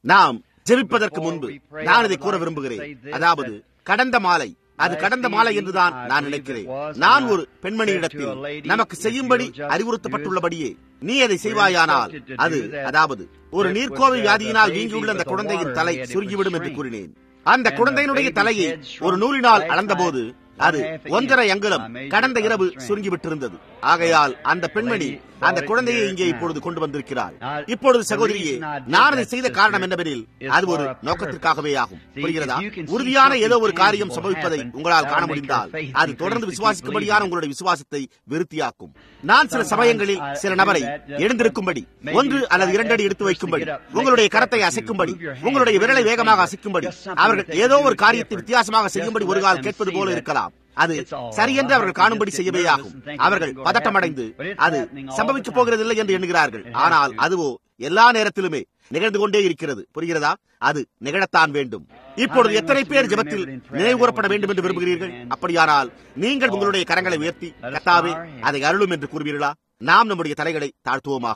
நாம் ஜெபிப்பதற்கு முன்பு நான் இதை கூற விரும்புகிறேன் அதாவது கடந்த மாலை அது கடந்த மாலை என்றுதான் நான் நினைக்கிறேன் நான் ஒரு பெண்மணியிடத்தில் நமக்கு செய்யும்படி அறிவுறுத்தப்பட்டுள்ளபடியே நீ அதை செய்வாயானால் அது அதாவது ஒரு நீர்க்கோவை வியாதியினால் வீங்கியுள்ள அந்த குழந்தையின் தலை சுருங்கிவிடும் என்று கூறினேன் அந்த குழந்தையினுடைய தலையை ஒரு நூலினால் அளந்தபோது அது ஒன்றரை அங்குலம் கடந்த இரவு சுருங்கிவிட்டிருந்தது ஆகையால் அந்த பெண்மணி அந்த குழந்தையை இங்கே இப்பொழுது கொண்டு வந்திருக்கிறாள் இப்பொழுது சகோதரியே நான் அதை செய்த காரணம் என்னவெனில் அது ஒரு நோக்கத்திற்காகவே ஆகும் புரிகிறதா உறுதியான ஏதோ ஒரு காரியம் சம்பவிப்பதை உங்களால் காண முடிந்தால் அது தொடர்ந்து விசுவாசிக்கும்படியான உங்களுடைய விசுவாசத்தை விருத்தியாக்கும் நான் சில சமயங்களில் சில நபரை எழுந்திருக்கும்படி ஒன்று அல்லது இரண்டடி எடுத்து வைக்கும்படி உங்களுடைய கரத்தை அசைக்கும்படி உங்களுடைய விரலை வேகமாக அசைக்கும்படி அவர்கள் ஏதோ ஒரு காரியத்தை வித்தியாசமாக செய்யும்படி ஒரு கால் கேட்பது போல இருக்கலாம் அது சரியென்று அவர்கள் காணும்படி செய்யவே ஆகும் அவர்கள் பதட்டமடைந்து அது சம்பவிக்க போகிறதில்லை என்று எண்ணுகிறார்கள் ஆனால் அதுவோ எல்லா நேரத்திலுமே நிகழ்ந்து கொண்டே இருக்கிறது புரிகிறதா அது நிகழத்தான் வேண்டும் இப்பொழுது எத்தனை பேர் ஜபத்தில் நினைவு கூறப்பட வேண்டும் என்று விரும்புகிறீர்கள் அப்படியானால் நீங்கள் உங்களுடைய கரங்களை உயர்த்தி கத்தாவே அதை அருளும் என்று கூறுவீர்களா நாம் நம்முடைய தலைகளை தாழ்த்துவோமாக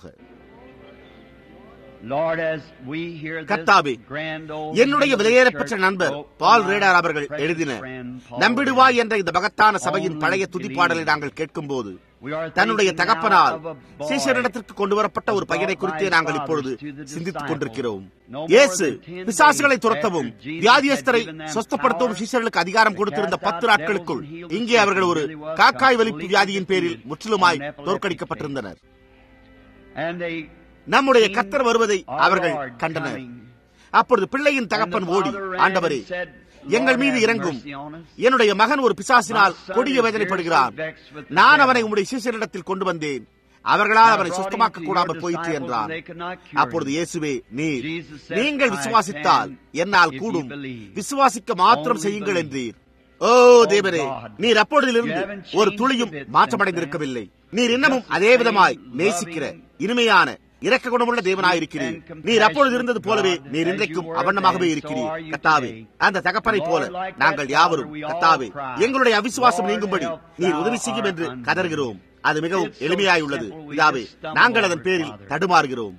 கத்தாவே என்னுடைய விலையேறப்பெற்ற நண்பர் பால் ரேடார் அவர்கள் எழுதின நம்பிடுவாய் என்ற இந்த மகத்தான சபையின் பழைய துதிப்பாடலை நாங்கள் கேட்கும் போது தன்னுடைய தகப்பனால் சீசரிடத்திற்கு கொண்டு வரப்பட்ட ஒரு பையனை குறித்தே நாங்கள் இப்பொழுது சிந்தித்துக் கொண்டிருக்கிறோம் இயேசு பிசாசுகளை துரத்தவும் வியாதியஸ்தரை சொஸ்தப்படுத்தவும் சீசர்களுக்கு அதிகாரம் கொடுத்திருந்த பத்து நாட்களுக்குள் இங்கே அவர்கள் ஒரு காக்காய் வலிப்பு வியாதியின் பேரில் முற்றிலுமாய் தோற்கடிக்கப்பட்டிருந்தனர் நம்முடைய கத்தர் வருவதை அவர்கள் கண்டனர் அப்பொழுது பிள்ளையின் தகப்பன் ஓடி ஆண்டவரே எங்கள் மீது இறங்கும் என்னுடைய மகன் ஒரு பிசாசினால் கொடிய வேதனைப்படுகிறான் நான் அவனை உங்களுடைய சீசரிடத்தில் கொண்டு வந்தேன் அவர்களால் அவனை சுத்தமாக்க கூடாமல் போயிற்று என்றான் அப்பொழுது இயேசுவே நீர் நீங்கள் விசுவாசித்தால் என்னால் கூடும் விசுவாசிக்க மாத்திரம் செய்யுங்கள் என்றீர் ஓ தேவரே நீர் அப்பொழுதிலிருந்து ஒரு துளியும் மாற்றமடைந்திருக்கவில்லை நீர் இன்னமும் அதே விதமாய் நேசிக்கிற இனிமையான இரக்க குணமுள்ள தேவனாயிருக்கிறீர் நீர் அப்பொழுது இருந்தது போலவே நீர் இன்றைக்கும் அவண்ணமாகவே இருக்கிறீர் கத்தாவே அந்த தகப்பனை போல நாங்கள் யாவரும் கத்தாவே எங்களுடைய அவிசுவாசம் நீங்கும்படி நீர் உதவி செய்யும் என்று கதறுகிறோம் அது மிகவும் எளிமையாயுள்ளது இதாவே நாங்கள் அதன் பேரில் தடுமாறுகிறோம்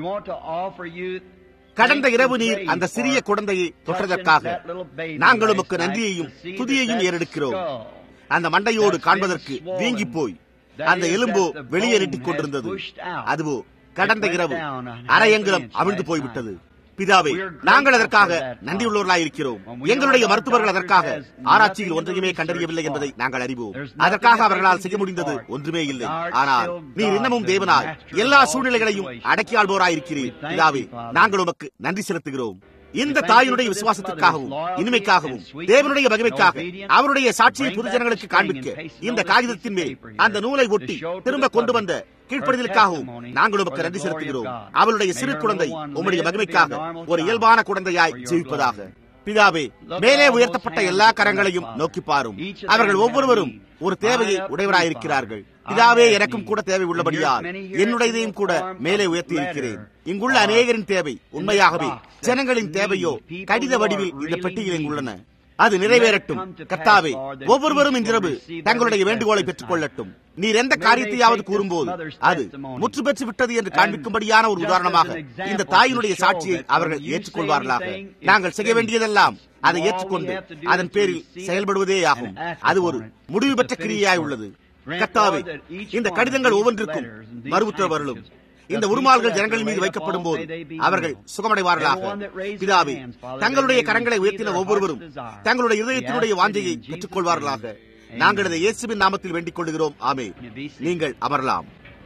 கடந்த இரவு நீர் அந்த சிறிய குழந்தையை தொட்டதற்காக நாங்கள் உமக்கு நன்றியையும் துதியையும் ஏறெடுக்கிறோம் அந்த மண்டையோடு காண்பதற்கு வீங்கி போய் அந்த எலும்போ வெளியே நீட்டிக் கொண்டிருந்தது அதுவோ கடந்த இரவு அரையங்குலம் அவிழ்ந்து போய்விட்டது பிதாவே நாங்கள் அதற்காக நன்றியுள்ளவர்களாய் இருக்கிறோம் எங்களுடைய மருத்துவர்கள் அதற்காக ஆராய்ச்சியில் ஒன்றையுமே கண்டறியவில்லை என்பதை நாங்கள் அறிவோம் அதற்காக அவர்களால் செய்ய முடிந்தது ஒன்றுமே இல்லை ஆனால் நீர் இன்னமும் தேவனாய் எல்லா சூழ்நிலைகளையும் அடக்கியாள்வோராயிருக்கிறீர் பிதாவே நாங்கள் உமக்கு நன்றி செலுத்துகிறோம் இந்த தாயினுடைய விசுவாசத்திற்காகவும் இனிமைக்காகவும் தேவனுடைய மகிமைக்காக அவருடைய சாட்சியை பொதுஜனங்களுக்கு காண்பிக்க இந்த காகிதத்தின் மேல் அந்த நூலை ஒட்டி திரும்ப கொண்டு வந்த கீழ்ப்படுதலுக்காகவும் நாங்கள் உமக்கு நன்றி செலுத்துகிறோம் அவளுடைய சிறு குழந்தை உம்முடைய மகிமைக்காக ஒரு இயல்பான குழந்தையாய் ஜீவிப்பதாக பிதாவே மேலே உயர்த்தப்பட்ட எல்லா கரங்களையும் நோக்கி பாரும் அவர்கள் ஒவ்வொருவரும் ஒரு தேவையை உடையவராயிருக்கிறார்கள் பிதாவே எனக்கும் கூட தேவை உள்ளபடியால் என்னுடையதையும் கூட மேலே உயர்த்தி இருக்கிறேன் இங்குள்ள அநேகரின் தேவை உண்மையாகவே ஜனங்களின் தேவையோ கடித வடிவில் இந்த பெட்டியில் உள்ளன அது நிறைவேறட்டும் கர்த்தாவே ஒவ்வொருவரும் இன்றிரவு தங்களுடைய வேண்டுகோளை பெற்றுக் கொள்ளட்டும் நீர் எந்த காரியத்தையாவது கூறும்போது அது முற்று பெற்று விட்டது என்று காண்பிக்கும்படியான ஒரு உதாரணமாக இந்த தாயினுடைய சாட்சியை அவர்கள் ஏற்றுக்கொள்வார்களாக நாங்கள் செய்ய வேண்டியதெல்லாம் அதை ஏற்றுக்கொண்டு அதன் பேரில் செயல்படுவதே ஆகும் அது ஒரு முடிவு பெற்ற கிரியாய் உள்ளது கத்தாவே இந்த கடிதங்கள் ஒவ்வொன்றிற்கும் மறுபுத்தவர்களும் இந்த உருமால்கள் ஜனங்கள் மீது வைக்கப்படும் போது அவர்கள் சுகமடைவார்களாக பிதாவே தங்களுடைய கரங்களை உயர்த்தின ஒவ்வொருவரும் தங்களுடைய இதயத்தினுடைய வாஞ்சையை பெற்றுக் கொள்வார்களாக நாங்கள் இதை இயேசுவின் நாமத்தில் வேண்டிக் கொள்கிறோம் ஆமே நீங்கள் அமரலாம்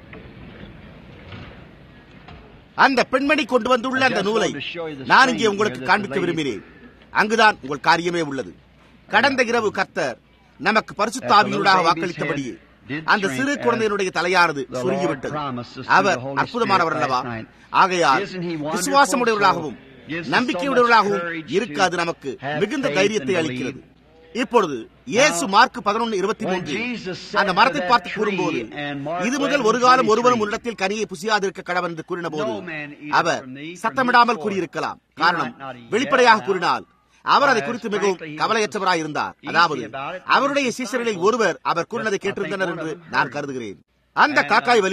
அந்த பெண்மணி கொண்டு வந்துள்ள அந்த நூலை நான் இங்கே உங்களுக்கு காண்பிக்க விரும்பினேன் அங்குதான் உங்கள் காரியமே உள்ளது கடந்த இரவு கர்த்தர் நமக்கு பரிசுத்தாவியூடாக வாக்களித்தபடியே அந்த சிறு குழந்தையினுடைய தலையானது சுருங்கிவிட்டது அவர் அற்புதமானவர் அல்லவா ஆகையால் விசுவாசமுடையவர்களாகவும் நம்பிக்கையுடையவர்களாகவும் இருக்க அது நமக்கு மிகுந்த தைரியத்தை அளிக்கிறது இப்பொழுது இயேசு மார்க் பதினொன்று இருபத்தி மூன்று அந்த மரத்தை பார்த்து கூறும்போது இது முதல் ஒரு காலம் ஒருவரும் உள்ளத்தில் கனியை புசியாதிருக்க கடவன் என்று கூறின போது அவர் சத்தமிடாமல் கூறியிருக்கலாம் காரணம் வெளிப்படையாக கூறினால் அவர் அதை குறித்து மிகவும் கவலையற்றவராய் இருந்தார் அதாவது அவருடைய சீசர்களில் ஒருவர் அவர் கூறினதை கேட்டிருந்தனர் என்று நான் கருதுகிறேன் அந்த காக்காய் வலிப்பு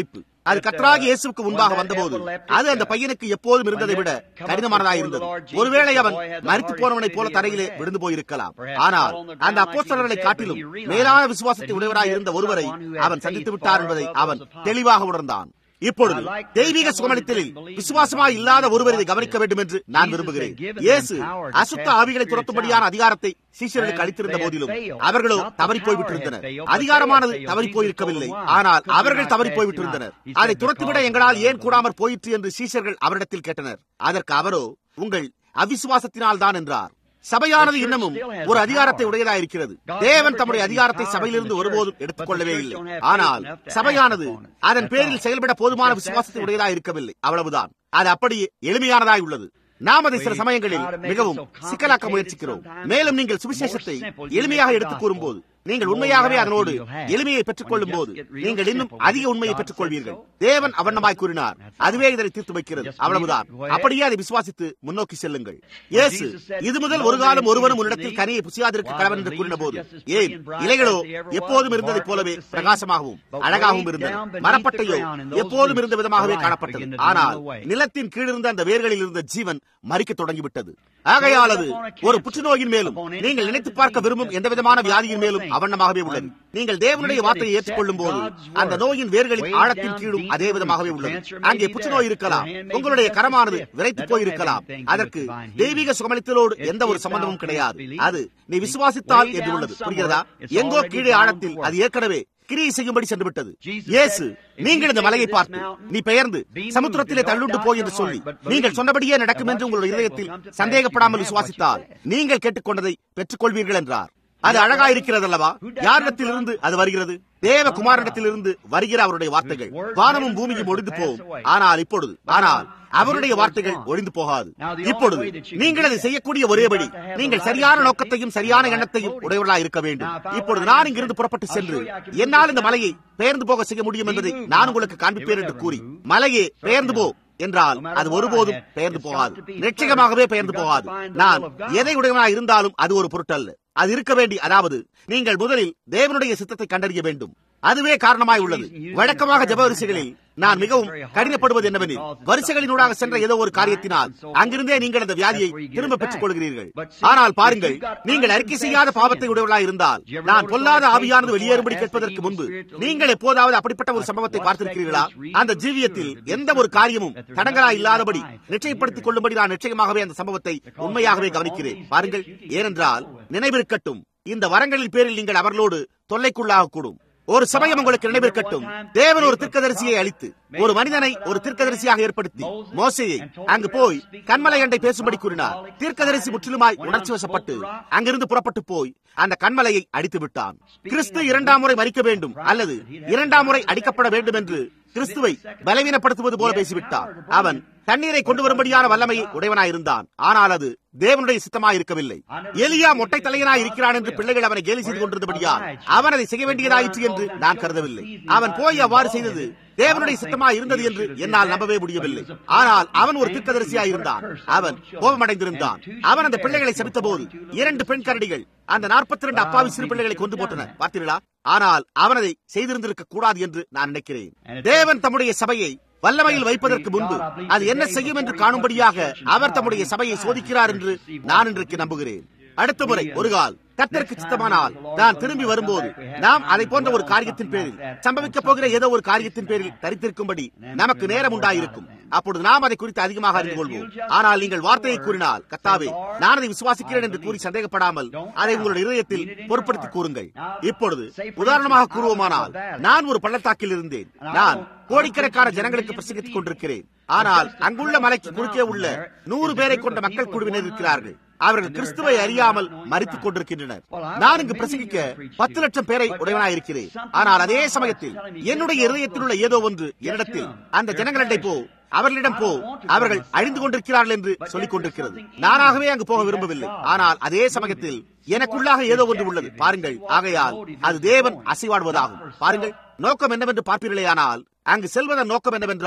அது கத்ராகி இயேசுக்கு முன்பாக வந்தபோது அது அந்த பையனுக்கு எப்போதும் இருந்ததை விட கடினமானதாக இருந்தது ஒருவேளை அவன் மறித்து போனவனைப் போல தரையிலே விழுந்து போயிருக்கலாம் ஆனால் அந்த அப்போஸ்தலர்களை காட்டிலும் மேலான விசுவாசத்தை உடையவராய் இருந்த ஒருவரை அவன் சந்தித்து விட்டார் என்பதை அவன் தெளிவாக உணர்ந்தான் இப்பொழுது தெய்வீக சுகமளித்தலில் விசுவாசமாய் இல்லாத ஒருவர் இதை கவனிக்க வேண்டும் என்று நான் விரும்புகிறேன் இயேசு அசுத்த ஆவிகளை துரத்தும்படியான அதிகாரத்தை சீஷர்களுக்கு அளித்திருந்த போதிலும் அவர்களோ தவறி போய்விட்டிருந்தனர் அதிகாரமானது தவறி போயிருக்கவில்லை ஆனால் அவர்கள் தவறி போய்விட்டிருந்தனர் அதை துரத்திவிட எங்களால் ஏன் கூடாமற் போயிற்று என்று சீஷர்கள் அவரிடத்தில் கேட்டனர் அதற்கு அவரோ உங்கள் அவிசுவாசத்தினால் தான் என்றார் சபையானது இன்னமும் ஒரு அதிகாரத்தை உடையதா இருக்கிறது தேவன் தம்முடைய அதிகாரத்தை சபையிலிருந்து ஒருபோதும் எடுத்துக் கொள்ளவே இல்லை ஆனால் சபையானது அதன் பேரில் செயல்பட போதுமான விசுவாசத்தை உடையதா இருக்கவில்லை அவ்வளவுதான் அது அப்படியே எளிமையானதாய் உள்ளது நாம் அதை சில சமயங்களில் மிகவும் சிக்கலாக்க முயற்சிக்கிறோம் மேலும் நீங்கள் சுவிசேஷத்தை எளிமையாக எடுத்துக் கூறும்போது நீங்கள் உண்மையாகவே அதனோடு எளிமையை பெற்றுக் கொள்ளும் போது நீங்கள் இன்னும் அதிக உண்மையை பெற்றுக் கொள்வீர்கள் தேவன் அவண்ணமாய் கூறினார் அதுவே இதனை தீர்த்து வைக்கிறது அவ்வளவுதான் அப்படியே அதை விசுவாசித்து முன்னோக்கி செல்லுங்கள் இயேசு இது முதல் ஒரு காலம் ஒருவரும் உன்னிடத்தில் கனியை புசியாதிருக்க கடவன் என்று கூறின போது ஏன் இலைகளோ எப்போதும் இருந்ததைப் போலவே பிரகாசமாகவும் அழகாகவும் இருந்தன மரப்பட்டையோ எப்போதும் இருந்த விதமாகவே காணப்பட்டது ஆனால் நிலத்தின் கீழிருந்த அந்த வேர்களில் இருந்த ஜீவன் மறிக்க தொடங்கிவிட்டது ஆகையால் அது ஒரு புற்றுநோயின் மேலும் நீங்கள் நினைத்து பார்க்க விரும்பும் எந்த விதமான வியாதியின் மேலும் அவண்ணமாகவே உள்ளது நீங்கள் தேவனுடைய வார்த்தையை ஏற்றுக்கொள்ளும் போது அந்த நோயின் வேர்களின் ஆழத்தின் கீழும் அதே விதமாகவே உள்ளது அங்கே புற்றுநோய் இருக்கலாம் உங்களுடைய கரமானது விரைத்து போயிருக்கலாம் அதற்கு தெய்வீக சுகமளித்தலோடு எந்த ஒரு சம்பந்தமும் கிடையாது அது நீ விசுவாசித்தால் என்று உள்ளது புரிகிறதா எங்கோ கீழே ஆழத்தில் அது ஏற்கனவே கிரியை செய்யும்படி சென்று விட்டது இயேசு நீங்கள் இந்த மலையை பார்த்து நீ பெயர்ந்து சமுத்திரத்திலே தள்ளுண்டு போய் என்று சொல்லி நீங்கள் சொன்னபடியே நடக்கும் என்று உங்களுடைய இதயத்தில் சந்தேகப்படாமல் விசுவாசித்தால் நீங்கள் கேட்டுக்கொண்டதை பெற்றுக் கொள்வீர்கள் என்றார் அது அழகா இருக்கிறது அல்லவா யாரிடத்தில் இருந்து அது வருகிறது தேவ குமாரிடத்தில் இருந்து வருகிற அவருடைய வார்த்தைகள் வானமும் பூமியும் ஒழிந்து போகும் ஆனால் இப்பொழுது ஆனால் அவருடைய வார்த்தைகள் ஒழிந்து போகாது இப்பொழுது நீங்கள் அதை செய்யக்கூடிய ஒரேபடி நீங்கள் சரியான நோக்கத்தையும் சரியான எண்ணத்தையும் உடையவர்களா இருக்க வேண்டும் இப்பொழுது நான் இங்கிருந்து புறப்பட்டு சென்று என்னால் இந்த மலையை பெயர்ந்து போக செய்ய முடியும் என்பதை நான் உங்களுக்கு காண்பிப்பேன் என்று கூறி மலையே பெயர்ந்து போ என்றால் அது ஒருபோதும் பெயர்ந்து போகாது நிச்சயமாகவே பெயர்ந்து போகாது நான் எதை உடையவனா இருந்தாலும் அது ஒரு பொருட்டல்ல அது இருக்க வேண்டி அதாவது நீங்கள் முதலில் தேவனுடைய சித்தத்தை கண்டறிய வேண்டும் அதுவே காரணமாய் உள்ளது வழக்கமாக ஜப வரிசைகளில் நான் மிகவும் கடினப்படுவது என்னவெனில் வரிசைகளினூடாக சென்ற ஏதோ ஒரு காரியத்தினால் அங்கிருந்தே நீங்கள் அந்த வியாதியை திரும்ப பெற்றுக் கொள்கிறீர்கள் ஆனால் பாருங்கள் நீங்கள் அறிக்கை செய்யாத பாவத்தை உடையவர்களாக இருந்தால் நான் பொல்லாத ஆவியானது வெளியேறும்படி கேட்பதற்கு முன்பு நீங்கள் எப்போதாவது அப்படிப்பட்ட ஒரு சம்பவத்தை பார்த்திருக்கிறீர்களா அந்த ஜீவியத்தில் எந்த ஒரு காரியமும் தடங்களா இல்லாதபடி நிச்சயப்படுத்திக் கொள்ளும்படி நான் நிச்சயமாகவே அந்த சம்பவத்தை உண்மையாகவே கவனிக்கிறேன் பாருங்கள் ஏனென்றால் நினைவிருக்கட்டும் இந்த வரங்களின் பேரில் நீங்கள் அவர்களோடு தொல்லைக்குள்ளாக கூடும் ஒரு சமயம் உங்களுக்கு நினைவிருக்கட்டும் தேவன் ஒரு தீர்க்கதரிசியை அளித்து ஒரு மனிதனை ஒரு தீர்க்கதரிசியாக ஏற்படுத்தி மோசையை அங்கு போய் கண்மலை அண்டை பேசும்படி கூறினார் தீர்க்கதரிசி முற்றிலுமாய் உணர்ச்சி வசப்பட்டு அங்கிருந்து புறப்பட்டு போய் அந்த கண்மலையை அடித்து விட்டான் கிறிஸ்து இரண்டாம் முறை மறிக்க வேண்டும் அல்லது இரண்டாம் முறை அடிக்கப்பட வேண்டும் என்று கிறிஸ்துவை பலவீனப்படுத்துவது போல பேசிவிட்டார் அவன் தண்ணீரை கொண்டு வரும்படியான வல்லமையை உடையவனாய் இருந்தான் ஆனால் அது தேவனுடைய சித்தமாய் இருக்கவில்லை எலியா மொட்டை தலையனாய் இருக்கிறான் என்று பிள்ளைகள் அவனை கேலி செய்து கொண்டிருந்தபடியால் அவன் அதை செய்ய வேண்டியதாயிற்று என்று நான் கருதவில்லை அவன் போய் அவ்வாறு செய்தது தேவனுடைய சித்தமாய் இருந்தது என்று என்னால் நம்பவே முடியவில்லை ஆனால் அவன் ஒரு தீர்க்கதரிசியாய் இருந்தான் அவன் கோபமடைந்திருந்தான் அவன் அந்த பிள்ளைகளை சபித்த போது இரண்டு பெண் கரடிகள் அந்த நாற்பத்தி இரண்டு அப்பாவி சிறு பிள்ளைகளை கொண்டு போட்டன பார்த்தீர்களா ஆனால் அவன் அதை செய்திருந்திருக்க கூடாது என்று நான் நினைக்கிறேன் தேவன் தம்முடைய சபையை வல்லமையில் வைப்பதற்கு முன்பு அது என்ன செய்யும் என்று காணும்படியாக அவர் தம்முடைய சபையை சோதிக்கிறார் என்று நான் இன்றைக்கு நம்புகிறேன் அடுத்த முறை ஒரு கால் கத்தருக்கு சித்தமானால் நான் திரும்பி வரும்போது நாம் அதை போன்ற ஒரு காரியத்தின் பேரில் சம்பவிக்க போகிற ஏதோ ஒரு காரியத்தின் பேரில் தரித்திருக்கும்படி நமக்கு நேரம் உண்டாயிருக்கும் அப்பொழுது நாம் அதை குறித்து அதிகமாக அறிந்து கொள்வோம் ஆனால் நீங்கள் வார்த்தையை கூறினால் கத்தாவே நான் அதை விசுவாசிக்கிறேன் என்று கூறி சந்தேகப்படாமல் அதை உங்களுடைய இதயத்தில் பொருட்படுத்தி கூறுங்கள் இப்பொழுது உதாரணமாக கூறுவோமானால் நான் ஒரு பள்ளத்தாக்கில் இருந்தேன் நான் கோடிக்கணக்கான ஜனங்களுக்கு பிரசங்கித்துக் கொண்டிருக்கிறேன் ஆனால் அங்குள்ள மலைக்கு குறுக்கே உள்ள நூறு பேரை கொண்ட மக்கள் குழுவினர் இருக்கிறார்கள் அவர்கள் கிறிஸ்துவை அறியாமல் மறித்துக் கொண்டிருக்கின்றனர் நான் இங்கு பிரசங்கிக்க பத்து லட்சம் பேரை உடையவனாயிருக்கிறேன் ஆனால் அதே சமயத்தில் என்னுடைய இருதயத்தில் உள்ள ஏதோ ஒன்று என்னிடத்தில் அந்த ஜனங்களிடை போ அவர்களிடம் போ அவர்கள் அழிந்து கொண்டிருக்கிறார்கள் என்று சொல்லிக் கொண்டிருக்கிறது நானாகவே அங்கு போக விரும்பவில்லை ஆனால் அதே சமயத்தில் எனக்குள்ளாக ஏதோ ஒன்று உள்ளது பாருங்கள் ஆகையால் அது தேவன் அசைவாடுவதாகும் பாருங்கள் நோக்கம் என்னவென்று பார்ப்பீர்களேயானால் அங்கு செல்வதன் நோக்கம் என்னவென்றால்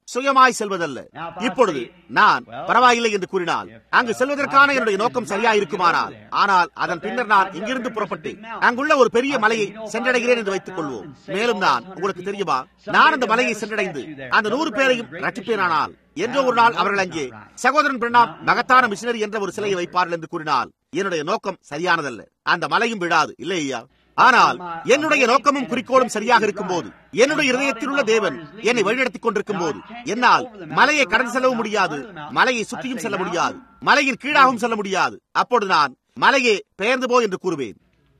சுயமாய் செல்வதல்ல இப்பொழுது நான் பரவாயில்லை என்று கூறினால் அங்கு செல்வதற்கான என்னுடைய நோக்கம் சரியா இருக்குமானால் ஆனால் அதன் பின்னர் நான் இங்கிருந்து புறப்பட்டு அங்குள்ள ஒரு பெரிய மலையை சென்றடைகிறேன் என்று வைத்துக் கொள்வோம் மேலும் நான் உங்களுக்கு தெரியுமா நான் அந்த மலையை சென்றடைந்து அந்த நூறு பேரையும் ரட்சிப்பேனானால் என்றோ ஒரு நாள் அவர்கள் அங்கே சகோதரன் பிரணாம் மகத்தான மிஷினரி என்ற ஒரு சிலையை வைப்பார்கள் என்று கூறினால் என்னுடைய நோக்கம் சரியானதல்ல அந்த மலையும் விடாது இல்லை ஐயா ஆனால் என்னுடைய நோக்கமும் குறிக்கோளும் சரியாக இருக்கும் போது என்னுடைய இதயத்தில் உள்ள தேவன் என்னை வழிநடத்திக் கொண்டிருக்கும் போது என்னால் மலையை கடந்து செல்லவும் முடியாது மலையை சுற்றியும் செல்ல முடியாது மலையின் கீழாகவும் செல்ல முடியாது அப்பொழுது நான் மலையே பெயர்ந்து போ என்று கூறுவேன்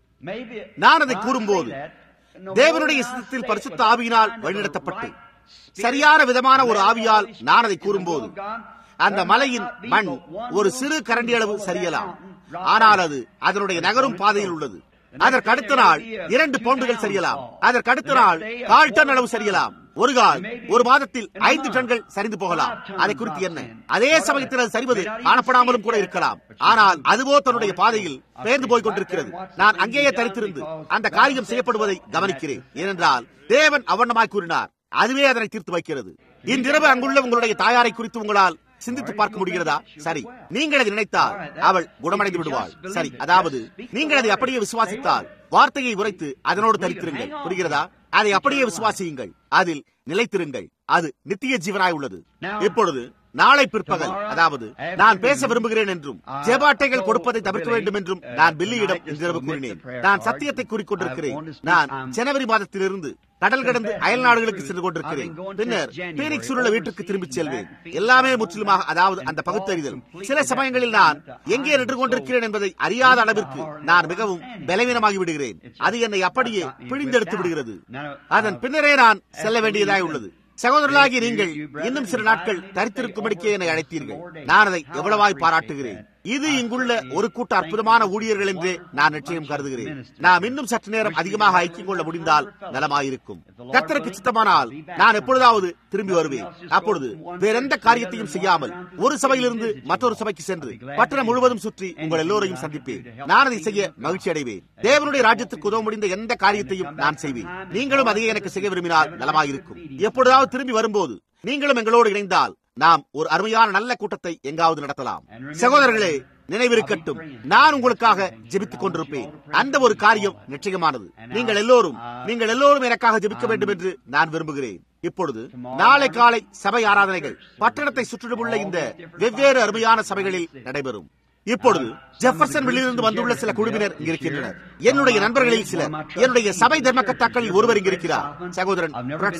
நான் அதை கூறும்போது தேவனுடைய சித்தத்தில் பரிசுத்த ஆவியினால் வழிநடத்தப்பட்டு சரியான விதமான ஒரு ஆவியால் நான் அதை கூறும்போது அந்த மலையின் மண் ஒரு சிறு கரண்டி அளவு சரியலாம் ஆனால் அது அதனுடைய நகரும் பாதையில் உள்ளது அதற்கு அடுத்த நாள் இரண்டு பவுண்டுகள் சரியலாம் அதற்கு அடுத்த நாள் கால் டன் அளவு சரியலாம் ஒரு கால் ஒரு மாதத்தில் ஐந்து டன்கள் சரிந்து போகலாம் அதை குறித்து என்ன அதே சமயத்தில் அது சரிவது காணப்படாமலும் கூட இருக்கலாம் ஆனால் அதுவோ தன்னுடைய பாதையில் பெயர்ந்து போய் கொண்டிருக்கிறது நான் அங்கேயே தரித்திருந்து அந்த காரியம் செய்யப்படுவதை கவனிக்கிறேன் ஏனென்றால் தேவன் அவண்ணமாய் கூறினார் அதுவே அதனை தீர்த்து வைக்கிறது இன்றிரவு அங்குள்ள உங்களுடைய தாயாரை குறித்து உங்களால் சிந்தித்து பார்க்க முடிகிறதா சரி நீங்கள் அதை நினைத்தால் அவள் குணமடைந்து விடுவாள் சரி அதாவது நீங்கள் அதை அப்படியே விசுவாசித்தால் வார்த்தையை உரைத்து அதனோடு தரித்திருங்கள் புரிகிறதா அதை அப்படியே விசுவாசியுங்கள் அதில் நிலைத்திருங்கள் அது நித்திய ஜீவனாய் உள்ளது இப்பொழுது நாளை பிற்பகல் அதாவது நான் பேச விரும்புகிறேன் என்றும் ஜெபாட்டைகள் கொடுப்பதை தவிர்க்க வேண்டும் என்றும் நான் பில்லியிடம் இன்றிரவு கூறினேன் நான் சத்தியத்தை கூறிக்கொண்டிருக்கிறேன் நான் ஜனவரி மாதத்திலிருந்து கடல் கடந்து அயல் நாடுகளுக்கு சென்று கொண்டிருக்கிறேன் பின்னர் பீனிக்ஸ் உள்ள வீட்டுக்கு திரும்பி செல்வேன் எல்லாமே முற்றிலுமாக அதாவது அந்த பகுத்தறிதல் சில சமயங்களில் நான் எங்கே நின்று கொண்டிருக்கிறேன் என்பதை அறியாத அளவிற்கு நான் மிகவும் பலவீனமாகி விடுகிறேன் அது என்னை அப்படியே பிழிந்தெடுத்து விடுகிறது அதன் பின்னரே நான் செல்ல வேண்டியதாய் உள்ளது சகோதரர்களாகி நீங்கள் இன்னும் சில நாட்கள் தரித்திருக்கும்படிக்கே என்னை அழைத்தீர்கள் நான் அதை எவ்வளவாய் பாராட்டுகிறேன் இது இங்குள்ள ஒரு கூட்ட அற்புதமான ஊழியர்கள் என்று நான் நிச்சயம் கருதுகிறேன் நாம் இன்னும் சற்று நேரம் அதிகமாக ஐக்கியம் கொள்ள முடிந்தால் நலமாயிருக்கும் கத்தருக்கு சித்தமானால் நான் எப்பொழுதாவது திரும்பி வருவேன் அப்பொழுது வேறெந்த காரியத்தையும் செய்யாமல் ஒரு சபையிலிருந்து மற்றொரு சபைக்கு சென்று பட்டணம் முழுவதும் சுற்றி உங்கள் எல்லோரையும் சந்திப்பேன் நான் அதை செய்ய மகிழ்ச்சி அடைவேன் தேவனுடைய ராஜ்யத்துக்கு உதவ முடிந்த எந்த காரியத்தையும் நான் செய்வேன் நீங்களும் அதையே எனக்கு செய்ய விரும்பினால் நலமாயிருக்கும் எப்பொழுதாவது திரும்பி வரும்போது நீங்களும் எங்களோடு இணைந்தால் நாம் ஒரு அருமையான நல்ல கூட்டத்தை எங்காவது நடத்தலாம் சகோதரர்களே நினைவிருக்கட்டும் நான் உங்களுக்காக ஜெபித்துக் கொண்டிருப்பேன் அந்த ஒரு காரியம் நிச்சயமானது நீங்கள் எல்லோரும் நீங்கள் எல்லோரும் எனக்காக ஜெபிக்க வேண்டும் என்று நான் விரும்புகிறேன் இப்பொழுது நாளை காலை சபை ஆராதனைகள் பட்டணத்தை சுற்றிலுமுள்ள இந்த வெவ்வேறு அருமையான சபைகளில் நடைபெறும் இப்பொழுது ஜெஃபர்சன் வெளியிலிருந்து வந்துள்ள சில குழுவினர் இருக்கின்றனர் என்னுடைய நண்பர்களில் சிலர் என்னுடைய சபை தர்மக்கத்தாக்களில் ஒருவர் இங்கு இருக்கிறார் சகோதரன்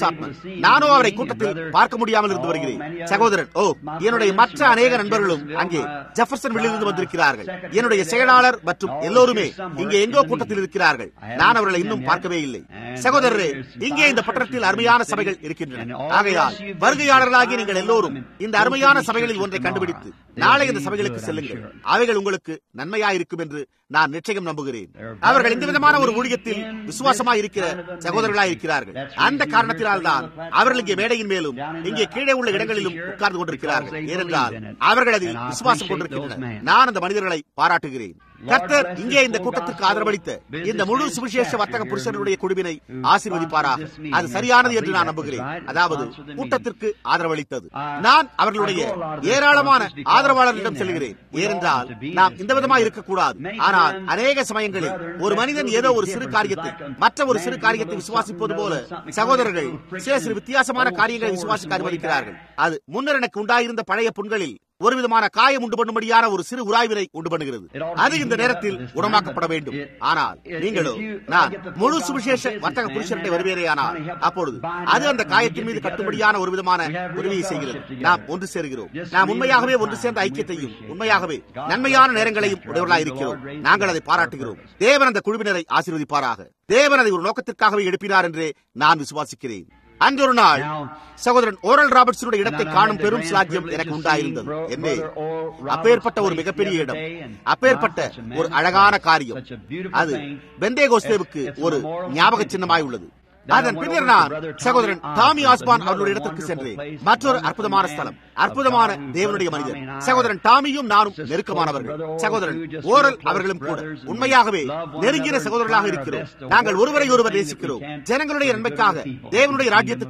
நானோ அவரை கூட்டத்தில் பார்க்க முடியாமல் இருந்து வருகிறேன் சகோதரன் ஓ என்னுடைய மற்ற அநேக நண்பர்களும் அங்கே ஜெஃபர்சன் வெளியிலிருந்து வந்திருக்கிறார்கள் என்னுடைய செயலாளர் மற்றும் எல்லோருமே இங்கே எங்கோ கூட்டத்தில் இருக்கிறார்கள் நான் அவர்களை இன்னும் பார்க்கவே இல்லை சகோதரரே இங்கே இந்த பட்டணத்தில் அருமையான சபைகள் இருக்கின்றன ஆகையால் வருகையாளர்களாகி நீங்கள் எல்லோரும் இந்த அருமையான சபைகளில் ஒன்றை கண்டுபிடித்து நாளை இந்த சபைகளுக்கு செல்லுங்கள் அவைகள் உங்களுக்கு நன்மையாயிருக்கும் என்று நான் நிச்சயம் நம்புகிறேன் அவர்கள் இந்த விதமான ஒரு ஊழியத்தில் விசுவாசமாய் இருக்கிற சகோதரர்களாய் இருக்கிறார்கள் அந்த காரணத்தினால் தான் அவர்கள் இங்கே மேடையின் மேலும் இங்கே கீழே உள்ள இடங்களிலும் உட்கார்ந்து கொண்டிருக்கிறார்கள் ஏனென்றால் அவர்கள் அதில் விசுவாசம் கொண்டிருக்கின்றனர் நான் அந்த மனிதர்களை பாராட்டுகிறேன் கர்த்தர் இங்கே இந்த கூட்டத்திற்கு ஆதரவளித்த இந்த முழு சுவிசேஷ வர்த்தக புருஷனுடைய குழுவினை ஆசீர்வதிப்பாராக அது சரியானது என்று நான் நம்புகிறேன் அதாவது கூட்டத்திற்கு ஆதரவளித்தது நான் அவர்களுடைய ஏராளமான ஆதரவாளர்களிடம் செல்கிறேன் ஏனென்றால் நாம் இந்த விதமாக இருக்கக்கூடாது ஆனால் அநேக சமயங்களில் ஒரு மனிதன் ஏதோ ஒரு சிறு காரியத்தை மற்ற ஒரு சிறு காரியத்தை விசுவாசிப்பது போல சகோதரர்கள் சில சிறு வித்தியாசமான காரியங்களை விசுவாசிக்க அனுமதிக்கிறார்கள் அது முன்னர் எனக்கு உண்டாயிருந்த பழைய புண்களில் ஒரு விதமான காயம் உண்டு பண்ணும்படியான ஒரு சிறு உராய்வினை உண்டு பண்ணுகிறது அது இந்த நேரத்தில் குணமாக்கப்பட வேண்டும் ஆனால் நீங்களோ நான் முழு சுவிசேஷ வர்த்தக புருஷனை வருவேனே ஆனால் அப்பொழுது அது அந்த காயத்தின் மீது கட்டுப்படியான ஒரு விதமான உதவியை செய்கிறது நாம் ஒன்று சேர்கிறோம் நாம் உண்மையாகவே ஒன்று சேர்ந்த ஐக்கியத்தையும் உண்மையாகவே நன்மையான நேரங்களையும் உடையவர்களாக இருக்கிறோம் நாங்கள் அதை பாராட்டுகிறோம் தேவன் அந்த குழுவினரை ஆசீர்வதிப்பாராக தேவன் அதை ஒரு நோக்கத்திற்காகவே எழுப்பினார் என்றே நான் விசுவாசிக்கிறேன் அன்று ஒரு நாள் சகோதரன் ஓரல் ராபர்ட்ஸனுடைய இடத்தை காணும் பெரும் சாத்தியம் எனக்கு உண்டாயிருந்தது என்னே அப்பேற்பட்ட ஒரு மிகப்பெரிய இடம் அப்பேற்பட்ட ஒரு அழகான காரியம் அது பெந்தே கோஸ்தேவுக்கு ஒரு ஞாபக சின்னமாய் உள்ளது அதன் பின்னர் நான் சகோதரன் டாமி ஆஸ்பான் அவர்களுடைய இடத்திற்கு சென்றேன் மற்றொரு அற்புதமான ஸ்தலம் அற்புதமான தேவனுடைய மனிதர் சகோதரன் டாமியும் நானும் நெருக்கமானவர்கள் சகோதரன் ஓரல் அவர்களும் கூட உண்மையாகவே நெருங்கின சகோதரர்களாக இருக்கிறோம் நாங்கள் ஒருவரை ஒருவர் நேசிக்கிறோம் ஜனங்களுடைய நன்மைக்காக தேவனுடைய ராஜ்யத்துக்கென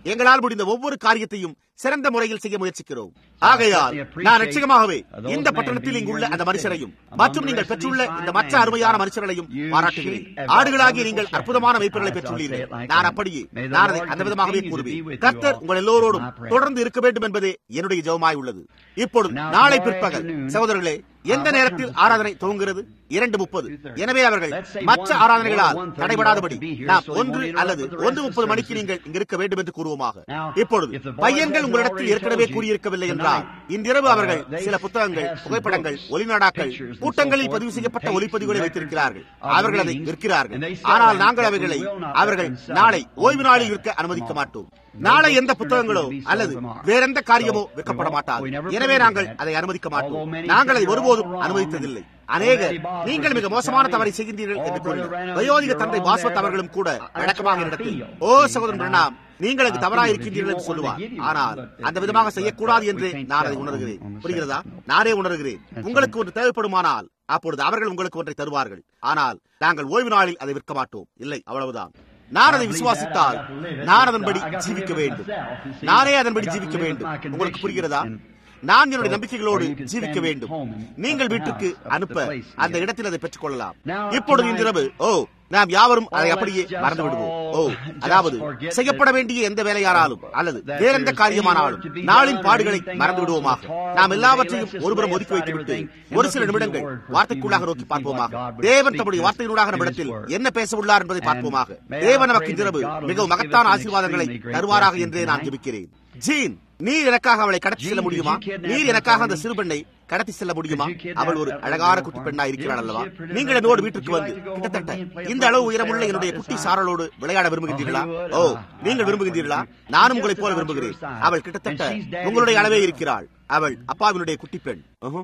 எங்களால் முடிந்த ஒவ்வொரு காரியத்தையும் சிறந்த முறையில் செய்ய முயற்சிக்கிறோம் ஆகையால் நான் நிச்சயமாகவே இந்த பட்டணத்தில் இங்குள்ள அந்த மனுஷரையும் மற்றும் நீங்கள் பெற்றுள்ள இந்த மற்ற அருமையான மனுஷர்களையும் பாராட்டுகிறேன் ஆடுகளாகிய நீங்கள் அற்புதமான வைப்புகளை பெற்றுள்ளீர்கள் நான் அப்படியே நான் அதை அந்த விதமாகவே கூறுவேன் கர்த்தர் உங்கள் எல்லோரோடும் தொடர்ந்து இருக்க வேண்டும் என்பதே என்னுடைய ஜெபமாய் உள்ளது இப்பொழுது நாளை பிற்பகல் சகோதரர்களே எந்த நேரத்தில் ஆராதனை துவங்குகிறது இரண்டு முப்பது எனவே அவர்கள் மற்ற ஆராதனைகளால் தடைபடாதபடி நாம் ஒன்று அல்லது ஒன்று முப்பது மணிக்கு நீங்கள் இங்க இருக்க வேண்டும் என்று கூறுவோமாக இப்பொழுது பையன்கள் உங்களிடத்தில் ஏற்கனவே கூறியிருக்கவில்லை என்றால் இன்றிரவு அவர்கள் சில புத்தகங்கள் புகைப்படங்கள் ஒலிநாடாக்கள் கூட்டங்களில் பதிவு செய்யப்பட்ட ஒலிப்பதிவுகளை வைத்திருக்கிறார்கள் அவர்கள் அதை விற்கிறார்கள் ஆனால் நாங்கள் அவைகளை அவர்கள் நாளை ஓய்வு நாளில் விற்க அனுமதிக்க மாட்டோம் நாளை எந்த புத்தகங்களோ அல்லது வேறெந்த காரியமோ விற்கப்பட மாட்டாது எனவே நாங்கள் அதை அனுமதிக்க மாட்டோம் நாங்கள் அதை ஒருபோதும் அனுமதித்ததில்லை அநேகர் நீங்கள் மிக மோசமான தவறை செய்கின்றீர்கள் என்று கூறினர் வயோதிக தந்தை பாஸ்வத் அவர்களும் கூட வழக்கமாக இடத்தில் ஓ சகோதரன் பிரணாம் நீங்கள் அது தவறாக இருக்கின்றீர்கள் என்று சொல்லுவார் ஆனால் அந்த விதமாக செய்யக்கூடாது என்று நான் அதை உணர்கிறேன் புரிகிறதா நானே உணர்கிறேன் உங்களுக்கு ஒன்று தேவைப்படுமானால் அப்பொழுது அவர்கள் உங்களுக்கு ஒன்றை தருவார்கள் ஆனால் நாங்கள் ஓய்வு நாளில் அதை விற்க மாட்டோம் இல்லை அவ்வளவுதான் நான் அதை விசுவாசித்தால் நான் அதன்படி ஜீவிக்க வேண்டும் நானே அதன்படி ஜீவிக்க வேண்டும் உங்களுக்கு புரிகிறதா நான் என்னுடைய நம்பிக்கைகளோடு ஜீவிக்க வேண்டும் நீங்கள் வீட்டுக்கு அனுப்ப அந்த இடத்தில் அதை பெற்றுக் கொள்ளலாம் இப்பொழுது இன்றிரவு ஓ நாம் யாவரும் அதை அப்படியே மறந்து விடுவோம் ஓ அதாவது செய்யப்பட வேண்டிய எந்த வேலையானாலும் அல்லது வேற எந்த காரியமானாலும் நாளின் பாடுகளை மறந்து விடுவோமாக நாம் எல்லாவற்றையும் ஒருபுறம் ஒதுக்கி வைத்துவிட்டு ஒரு சில நிமிடங்கள் வார்த்தைக்குள்ளாக நோக்கி பார்ப்போமாக தேவன் தம்முடைய வார்த்தையினூடாக நம்மிடத்தில் என்ன பேச உள்ளார் என்பதை பார்ப்போமாக தேவன் நமக்கு இன்றிரவு மிகவும் மகத்தான ஆசீர்வாதங்களை தருவாராக என்றே நான் ஜெபிக்கிறேன் ஜீன் நீர் எனக்காக அவளை கடத்தி செல்ல முடியுமா நீர் எனக்காக அந்த சிறு பெண்ணை கடத்தி செல்ல முடியுமா அவள் ஒரு அழகான குட்டி பெண்ணா இருக்கிறாள் அல்லவா நீங்கள் என்னோடு வீட்டுக்கு வந்து கிட்டத்தட்ட இந்த அளவு உயரமுள்ள என்னுடைய குட்டி சாரலோடு விளையாட விரும்புகின்றீர்களா ஓ நீங்கள் விரும்புகின்றீர்களா நானும் உங்களைப் போல விரும்புகிறேன் அவள் கிட்டத்தட்ட உங்களுடைய அளவே இருக்கிறாள் அவள் அப்பாவினுடைய குட்டி பெண்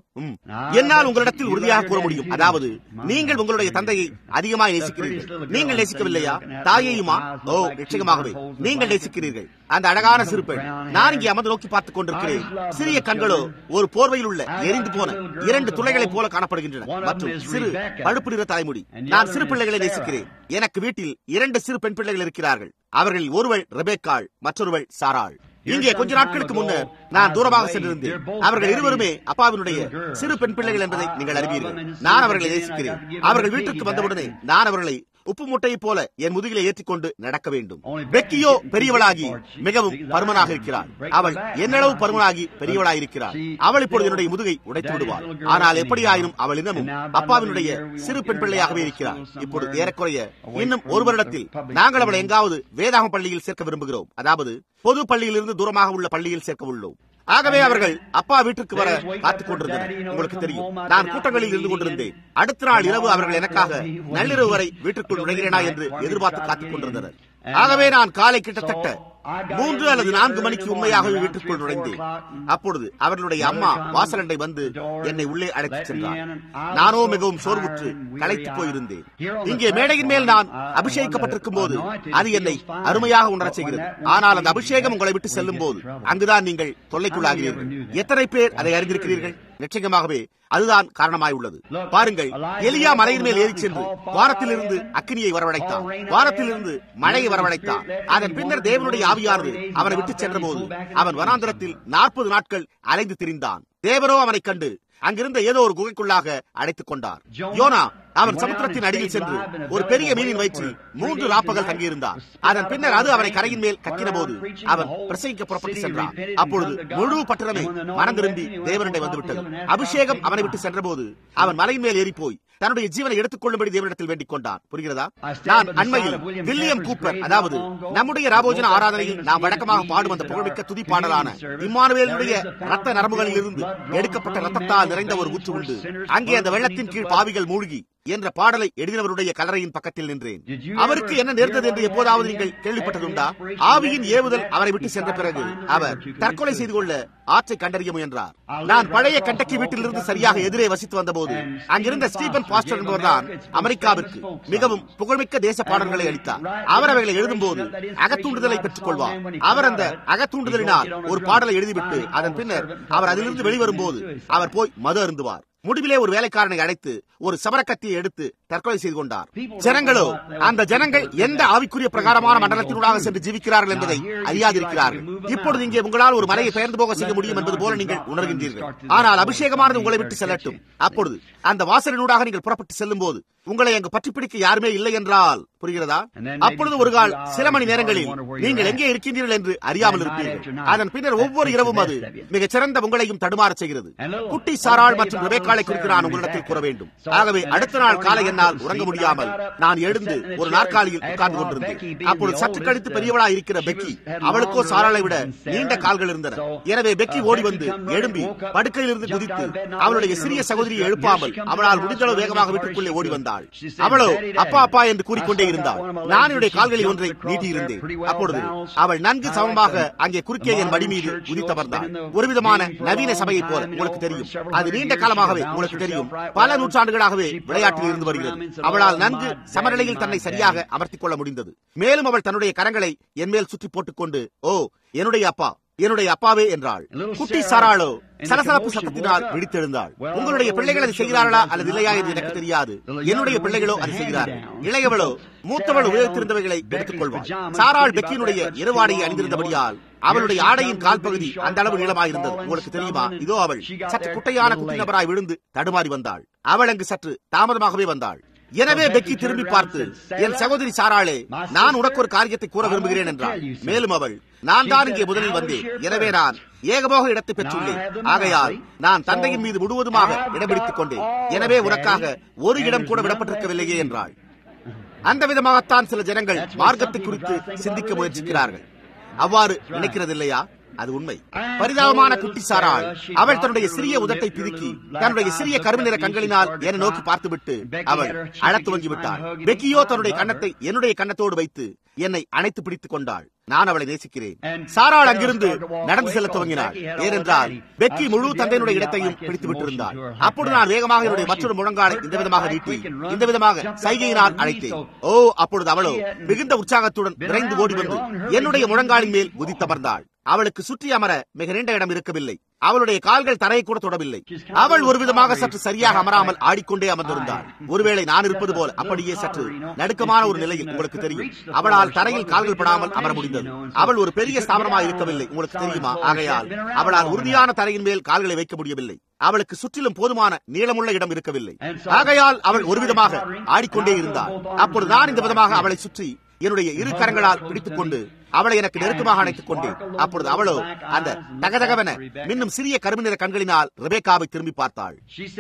என்னால் உங்களிடத்தில் உறுதியாக கூற முடியும் அதாவது நீங்கள் உங்களுடைய தந்தையை அதிகமாக நேசிக்கிறீர்கள் நீங்கள் நேசிக்கவில்லையா தாயையுமா ஓ நிச்சயமாகவே நீங்கள் நேசிக்கிறீர்கள் அந்த அழகான சிறு பெண் நான் இங்கே அமர்ந்து நோக்கி பார்த்துக் கொண்டிருக்கிறேன் சிறிய கண்களோ ஒரு போர்வையில் உள்ள எரிந்து போன இரண்டு துளைகளைப் போல காணப்படுகின்றன மற்றும் சிறு பழுப்பு நிற தலைமுடி நான் சிறு பிள்ளைகளை நேசிக்கிறேன் எனக்கு வீட்டில் இரண்டு சிறு பெண் பிள்ளைகள் இருக்கிறார்கள் அவர்களில் ஒருவள் ரெபேக்காள் மற்றொருவள் சாராள் இங்கே கொஞ்ச நாட்களுக்கு முன்னர் நான் தூரமாக சென்றிருந்தேன் அவர்கள் இருவருமே அப்பாவினுடைய சிறு பெண் பிள்ளைகள் என்பதை நீங்கள் அறிவீர்கள் நான் அவர்களை நேசிக்கிறேன் அவர்கள் வீட்டுக்கு வந்தவுடனே நான் அவர்களை உப்பு மூட்டையை போல என் முதுகிலே ஏற்றிக்கொண்டு நடக்க வேண்டும் பெக்கியோ பெரியவளாகி மிகவும் பருமனாக இருக்கிறாள் அவள் என்னளவு பருமனாகி பெரியவளாக இருக்கிறாள் அவள் இப்பொழுது என்னுடைய முதுகை உடைத்து விடுவாள் ஆனால் எப்படியாயினும் அவள் இன்னமும் அப்பாவினுடைய சிறு பெண் பிள்ளையாகவே இருக்கிறாள் இப்பொழுது ஏறக்குறைய இன்னும் ஒரு வருடத்தில் நாங்கள் அவளை எங்காவது வேதாகம் பள்ளியில் சேர்க்க விரும்புகிறோம் அதாவது பொது பள்ளியிலிருந்து தூரமாக உள்ள பள்ளியில் சேர்க்க உள்ளோம் ஆகவே அவர்கள் அப்பா வீட்டுக்கு வர காத்துக் கொண்டிருந்தனர் உங்களுக்கு தெரியும் நான் கூட்டங்களில் இருந்து கொண்டிருந்தேன் அடுத்த நாள் இரவு அவர்கள் எனக்காக நள்ளிரவு வரை வீட்டுக்குள் நுழைகிறேனா என்று எதிர்பார்த்து காத்துக் கொண்டிருந்தனர் ஆகவே நான் காலை கிட்டத்தட்ட மூன்று அல்லது நான்கு மணிக்கு உண்மையாகவே வீட்டுக்குள் நுழைந்தேன் அப்பொழுது அவர்களுடைய அம்மா வாசலண்டை வந்து என்னை உள்ளே அழைத்துச் சென்றார் நானோ மிகவும் சோர்வுற்று களைத்து போயிருந்தேன் இங்கே மேடையின் மேல் நான் அபிஷேகிக்கப்பட்டிருக்கும் போது அது என்னை அருமையாக உணரச் செய்கிறது ஆனால் அந்த அபிஷேகம் உங்களை விட்டு செல்லும் போது அங்குதான் நீங்கள் தொல்லைக்குள்ளாகிறீர்கள் எத்தனை பேர் அதை அறிந்திருக்கிறீர்கள் நிச்சயமாகவே அதுதான் காரணமாய் உள்ளது பாருங்கள் எலியா மலையின் மேல் ஏறி சென்று வானத்திலிருந்து அக்கினியை வரவழைத்தான் வானத்திலிருந்து மழையை வரவழைத்தான் அதன் பின்னர் தேவனுடைய ஆவியானது அவனை விட்டு சென்ற போது அவன் வனாந்திரத்தில் நாற்பது நாட்கள் அலைந்து திரிந்தான் தேவனோ அவனை கண்டு அங்கிருந்த ஏதோ ஒரு குகைக்குள்ளாக அடைத்துக் கொண்டார் யோனா அவன் சமுத்திரத்தின் அடியில் சென்று ஒரு பெரிய மீனின் வயிற்றில் மூன்று ராப்பகல் தங்கியிருந்தான் அதன் பின்னர் அது அவனை கரையின் மேல் கக்கின போது அவன் பிரசங்கிக்க புறப்பட்டு சென்றான் அப்பொழுது முழு பட்டணமே மனம் திரும்பி தேவனிடை வந்துவிட்டது அபிஷேகம் அவனை விட்டு சென்றபோது அவன் மலையின் மேல் ஏறி போய் தன்னுடைய ஜீவனை எடுத்துக் கொள்ளும்படி தேவனிடத்தில் வேண்டிக் கொண்டான் புரிகிறதா நான் அண்மையில் வில்லியம் கூப்பர் அதாவது நம்முடைய ராபோஜன ஆராதனையில் நாம் வழக்கமாக பாடும் அந்த புகழ்மிக்க துதி பாடலான இம்மானுவேலுடைய ரத்த நரம்புகளில் இருந்து எடுக்கப்பட்ட ரத்தத்தால் நிறைந்த ஒரு ஊற்று உண்டு அங்கே அந்த வெள்ளத்தின் கீழ் பாவிகள் மூழ்கி என்ற பாடலை எழுதினவருடைய கலரையின் பக்கத்தில் நின்றேன் அவருக்கு என்ன நேர்ந்தது என்று எப்போதாவது நீங்கள் கேள்விப்பட்டதுண்டா ஆவியின் ஏவுதல் அவரை விட்டு சென்ற பிறகு அவர் தற்கொலை செய்து கொள்ள ஆற்றை கண்டறிய முயன்றார் நான் பழைய கண்டக்கி வீட்டிலிருந்து சரியாக எதிரே வசித்து வந்தபோது அங்கிருந்த ஸ்டீபன் பாஸ்டர் என்பவர்தான் அமெரிக்காவிற்கு மிகவும் புகழ்மிக்க தேச பாடல்களை அளித்தார் அவர் அவைகளை எழுதும்போது அகத்தூண்டுதலை பெற்றுக் கொள்வார் அவர் அந்த அகத்தூண்டுதலினால் ஒரு பாடலை எழுதிவிட்டு அதன் பின்னர் அவர் அதிலிருந்து வெளிவரும் போது அவர் போய் மது அருந்துவார் முடிவிலே ஒரு வேலைக்காரனை அழைத்து ஒரு சமரக்கத்தியை எடுத்து தற்கொலை செய்து கொண்டார் ஜனங்களோ அந்த ஜனங்கள் எந்த ஆவிக்குரிய பிரகாரமான மண்டலத்தினூடாக சென்று ஜீவிக்கிறார்கள் என்பதை அறியாதிருக்கிறார்கள் இப்பொழுது இங்கே உங்களால் ஒரு மலையை பெயர்ந்து போக செய்ய முடியும் என்பது போல நீங்கள் உணர்கின்றீர்கள் ஆனால் அபிஷேகமானது உங்களை விட்டு செல்லட்டும் அப்பொழுது அந்த வாசலினூடாக நீங்கள் புறப்பட்டு செல்லும் போது உங்களை அங்கு பற்றி பிடிக்க யாருமே இல்லை என்றால் புரிகிறதா அப்பொழுது ஒரு கால் சில மணி நேரங்களில் நீங்கள் எங்கே இருக்கின்றீர்கள் என்று அறியாமல் இருப்பீர்கள் அதன் பின்னர் ஒவ்வொரு இரவும் அது மிகச் சிறந்த உங்களையும் தடுமாற செய்கிறது குட்டி சாராள் மற்றும் ரிபேக்காலை குறித்து நான் உங்களிடத்தில் கூற வேண்டும் ஆகவே அடுத்த நாள் காலை என்னால் உறங்க முடியாமல் நான் எழுந்து ஒரு நாற்காலியில் உட்கார்ந்து கொண்டிருந்தேன் அப்பொழுது சற்று கழித்து பெரியவளா இருக்கிற பெக்கி அவளுக்கோ சாராளை விட நீண்ட கால்கள் இருந்தன எனவே பெக்கி ஓடி வந்து எழும்பி படுக்கையில் இருந்து குதித்து அவளுடைய சிறிய சகோதரியை எழுப்பாமல் அவளால் முடிந்தளவு வேகமாக வீட்டுக்குள்ளே ஓடி வந்தாள் அவளோ அப்பா அப்பா என்று கூறிக்கொண்டே இருந்தாள் நான் என்னுடைய கால்களில் ஒன்றை நீட்டியிருந்தேன் அப்பொழுது அவள் நன்கு சமமாக அங்கே குறுக்கே என் மடி மீது குதித்தமர்ந்தாள் ஒரு விதமான நவீன சபையை போல உங்களுக்கு தெரியும் அது நீண்ட காலமாகவே உங்களுக்கு தெரியும் பல நூற்றாண்டுகளாகவே விளையாட்டில் இருந்து வருகிறது அவளால் நன்கு சமநிலையில் தன்னை சரியாக அமர்த்திக் கொள்ள முடிந்தது மேலும் அவள் தன்னுடைய கரங்களை என் மேல் சுற்றி போட்டுக்கொண்டு ஓ என்னுடைய அப்பா என்னுடைய அப்பாவே என்றாள் குட்டி சாராளோ சலசலப்பு சத்தத்தினால் விழித்தெழுந்தாள் உங்களுடைய பிள்ளைகள் அதை செய்கிறார்களா அல்லது இல்லையா என்று எனக்கு தெரியாது என்னுடைய பிள்ளைகளோ அதை செய்கிறார்கள் இளையவளோ மூத்தவள் உபயோகித்திருந்தவைகளை எடுத்துக் கொள்வாள் சாராள் பெக்கியினுடைய இருவாடையை அணிந்திருந்தபடியால் அவளுடைய ஆடையின் கால் பகுதி அந்த அளவு நீளமாயிருந்தது உங்களுக்கு தெரியுமா இதோ அவள் சற்று குட்டையான குட்டி நபராய் விழுந்து தடுமாறி வந்தாள் அவள் அங்கு சற்று தாமதமாகவே வந்தாள் எனவே பெக்கி திரும்பி பார்த்து என் சகோதரி சாராளே நான் உனக்கு ஒரு காரியத்தை கூற விரும்புகிறேன் என்றாள் மேலும் அவள் நான் தான் இங்கே முதலில் வந்தேன் எனவே நான் ஏகபோக இடத்தை பெற்றுள்ளேன் ஆகையால் நான் தந்தையின் மீது முழுவதுமாக இடம்பிடித்துக் கொண்டேன் எனவே உனக்காக ஒரு இடம் கூட விடப்பட்டிருக்கவில்லையே என்றாள் அந்த விதமாகத்தான் சில ஜனங்கள் மார்க்கத்தை குறித்து சிந்திக்க முயற்சிக்கிறார்கள் அவ்வாறு நினைக்கிறது இல்லையா அது உண்மை பரிதாபமான குட்டி சாராள் அவள் தன்னுடைய சிறிய உதட்டை பிதுக்கி தன்னுடைய சிறிய கருமை நிற கண்களினால் என்னை நோக்கி பார்த்துவிட்டு அவள் அழத் துவங்கி விட்டாள் பெக்கியோ தன்னுடைய கன்னத்தை என்னுடைய கன்னத்தோடு வைத்து என்னை அணைத்து பிடித்துக் கொண்டாள் நான் அவளை நேசிக்கிறேன் சாராள் அங்கிருந்து நடந்து செல்ல துவங்கினாள் ஏனென்றால் பெக்கி முழு தந்தையினுடைய இடத்தையும் பிடித்து விட்டிருந்தாள் அப்பொழுது நான் வேகமாக என்னுடைய மற்றொரு முழங்காலை இந்த விதமாக நீட்டி இந்த விதமாக சைகையினால் அழைத்தேன் ஓ அப்பொழுது அவளோ மிகுந்த உற்சாகத்துடன் விரைந்து ஓடி வந்து என்னுடைய முழங்காலின் மேல் குதித்தமர்ந்தாள் அவளுக்கு சுற்றி அமர மிக நீண்ட இடம் இருக்கவில்லை அவளுடைய கால்கள் தரையை கூட தொடவில்லை அவள் ஒரு விதமாக சற்று சரியாக அமராமல் ஆடிக்கொண்டே அமர்ந்திருந்தாள் ஒருவேளை நான் இருப்பது போல் அப்படியே சற்று நடுக்கமான ஒரு நிலையில் உங்களுக்கு தெரியும் அவளால் தரையில் கால்கள் படாமல் அமர முடிந்தது அவள் ஒரு பெரிய ஸ்தாபனமாக இருக்கவில்லை உங்களுக்கு தெரியுமா ஆகையால் அவளால் உறுதியான தரையின் மேல் கால்களை வைக்க முடியவில்லை அவளுக்கு சுற்றிலும் போதுமான நீளமுள்ள இடம் இருக்கவில்லை ஆகையால் அவள் ஒரு விதமாக ஆடிக்கொண்டே இருந்தாள் அப்பொழுது நான் இந்த விதமாக அவளை சுற்றி என்னுடைய இரு கரங்களால் பிடித்துக் கொண்டு அவளை எனக்கு நெருக்கமாக அணைத்துக் கொண்டேன் அப்பொழுது அவளோ அந்த தகதகவென இன்னும் சிறிய கருமை நிற கண்களினால் ரெபேக்காவை திரும்பி பார்த்தாள்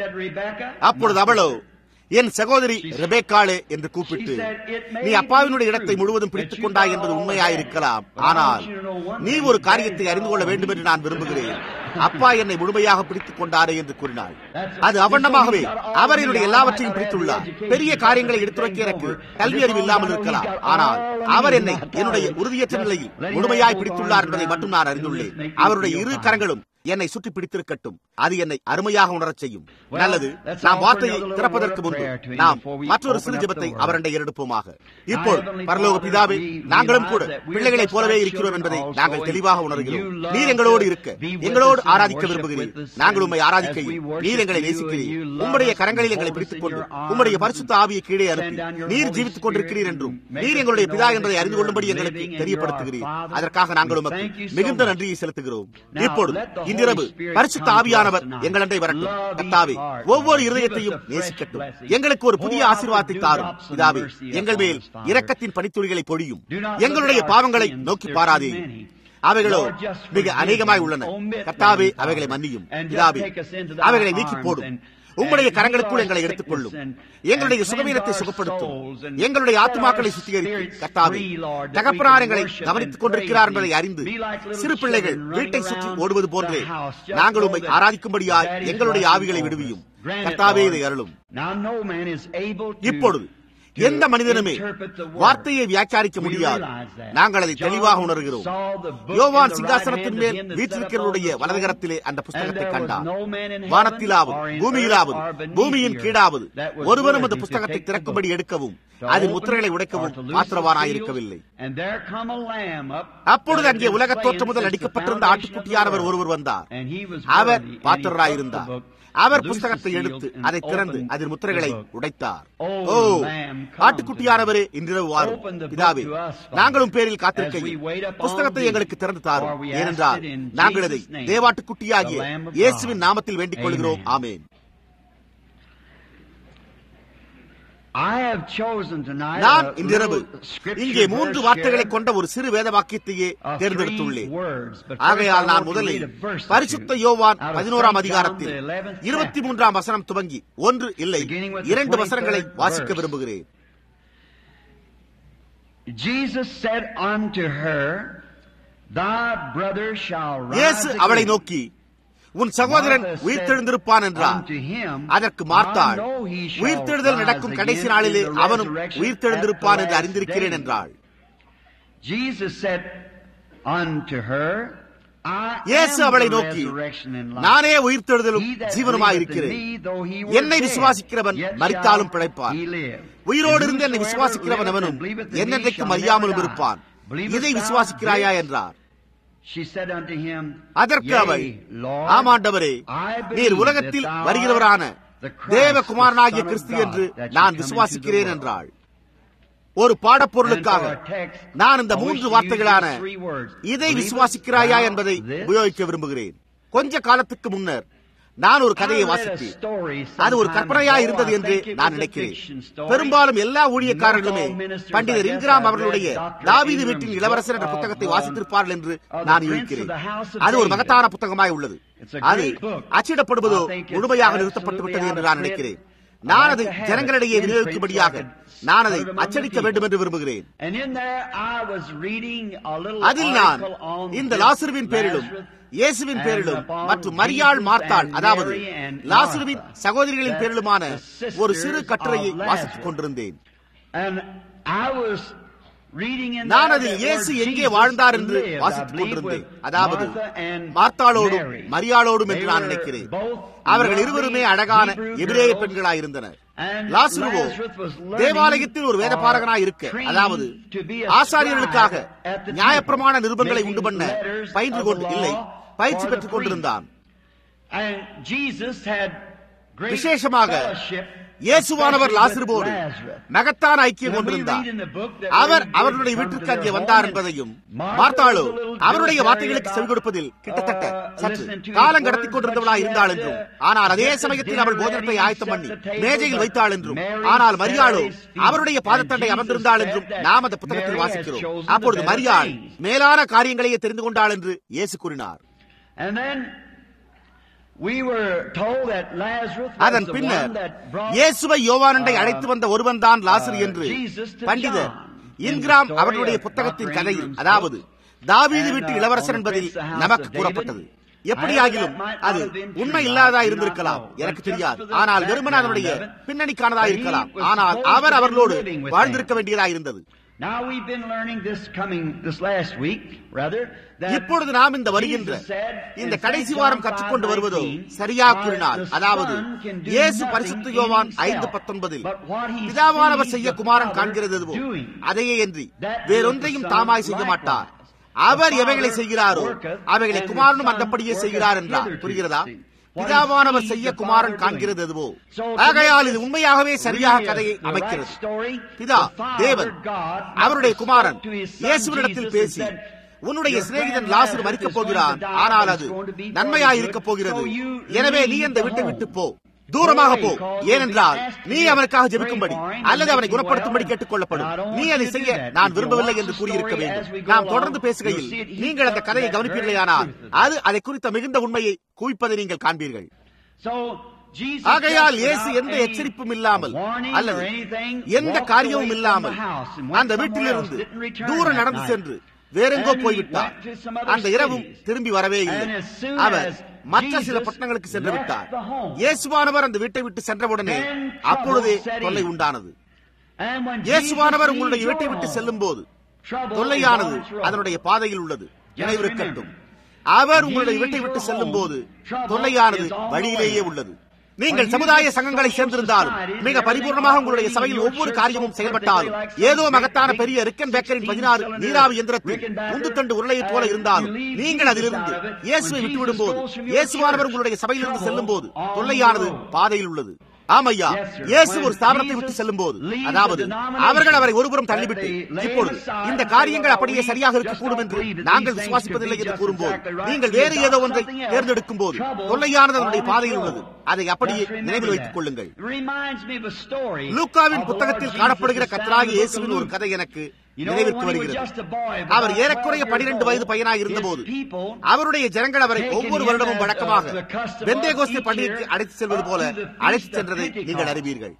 அப்பொழுது அவளோ என் சகோதரி ரெபேக்காளே என்று கூப்பிட்டு நீ அப்பாவினுடைய இடத்தை முழுவதும் பிடித்துக் கொண்டாய் என்பது உண்மையாயிருக்கலாம் ஆனால் நீ ஒரு காரியத்தை அறிந்து கொள்ள வேண்டும் என்று நான் விரும்புகிறேன் அப்பா என்னை முழுமையாக பிடித்துக் கொண்டாரே என்று கூறினாள் அது அவண்ணமாகவே அவர் என்னுடைய எல்லாவற்றையும் பிடித்துள்ளார் பெரிய காரியங்களை எடுத்துரைக்க எனக்கு கல்வி அறிவு இல்லாமல் இருக்கலாம் ஆனால் அவர் என்னை என்னுடைய உறுதியற்ற நிலையில் முழுமையாய் பிடித்துள்ளார் என்பதை மட்டும் நான் அறிந்துள்ளேன் அவருடைய இரு கரங்களும் என்னை சுற்றி பிடித்திருக்கட்டும் அது என்னை அருமையாக உணரச் செய்யும் நல்லது நாம் வார்த்தையை திறப்பதற்கு முன்பு நாம் மற்றொரு சிறு ஜபத்தை அவரண்டை எடுப்போமாக இப்போ பரலோக பிதாவே நாங்களும் கூட பிள்ளைகளைப் போலவே இருக்கிறோம் என்பதை நாங்கள் தெளிவாக உணர்கிறோம் நீர் எங்களோடு இருக்க எங்களோடு ஆராதிக்க விரும்புகிறீர் நாங்கள் உண்மை ஆராதிக்கையில் நீர் எங்களை நேசிக்கிறீர் உம்முடைய கரங்களில் எங்களை பிடித்துக் கொண்டு உம்முடைய பரிசுத்த ஆவியை கீழே அனுப்பி நீர் ஜீவித்துக் கொண்டிருக்கிறீர் என்றும் நீர் எங்களுடைய பிதா என்பதை அறிந்து கொள்ளும்படி எங்களுக்கு தெரியப்படுத்துகிறீர் அதற்காக நாங்கள் உமக்கு மிகுந்த நன்றியை செலுத்துகிறோம் இப்பொழுது இன்றிரவு பரிசுத்த ஆவியானவர் எங்களண்டை வரட்டும் கத்தாவே ஒவ்வொரு இருதயத்தையும் நேசிக்கட்டும் எங்களுக்கு ஒரு புதிய ஆசீர்வாதத்தை தாரும் பிதாவே எங்கள் மேல் இரக்கத்தின் பனித்துளிகளை பொழியும் எங்களுடைய பாவங்களை நோக்கி பாராதே அவைகளோ மிக அநேகமாய் உள்ளன கத்தாவே அவைகளை மன்னியும் பிதாவே அவைகளை நீக்கி போடும் உம்முடைய கரங்களுக்குள் எங்களை எடுத்துக் கொள்ளும் எங்களுடைய சுகவீனத்தை சுகப்படுத்தும் எங்களுடைய ஆத்மாக்களை சுத்திகரித்து கத்தாவே தகப்பனார் எங்களை கவனித்துக் கொண்டிருக்கிறார் என்பதை அறிந்து சிறு பிள்ளைகள் வீட்டை சுற்றி ஓடுவது போன்றே நாங்கள் உண்மை ஆராதிக்கும்படியாய் எங்களுடைய ஆவிகளை விடுவியும் கத்தாவே இதை அருளும் இப்பொழுது எந்த மனிதனுமே வார்த்தையை வியாக்கியானிக்க முடியாது நாங்கள் அதை தெளிவாக உணர்கிறோம் யோவான் சிங்காசனத்தின் மேல் வீற்றிருக்கிறவருடைய வலதுகரத்திலே அந்த புஸ்தகத்தை கண்டார் வானத்திலாவது பூமியிலாவது பூமியின் கீழாவது ஒருவரும் அந்த புஸ்தகத்தை திறக்கும்படி எடுக்கவும் அதன் முத்திரைகளை உடைக்கவும் மாத்திரவானாயிருக்கவில்லை அப்பொழுது அங்கே உலக தோற்றம் முதல் அடிக்கப்பட்டிருந்த ஆட்டுக்குட்டியானவர் ஒருவர் வந்தார் அவர் பாத்திரராயிருந்தார் அவர் புஸ்தகத்தை எடுத்து அதை திறந்து அதில் முத்திரைகளை உடைத்தார் ஓ ஆட்டுக்குட்டியானவரே இன்றிரவு வாரும் பிதாவே நாங்களும் பேரில் காத்திருக்கையில் புஸ்தகத்தை எங்களுக்கு திறந்து தாரும் ஏனென்றால் நாங்கள் அதை தேவாட்டுக்குட்டியாகிய இயேசுவின் நாமத்தில் வேண்டிக் கொள்கிறோம் ஆமேன் நான் இன்றிரவு இங்கே மூன்று வார்த்தைகளை கொண்ட ஒரு சிறு வேத வாக்கியத்தையே தேர்ந்தெடுத்துள்ளேன் ஆகையால் நான் முதலில் பரிசுத்த யோவான் பதினோராம் அதிகாரத்தில் இருபத்தி மூன்றாம் வசனம் துவங்கி ஒன்று இல்லை இரண்டு வசனங்களை வாசிக்க விரும்புகிறேன் Jesus said unto her, Thy brother shall rise இயேசு அவளை again. நோக்கி உன் சகோதரன் உயிர்த்தெழுந்திருப்பான் என்றார் அதற்கு மார்த்தாள் உயிர்த்தெழுதல் நடக்கும் கடைசி நாளிலே அவனும் உயிர்த்தெழுந்திருப்பான் என்று அறிந்திருக்கிறேன் என்றாள் Jesus said unto her, I இயேசு am அவளை the நோக்கி resurrection and life. நானே உயிர்த்தெழுதலும் He that ஜீவனுமாயிருக்கிறேன் believeth in me, though he were என்னை dead, விசுவாசிக்கிறவன் yet மரித்தாலும் shall பிழைப்பான் he live. உயிரோடு இருந்து என்னை And விசுவாசிக்கிறவன் whosoever அவனும் liveth in me என்னென்றைக்கும் shall அறியாமலும் never die. இருப்பான் Believest இதை thou விசுவாசிக்கிறாயா this? என்றார் She said unto him, அதற்கு Yea, அவள் Lord, ஆமாண்டவரே I believe நீர் உலகத்தில் that thou வருகிறவரான art the Christ, தேவகுமாரனாகிய the Son of Kristu God, என்று that should நான் come into விசுவாசிக்கிறேன் the world. என்றாள் ஒரு பாடப்பொருளுக்காக And for a text, நான் இந்த I wish மூன்று to use வார்த்தைகளான these three words. இதை Believest விசுவாசிக்கிறாயா thou என்பதை this? உபயோகிக்க விரும்புகிறேன் கொஞ்ச காலத்துக்கு முன்னர் நான் ஒரு கதையை I read a வாசித்தேன் story அது ஒரு sometime கற்பனையா ago. இருந்தது I என்று think it நான் was a நினைக்கிறேன் fiction story. பெரும்பாலும் எல்லா ஊழியக்காரர்களுமே Most all ministers, பண்டிதர் I guess, இன்கிராம் have அவர்களுடைய read Dr. தாவீது Ingram's வீட்டின் இளவரசர் என்ற book புத்தகத்தை of, வாசித்திருப்பார்கள் என்று of the நான் Prince யூகிக்கிறேன் of the House of அது ஒரு David. மகத்தான புத்தகமாய் உள்ளது It's a அது great book. அச்சிடப்படுவதோ I think it's முழுமையாக absolutely நிறுத்தப்பட்டு விட்டது out என்று of நான் print. நினைக்கிறேன் I'd நான் like அதை to have ஜனங்களிடையே it in print விநியோகிக்கும்படியாக so I could நான் அதை put it among அச்சடிக்க the வேண்டும் people. என்று விரும்புகிறேன் And in there I was reading a little அதில் நான் article on இந்த this லாசுருவின் பேரிலும் Lazarus இயேசுவின் and பேரிலும் upon மற்றும் மரியாள் Jesus மார்த்தாள் and அதாவது Mary and லாசுருவின் Martha, சகோதரிகளின் that பேரிலுமான the ஒரு சிறு sisters கட்டுரையை of வாசித்துக் Lazarus. கொண்டிருந்தேன் And I was reading in நான் there அதில் that இயேசு where எங்கே Jesus வாழ்ந்தார் என்று lived, I வாசித்துக் believe, கொண்டிருந்தேன் with அதாவது Martha and மார்த்தாளோடும் Mary. மரியாளோடும் என்று They நான் were நினைக்கிறேன் both அவர்கள் lovely இருவருமே அழகான Hebrew எபிரேய girls. பெண்களாயிருந்தனர் And லாசுருவோ Lazarus was learning தேவாலயத்தில் ஒரு வேத or பாரகனாய் இருக்க trained அதாவது to be a ஆசாரியர்களுக்காக scribe at the நியாயப்பிரமாண temple, நிருபங்களை making உண்டு பண்ண letters பயின்று of கொண்டு the இல்லை law பயிற்சி for the பெற்றுக் கொண்டிருந்தான் And Jesus had great விசேஷமாக fellowship, இயேசுவானவர் especially with லாசருவோடு Lazarus. மகத்தான ஐக்கியம் When we கொண்டிருந்தார் read in the book that our when he அவர்களுடைய did come வீட்டிற்கு to அங்கே their வந்தார் home, என்பதையும் Martha மார்த்தாளோ was a little அவருடைய dilatory வார்த்தைகளுக்கு about, செவி கொடுப்பதில் கிட்டத்தட்ட uh, சற்று listening to his காலம் words, கடத்திக் கொண்டிருந்தவளா but she இருந்தாள் had, என்றும் uh, ஆனால் அதே set the சமயத்தில் அவள் dinner போதனத்தை ready, ஆயத்தம் set பண்ணி the table, மேஜையில் but வைத்தாள் என்றும் Mary ஆனால் sat மரியாளோ at his feet, அவருடைய and பாதத்தண்டை Jesus அமர்ந்திருந்தாள் said என்றும் that நாம் அந்த புத்தகத்தில் Mary has வாசிக்கிறோம் chosen the அப்பொழுது better மரியாள் things. மேலான காரியங்களையே தெரிந்து கொண்டாள் என்று இயேசு கூறினார் And then we were told that Lazarus was அதன் the பின்னர் one that brought இயேசுவை யோவானண்டை uh, அழைத்து வந்த ஒருவன் தான் லாசர் uh, என்று Jesus to பண்டிதர் John. Ingram In the story அவர்களுடைய of புத்தகத்தின் Dr. கதையில் Ingram's அதாவது book. தாவீது And, வீட்டு uh, இளவரசர் on the என்பதில் Prince of the House நமக்கு of கூறப்பட்டது David. எப்படியாகிலும் However, that might அது not have been true. உண்மை இல்லாததா I do not இருந்திருக்கலாம் know. எனக்கு But just தெரியாது for the ஆனால் வெறுமன background அதனுடைய of it, பின்னணிக்கானதா that he இருக்கலாம் was ஆனால் supposed அவர் to be அவர்களோடு living with வாழ்ந்திருக்க them. வேண்டியதா இருந்தது Now we've been learning this coming this last week, rather. That இப்பொழுது நாம் இந்த வருகின்ற Jesus said இந்த in கடைசி St. வாரம் John கற்றுக்கொண்டு வருவதோ 5:19, சரியாக "For கூறினார் the அதாவது Son can do இயேசு nothing பரிசுத்த in யோவான் himself, ஐந்து பத்தொன்பதில் but what he பிதாவானவர் sees செய்ய the குமாரன் Father காண்கிறது எதுவோ doing. அதையே என்று That வேறொன்றையும் is the Son தாமாய் செய்ய மாட்டார் likewise. அவர் The எவைகளை Father செய்கிறாரோ worketh, அவைகளை and the குமாரனும் Son அந்தப்படியே worketh செய்கிறார் என்றார் hitherto. புரிகிறதா See? What பிதாவானவர் he sees செய்ய the குமாரன் Father காண்கிறது doing. எதுவோ So to ஆகையால் make இது this உண்மையாகவே சரியாக really கதையை the right அமைக்கிறது story, பிதா the Father, தேவன் God, அவருடைய குமாரன் spoke to his son இயேசுவினிடத்தில் Jesus பேசி and said, உன்னுடைய "Your சிநேகிதன் friend லாசர் Lazarus மறிக்கப் is going போகிறான் to die, ஆனால் but அது it's going to be for நன்மையாய் good. இருக்கப் போகிறது So you எனவே நீ leave அந்த the வீட்டை home. விட்டு போ தூரமாக போ Pray, because ஏனென்றால் you'll be asked நீ to அவனுக்காக pray ஜெபிக்கும்படி for him அல்லது and அவனை make you குணப்படுத்தும்படி well. கேட்டுக்கொள்ளப்படும் And I don't நீ want அதை you to செய்ய do that. நான் If you விரும்பவில்லை watch என்று the கூறியிருக்க story வேண்டும் as we go நாம் along, தொடர்ந்து பேசுகையில் you'll see it. He நீங்கள் அந்த comes கதையை that கவனிப்பீர்களேயானால் very truth. அது அதை குறித்த மிகுந்த உண்மையை குவிப்பதை நீங்கள் காண்பீர்கள் So, Jesus ஆகையால் just இயேசு without எந்த any எச்சரிப்பும் இல்லாமல் warning அல்லது or anything, எந்த walked காரியமும் away from இல்லாமல் the house and went அந்த somewhere வீட்டிலிருந்து else, didn't return தூரம் that நடந்து night. சென்று வேறெங்கோ And he போய்விட்டார் went to some other அந்த இரவும் cities. திரும்பி வரவே இல்லை And as soon our as மற்ற சில Jesus பட்டணங்களுக்கு சென்று left விட்டார் the home, இயேசுவானவர் அந்த வீட்டை விட்டு சென்றவுடனே then trouble அப்பொழுதே set in. தொல்லை உண்டானது And when இயேசுவானவர் Jesus உங்களுடைய leaves வீட்டை your விட்டு home, செல்லும் போது trouble தொல்லையானது is on its road. அதனுடைய பாதையில் உள்ளது நினைவிருக்கட்டும் remember, அவர் leave உங்களுடைய வீட்டை your விட்டு home, செல்லும் போது trouble தொல்லையானது is on the வழியிலேயே way. உள்ளது நீங்கள் சமுதாய சங்கங்களை சேர்ந்திருந்தாலும் மிக பரிபூர்ணமாக உங்களுடைய சபையில் ஒவ்வொரு காரியமும் செயல்பட்டாலும் ஏதோ மகத்தான பெரிய ரிக்கன் பேக்கரின் பதினாறு நீராவி எந்திரத்தில் உந்துத்தண்டு உருளையைப் போல இருந்தாலும் நீங்கள் அதிலிருந்து இயேசுவை விட்டுவிடும் போது இயேசுவானவர் உங்களுடைய சபையிலிருந்து செல்லும் போது தொல்லையானது பாதையில் உள்ளது ஆமையா இயேசு ஒரு ஸ்தாபனத்தை விட்டு செல்லும் போது அதாவது அவர்கள் அவரை ஒருபுறம் தள்ளிவிட்டு இப்பொழுது இந்த காரியங்கள் அப்படியே சரியாக இருக்கக்கூடும் என்று நாங்கள் விசுவாசிப்பதில்லை என்று கூறும்போது நீங்கள் வேறு ஏதோ ஒன்றை தேர்ந்தெடுக்கும் போது தொல்லையானது அதனுடைய பாதையில் உள்ளது அதை அப்படியே நினைவில் வைத்துக் கொள்ளுங்கள் லூக்காவின் புத்தகத்தில் காணப்படுகிற கத்தராகி இயேசுவின் ஒரு கதை எனக்கு நினைவிற்கு வருகிறது அவர் ஏறக்குறைய பனிரெண்டு வயது பையனாக இருந்தபோது அவருடைய ஜனங்கள் அவரை ஒவ்வொரு வருடமும் வழக்கமாக வெந்தேகோஸ்தி பண்டிகைக்கு அழைத்து செல்வது போல அழைத்து சென்றதை நீங்கள் அறிவீர்கள்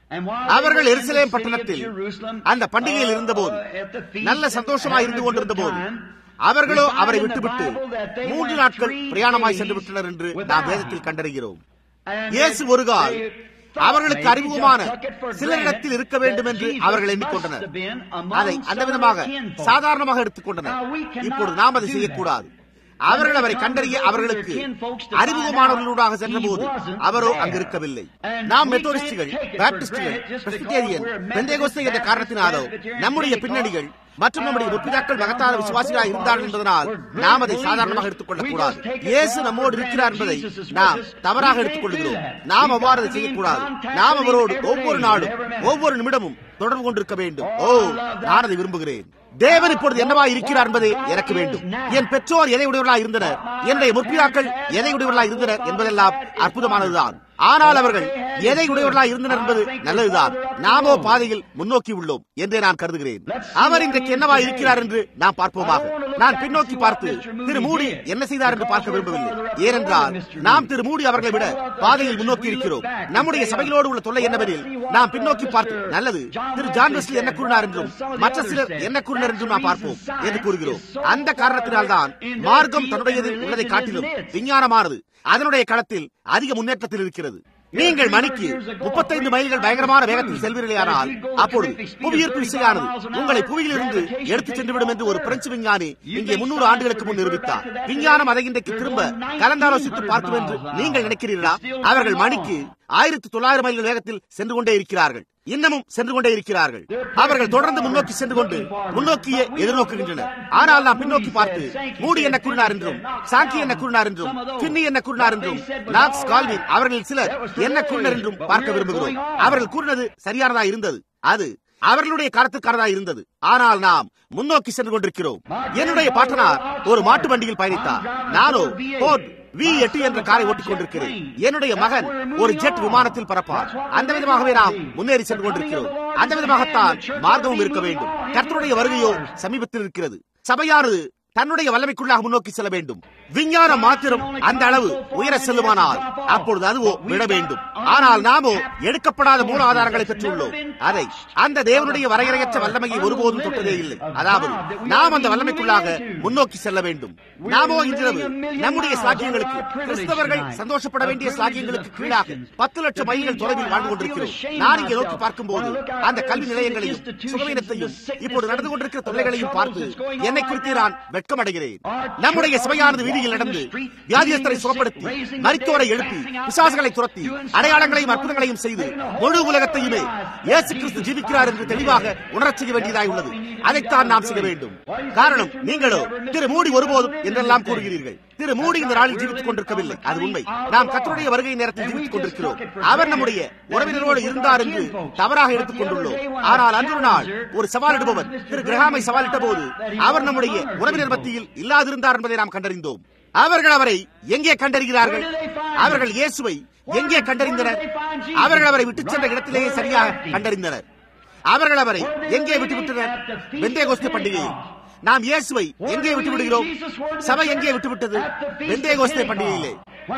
அவர்கள் எருசலேம் பட்டணத்தில் அந்த பண்டிகையில் இருந்தபோது நல்ல சந்தோஷமாக இருந்து கொண்டிருந்த போது அவர்களோ அவரை விட்டுவிட்டு மூன்று நாட்கள் பிரயாணமாய் சென்று விட்டனர் என்று நாம் வேதத்தில் கண்டறிகிறோம் இயேசு ஒரு கால் அவர்களுக்கு அறிமுகமான சிலரிடத்தில் இருக்க வேண்டும் என்று அவர்கள் எண்ணிக்கொண்டனர் அதை அந்த விதமாக சாதாரணமாக எடுத்துக்கொண்டனர் இப்போது நாம் அதை செய்யக்கூடாது அவர்கள் அவரை கண்டறிய அவர்களுக்கு அறிமுகமானவர்களூடாக சென்றபோது அவரோ அங்கு இருக்கவில்லை நாம் மெத்தோடிஸ்டுகள் பாப்டிஸ்டுகள் பிரெஸ்பிட்டேரியன் பெந்தேகோஸ்தே என்ற காரணத்தினாலோ நம்முடைய பின்னணிகள் மற்றும் நம்முடைய முற்பிதாக்கள் மகத்தான விசுவாசிகளாக இருந்தார்கள் என்பதனால் நாம் அதை சாதாரணமாக எடுத்துக் கொள்ளக்கூடாது இயேசு நம்மோடு இருக்கிறார் என்பதை நாம் தவறாக எடுத்துக் கொள்கிறோம் நாம் அவ்வாறு அதை செய்யக்கூடாது நாம் அவரோடு ஒவ்வொரு நாளும் ஒவ்வொரு நிமிடமும் தொடர்பு கொண்டிருக்க வேண்டும் ஓ நான் அதை விரும்புகிறேன் தேவன் இப்பொழுது என்னவா இருக்கிறார் என்பதே எனக்கு வேண்டும் என் பெற்றோர் எதை உடையவர்களாக இருந்தனர் என்னுடைய முற்பிதாக்கள் எதை உடையவர்களாக இருந்தனர் என்பதெல்லாம் அற்புதமானதுதான் ஆனால் அவர்கள் எதை உடையவர்களாக இருந்தனர் என்பது நல்லதுதான் நாமோ பாதையில் முன்னோக்கி உள்ளோம் என்றே நான் கருதுகிறேன் அவர் இன்றைக்கு என்னவா இருக்கிறார் என்று நாம் பார்ப்போமாக நான் பின்னோக்கி பார்த்து திரு மூடி என்ன செய்தார் என்று பார்க்க விரும்பவில்லை ஏனென்றால் நாம் திரு மூடி அவர்களை விட பாதையில் முன்னோக்கி இருக்கிறோம் நம்முடைய சபைகளோடு உள்ள தொல்லை என்னவெனில் நாம் பின்னோக்கி பார்த்து நல்லது திரு ஜான் வெஸ்லி என்ன கூறினார் என்றும் மற்ற சிலர் என்ன கூறினர் என்றும் நாம் பார்ப்போம் என்று கூறுகிறோம் அந்த காரணத்தினால்தான் மார்க்கம் தன்னுடையதில் உள்ளதை காட்டிலும் விஞ்ஞானமானது அதனுடைய களத்தில் அதிக முன்னேற்றத்தில் இருக்கிறது நீங்கள் மணிக்கு முப்பத்தைந்து மைல்கள் பயங்கரமான வேகத்தில் செல்வீர்களானால் அப்பொழுது புவியீர்ப்பு விசையானது உங்களை புவியிலிருந்து எடுத்துச் சென்றுவிடும் என்று ஒரு பிரெஞ்சு விஞ்ஞானி இங்கே முன்னூறு ஆண்டுகளுக்கு முன் நிரூபித்தார் விஞ்ஞானம் அதை இன்றைக்கு திரும்ப கலந்தாலோசித்து பார்க்கும் என்று நீங்கள் நினைக்கிறீர்களா அவர்கள் மணிக்கு ஆயிரத்தி தொள்ளாயிரம் மைல்கள் வேகத்தில் சென்று கொண்டே இருக்கிறார்கள் இன்னமும் சென்று கொண்டே இருக்கிறார்கள் அவர்கள் தொடர்ந்து முன்னோக்கி சென்று கொண்டு முன்னோக்கியே எதிர்நோக்குகின்றனர் ஆனால் நாம் பின்னோக்கி பார்த்து மூடி என்ன கூறினார் என்றும் சாங்கி என்ன கூறினார் என்றும் பின்னி என்ன கூறினார் என்றும் நாக்ஸ் கால்வின் அவர்கள் சிலர் என்ன கூறினர் என்றும் பார்க்க விரும்புகிறோம் அவர்கள் கூறினது சரியானதா இருந்தது அது அவர்களுடைய காலத்துக்கானதா இருந்தது ஆனால் நாம் முன்னோக்கி சென்று கொண்டிருக்கிறோம் என்னுடைய பாட்டனார் ஒரு மாட்டு வண்டியில் பயணித்தார் நானோ போர்ட் வி எட்டு என்ற காரை ஓட்டிக் கொண்டிருக்கிறேன் என்னுடைய மகன் ஒரு ஜெட் விமானத்தில் பறப்பார் அந்த விதமாகவே நாம் முன்னேறி சென்று கொண்டிருக்கிறோம் அந்த விதமாகத்தான் மார்க்கமும் இருக்க வேண்டும் கர்த்தருடைய வருகையோ சமீபத்தில் இருக்கிறது சபையானது தன்னுடைய வல்லமைக்குள்ளாக முன்னோக்கி செல்ல வேண்டும் விஞ்ஞானம் மாத்திரம் அந்த அளவு உயர செல்லுமானால் அப்பொழுது அதுவோ விட வேண்டும் ஆனால் நாமோ எடுக்கப்படாத மூல ஆதாரங்களை பெற்றுள்ளோம் அதை அந்த தேவனுடைய வரையறையற்ற வல்லமையை ஒருபோதும் தொட்டதே இல்லை அதாவது நாம் அந்த வல்லமைக்குள்ளாக முன்னோக்கி செல்ல வேண்டும் நாமோ இன்றிரவு நம்முடைய சாக்கியங்களுக்கு கிறிஸ்தவர்கள் சந்தோஷப்பட வேண்டிய சாக்கியங்களுக்கு கீழாக பத்து லட்சம் மைல்கள் தொலைவில் வாழ்ந்து கொண்டிருக்கிறோம் நான் இங்கே நோக்கி பார்க்கும் போது அந்த கல்வி நிலையங்களையும் சுகவீனத்தையும் இப்போது நடந்து கொண்டிருக்கிற தொல்லைகளையும் பார்த்து என்னை குறித்து நான் வெட்கமடைகிறேன் நம்முடைய சபையானது வீதியில் நடந்து வியாதியஸ்தரை சுகப்படுத்தி மருத்துவரை எழுப்பி பிசாசுகளை துரத்தி அடையாளங்களையும் அற்புதங்களையும் செய்து முழு உலகத்தையுமே இயேசு கிறிஸ்து ஜீவிக்கிறார் என்று தெளிவாக உணரச் செய்ய வேண்டியதாய் உள்ளது அதைத்தான் நாம் செய்ய வேண்டும் காரணம் நீங்களோ திரு மூடி ஒருபோதும் என்றெல்லாம் கூறுகிறீர்கள் திரு மூடி இந்த நாளில் ஜீவித்துக் கொண்டிருக்கவில்லை அது உண்மை நாம் கத்தருடைய வருகை நேரத்தில் ஜீவித்துக் கொண்டிருக்கிறோம் அவர் நம்முடைய உறவினரோடு இருந்தார் என்று தவறாக எடுத்துக் கொண்டுள்ளோம் ஆனால் அன்று நாள் ஒரு சவாலிடுபவர் திரு கிரகாமை சவாலிட்ட போது அவர் நம்முடைய உறவினர் மத்தியில் இல்லாதிருந்தார் என்பதை நாம் கண்டறிந்தோம் அவர்கள் அவரை எங்கே கண்டறிகிறார்கள் அவர்கள் இயேசுவை எங்கே கண்டறிந்தனர் அவர்கள் அவரை விட்டுச் சென்ற இடத்திலேயே சரியாக கண்டறிந்தனர் அவர்கள் அவரை எங்கே விட்டுவிட்டனர் வெந்தே கோஸ்தி பண்டிகையை நாம் இயேசுவை எங்கே விட்டு விடுகிறோம் சபை எங்கே விட்டுவிட்டது பெந்தே கோஸ்தே பண்டிகையிலே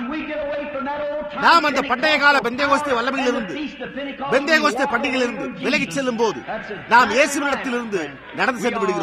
நாம் அந்த பண்டைய கால பெந்தேகோஸ்தே வல்லமையிலிருந்து பெந்தேகோஸ்தே பண்டிகையிலிருந்து விலகிச் செல்லும் போது நாம் இயேசுவிடத்திலிருந்து நடந்து சென்று விடுகிறோம்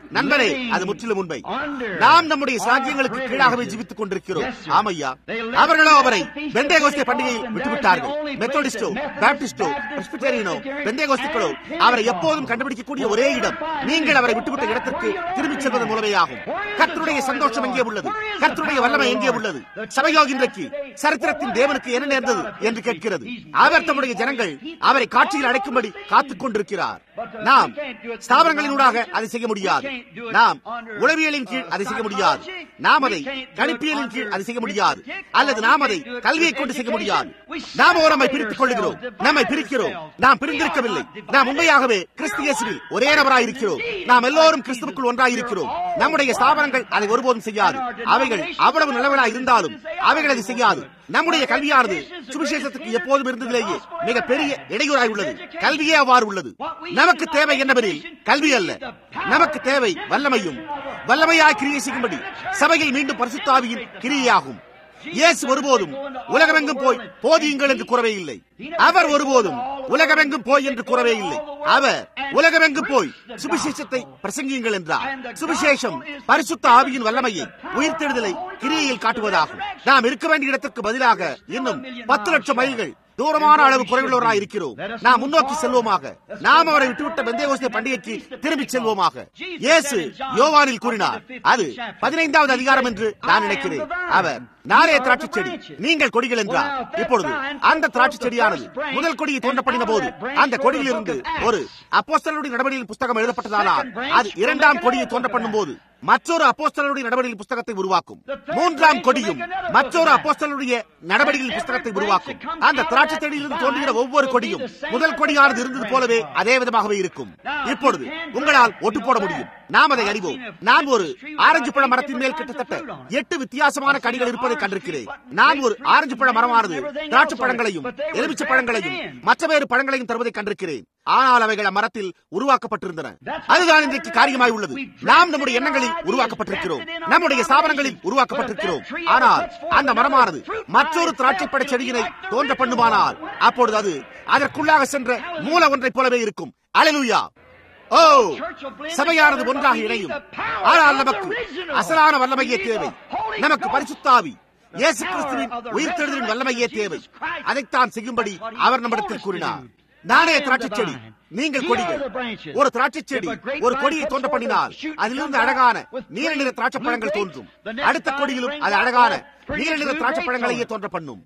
நண்பரே அது முற்றிலும் உண்மை நாம் நம்முடைய சாக்கியங்களுக்கு கீழாகவே ஜீவித்துக் கொண்டிருக்கிறோம் ஆமையா அவர்களோ அவரை பெந்தேகோஸ்தே பண்டிகையில் விட்டுவிட்டார்கள் மெத்தோடிஸ்டோ பாப்டிஸ்டோ பிரெஸ்பிட்டேரியனோ பெந்தேகோஸ்துக்களோ அவரை எப்போதும் கண்டுபிடிக்கக்கூடிய ஒரே இடம் நீங்கள் அவரை விட்டுவிட்ட இடத்திற்கு திரும்பிச் செல்வதன் மூலமே ஆகும் கர்த்தருடைய சந்தோஷம் எங்கே உள்ளது கர்த்தருடைய வல்லமை எங்கே உள்ளது சபையோ இன்றைக்கு சரித்திரத்தின் தேவனுக்கு என்ன நேர்ந்தது என்று கேட்கிறது அவர் தம்முடைய ஜனங்கள் அவரை காட்சியில் அடைக்கும்படி காத்துக் கொண்டிருக்கிறார் நாம் ஸ்தாபனங்களினூடாக அதை செய்ய முடியாது நாம் உளவியலின் கீழ் அதை செய்ய முடியாது நாம் அதை கணிப்பியலின் கீழ் அதை செய்ய முடியாது அல்லது நாம் அதை கல்வியை கொண்டு செய்ய முடியாது நாம் நம்மை பிரித்துக் கொள்கிறோம் நம்மை பிரிக்கிறோம் நாம் பிரிந்திருக்கவில்லை நாம் உண்மையாகவே கிறிஸ்து இயேசுவில் ஒரே நபராய் இருக்கிறோம் நாம் எல்லோரும் கிறிஸ்துவுக்குள் ஒன்றாய் இருக்கிறோம் நம்முடைய ஸ்தாபனங்கள் அதை ஒருபோதும் செய்யாது அவைகள் அவ்வளவு நல்லவர்களாய் இருந்தாலும் அவைகள் அதை செய்யாது நம்முடைய கல்வியானது சுவிசேஷத்துக்கு எப்போதும் இருந்ததிலேயே மிக பெரிய இடையூறாய் உள்ளது கல்வியே அவ்வாறு உள்ளது நமக்கு தேவை என்னவெனில் கல்வி அல்ல நமக்கு தேவை வல்லமையும் வல்லமையாய் கிரியை செய்யும்படி சபையில் மீண்டும் பரிசுத்தாவியின் கிரியையாகும் இயேசு ஒருபோதும் உலகமெங்கும் போய் போதியுங்கள் என்று கூறவே இல்லை அவர் ஒருபோதும் உலகமெங்கும் போய் என்று கூறவே இல்லை அவர் உலகமெங்கும் போய் சுவிசேஷத்தை பிரசங்கியுங்கள் என்றார் சுவிசேஷம் பரிசுத்த ஆவியின் வல்லமையை உயிர்த்தெழுதலை கிரியையில் காட்டுவதாகும் நாம் இருக்க வேண்டிய இடத்திற்கு பதிலாக இன்னும் பத்து லட்சம் மைல்கள் தூரமான அளவு குறைவுள்ளவராக இருக்கிறோம் நாம் முன்னோக்கி செல்வோமாக நாம் அவரை விட்டுவிட்ட பெந்தேகோஸ்தே பண்டிகைக்கு திரும்பி செல்வோமாக இயேசு யோவானில் கூறினார் அது பதினைந்தாவது அதிகாரம் என்று நான் நினைக்கிறேன் அவர் நாளைய திராட்சை செடி நீங்கள் கொடிகள் என்றார் இப்பொழுது அந்த திராட்சை செடியானது முதல் கொடியை தோன்றப்படின போது அந்த கொடியில் இருந்து ஒரு அப்போஸ்தலருடைய நடவடிக்கையில் புஸ்தகம் எழுதப்பட்டதானால் அது இரண்டாம் கொடியை தோன்ற பண்ணும் போது மற்றொரு அப்போஸ்தலருடைய நடவடிக்கையில் புஸ்தகத்தை உருவாக்கும் மூன்றாம் கொடியும் மற்றொரு அப்போஸ்தலருடைய நடவடிக்கையில் புஸ்தகத்தை உருவாக்கும் அந்த திராட்சை செடியிலிருந்து தோன்றுகிற ஒவ்வொரு கொடியும் முதல் கொடியானது இருந்தது போலவே அதே விதமாகவே இருக்கும் இப்பொழுது உங்களால் ஒட்டு போட முடியும் நாம் அதை அறிவோம் நான் ஒரு ஆரஞ்சு பழ மரத்தின் மேல் கிட்டத்தட்ட எட்டு வித்தியாசமான கனிகள் இருப்பதை கண்டிருக்கிறேன் நான் ஒரு ஆரஞ்சு பழ மரமானது திராட்சை பழங்களையும் எலுமிச்சை பழங்களையும் மற்ற வேறு பழங்களையும் தருவதை கண்டிருக்கிறேன் ஆனால் அவைகள் அம்மரத்தில் உருவாக்கப்பட்டிருந்தன அதுதான் இன்றைக்கு காரியமாய் உள்ளது நாம் நம்முடைய எண்ணங்களில் உருவாக்கப்பட்டிருக்கிறோம் நம்முடைய ஸ்தாபனங்களில் உருவாக்கப்பட்டிருக்கிறோம் ஆனால் அந்த மரமானது மற்றொரு திராட்சை பழ செடியினை தோன்ற பண்ணுமானால் அப்பொழுது அது அதற்குள்ளாக சென்ற மூல ஒன்றைப் போலவே இருக்கும் அலலுயா ஓ சபையானது ஒன்றாக இணையும் ஆனால் நமக்கு அசலான வல்லமையே தேவை நமக்கு பரிசுத்தாவி இயேசு கிறிஸ்துவின் உயிர்த்தெழுதலின் வல்லமையே தேவை அதைத்தான் செய்யும்படி அவர் நம்மிடத்தில் கூறினார் நானே திராட்சை செடி நீங்கள் கொடிகள் ஒரு திராட்சை செடி ஒரு கொடியை தோன்ற பண்ணினால் அதிலிருந்து அழகான நீல நிற திராட்சை பழங்கள் தோன்றும் அடுத்த கொடியிலும் அது அழகான நீல நிற திராட்சை பழங்களையே தோன்ற பண்ணும்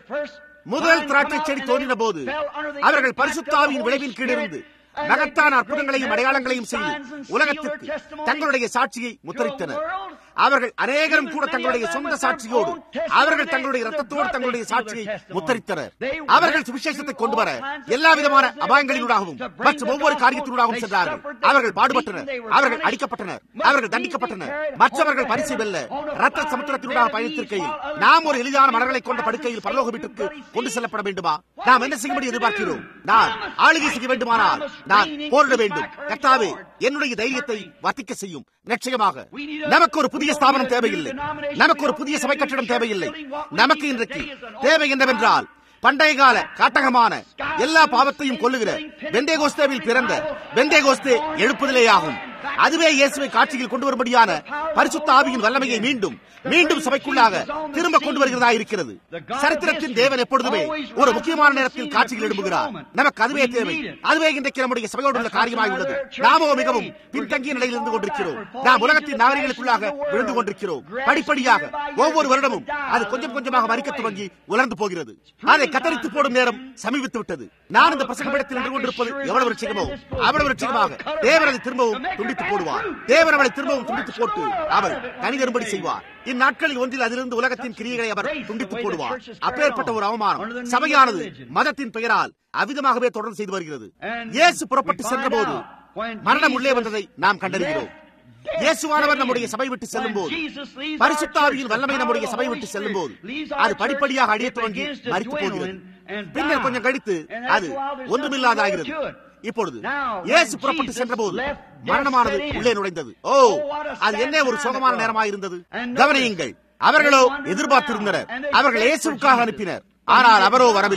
முதல் திராட்சை செடி தோன்றின போது அவர்கள் பரிசுத்தாவின் விளைவின் கீழிருந்து மகத்தான அற்புதங்களையும் அடையாளங்களையும் செய்து உலகத்திற்கு தங்களுடைய சாட்சியை முத்தரித்தனர் அவர்கள் அநேகரும் கூட தங்களுடைய சொந்த சாட்சியோடு அவர்கள் தங்களுடைய ரத்தத்தோடு தங்களுடைய சாட்சியை முத்தரித்தனர் அவர்கள் சுவிசேஷத்தை கொண்டு வர எல்லா விதமான அபாயங்களினூடாகவும் மற்றும் ஒவ்வொரு காரியத்தினூடாகவும் சென்றார்கள் அவர்கள் பாடுபட்டனர் அவர்கள் அடிக்கப்பட்டனர் அவர்கள் தண்டிக்கப்பட்டனர் மற்றவர்கள் பரிசு வெல்ல ரத்த சமுத்திரத்தினூடாக பயணித்திருக்கையில் நாம் ஒரு எளிதான மலர்களை கொண்ட படுக்கையில் பரலோக வீட்டுக்கு கொண்டு செல்லப்பட வேண்டுமா நாம் என்ன செய்யும்படி எதிர்பார்க்கிறோம் நான் ஆளுகை செய்ய வேண்டுமானால் நான் போரிட வேண்டும் கர்த்தாவே என்னுடைய தைரியத்தை வர்த்திக்க செய்யும் நிச்சயமாக நமக்கு ஒரு புதிய ஸ்தாபனம் தேவையில்லை நமக்கு ஒரு புதிய சபை கட்டிடம் தேவையில்லை நமக்கு இன்றைக்கு தேவை என்னவென்றால் பண்டைய கால காட்டகமான எல்லா பாவத்தையும் கொல்லுகிற வெந்தேகோஸ்தேவில் பிறந்த வெந்தேகோஸ்தே எழுப்புதலே ஆகும் அதுவே இயேசுவை காட்சியில் கொண்டு வரும்படியான பரிசுத்த ஆவியின் வல்லமையை மீண்டும் மீண்டும் சபைக்குள்ளாக திரும்ப கொண்டு வருகிறதா இருக்கிறது சரித்திரத்தின் தேவன் எப்பொழுதுமே ஒரு முக்கியமான நேரத்தில் காட்சியில் எழும்புகிறார் நமக்கு அதுவே தேவை அதுவே இன்றைக்கு நம்முடைய சபையோடு உள்ள காரியமாய் உள்ளது நாமோ மிகவும் பின்தங்கிய நிலையில் இருந்து கொண்டிருக்கிறோம் நாம் உலகத்தின் நாகரிகளுக்குள்ளாக விழுந்து கொண்டிருக்கிறோம் படிப்படியாக ஒவ்வொரு வருடமும் அது கொஞ்சம் கொஞ்சமாக மறிக்க துவங்கி உலர்ந்து போகிறது அதை கத்தரித்து போடும் நேரம் சமீபித்து விட்டது நான் இந்த பிரசங்கப்படத்தில் நின்று கொண்டிருப்பது எவ்வளவு ரிச்சகமோ அவ்வளவு ரிச்சகமாக தேவன் அதை திரும்பவும் துண்டித்து போடுவார் தேவன் அவளை திரும்பவும் துண்டித்து போட்டு அவர் கனிதரும்படி செய்வார் இந்நாட்களில் ஒன்றில் அதிலிருந்து உலகத்தின் கிரியைகளை அவர் துண்டித்து போடுவார் அப்பேற்பட்ட ஒரு அவமானம் சபையானது மதத்தின் பெயரால் அவிதமாகவே தொடர்ந்து செய்து வருகிறது இயேசு புறப்பட்டு சென்ற போது மரணம் உள்ளே வந்ததை நாம் கண்டறிகிறோம் இயேசுவானவர் நம்முடைய சபை விட்டு செல்லும் போது பரிசுத்தாவியின் வல்லமை நம்முடைய சபை விட்டு செல்லும் போது அது படிப்படியாக அழிய துவங்கி மறித்து போகிறது பின்னர் கொஞ்சம் கழித்து அது ஒன்றுமில்லாதாகிறது இப்பொழுது இயேசு புறப்பட்டு சென்ற போது மரணமானது உள்ளே நுழைந்தது ஓ அது என்ன ஒரு சோகமான நேரமாக இருந்தது கவனியுங்கள் அவர்களோ எதிர்பார்த்திருந்தனர் அவர்கள் இயேசுக்காக அனுப்பினர் ஆனால் அவரோ வரவில்லை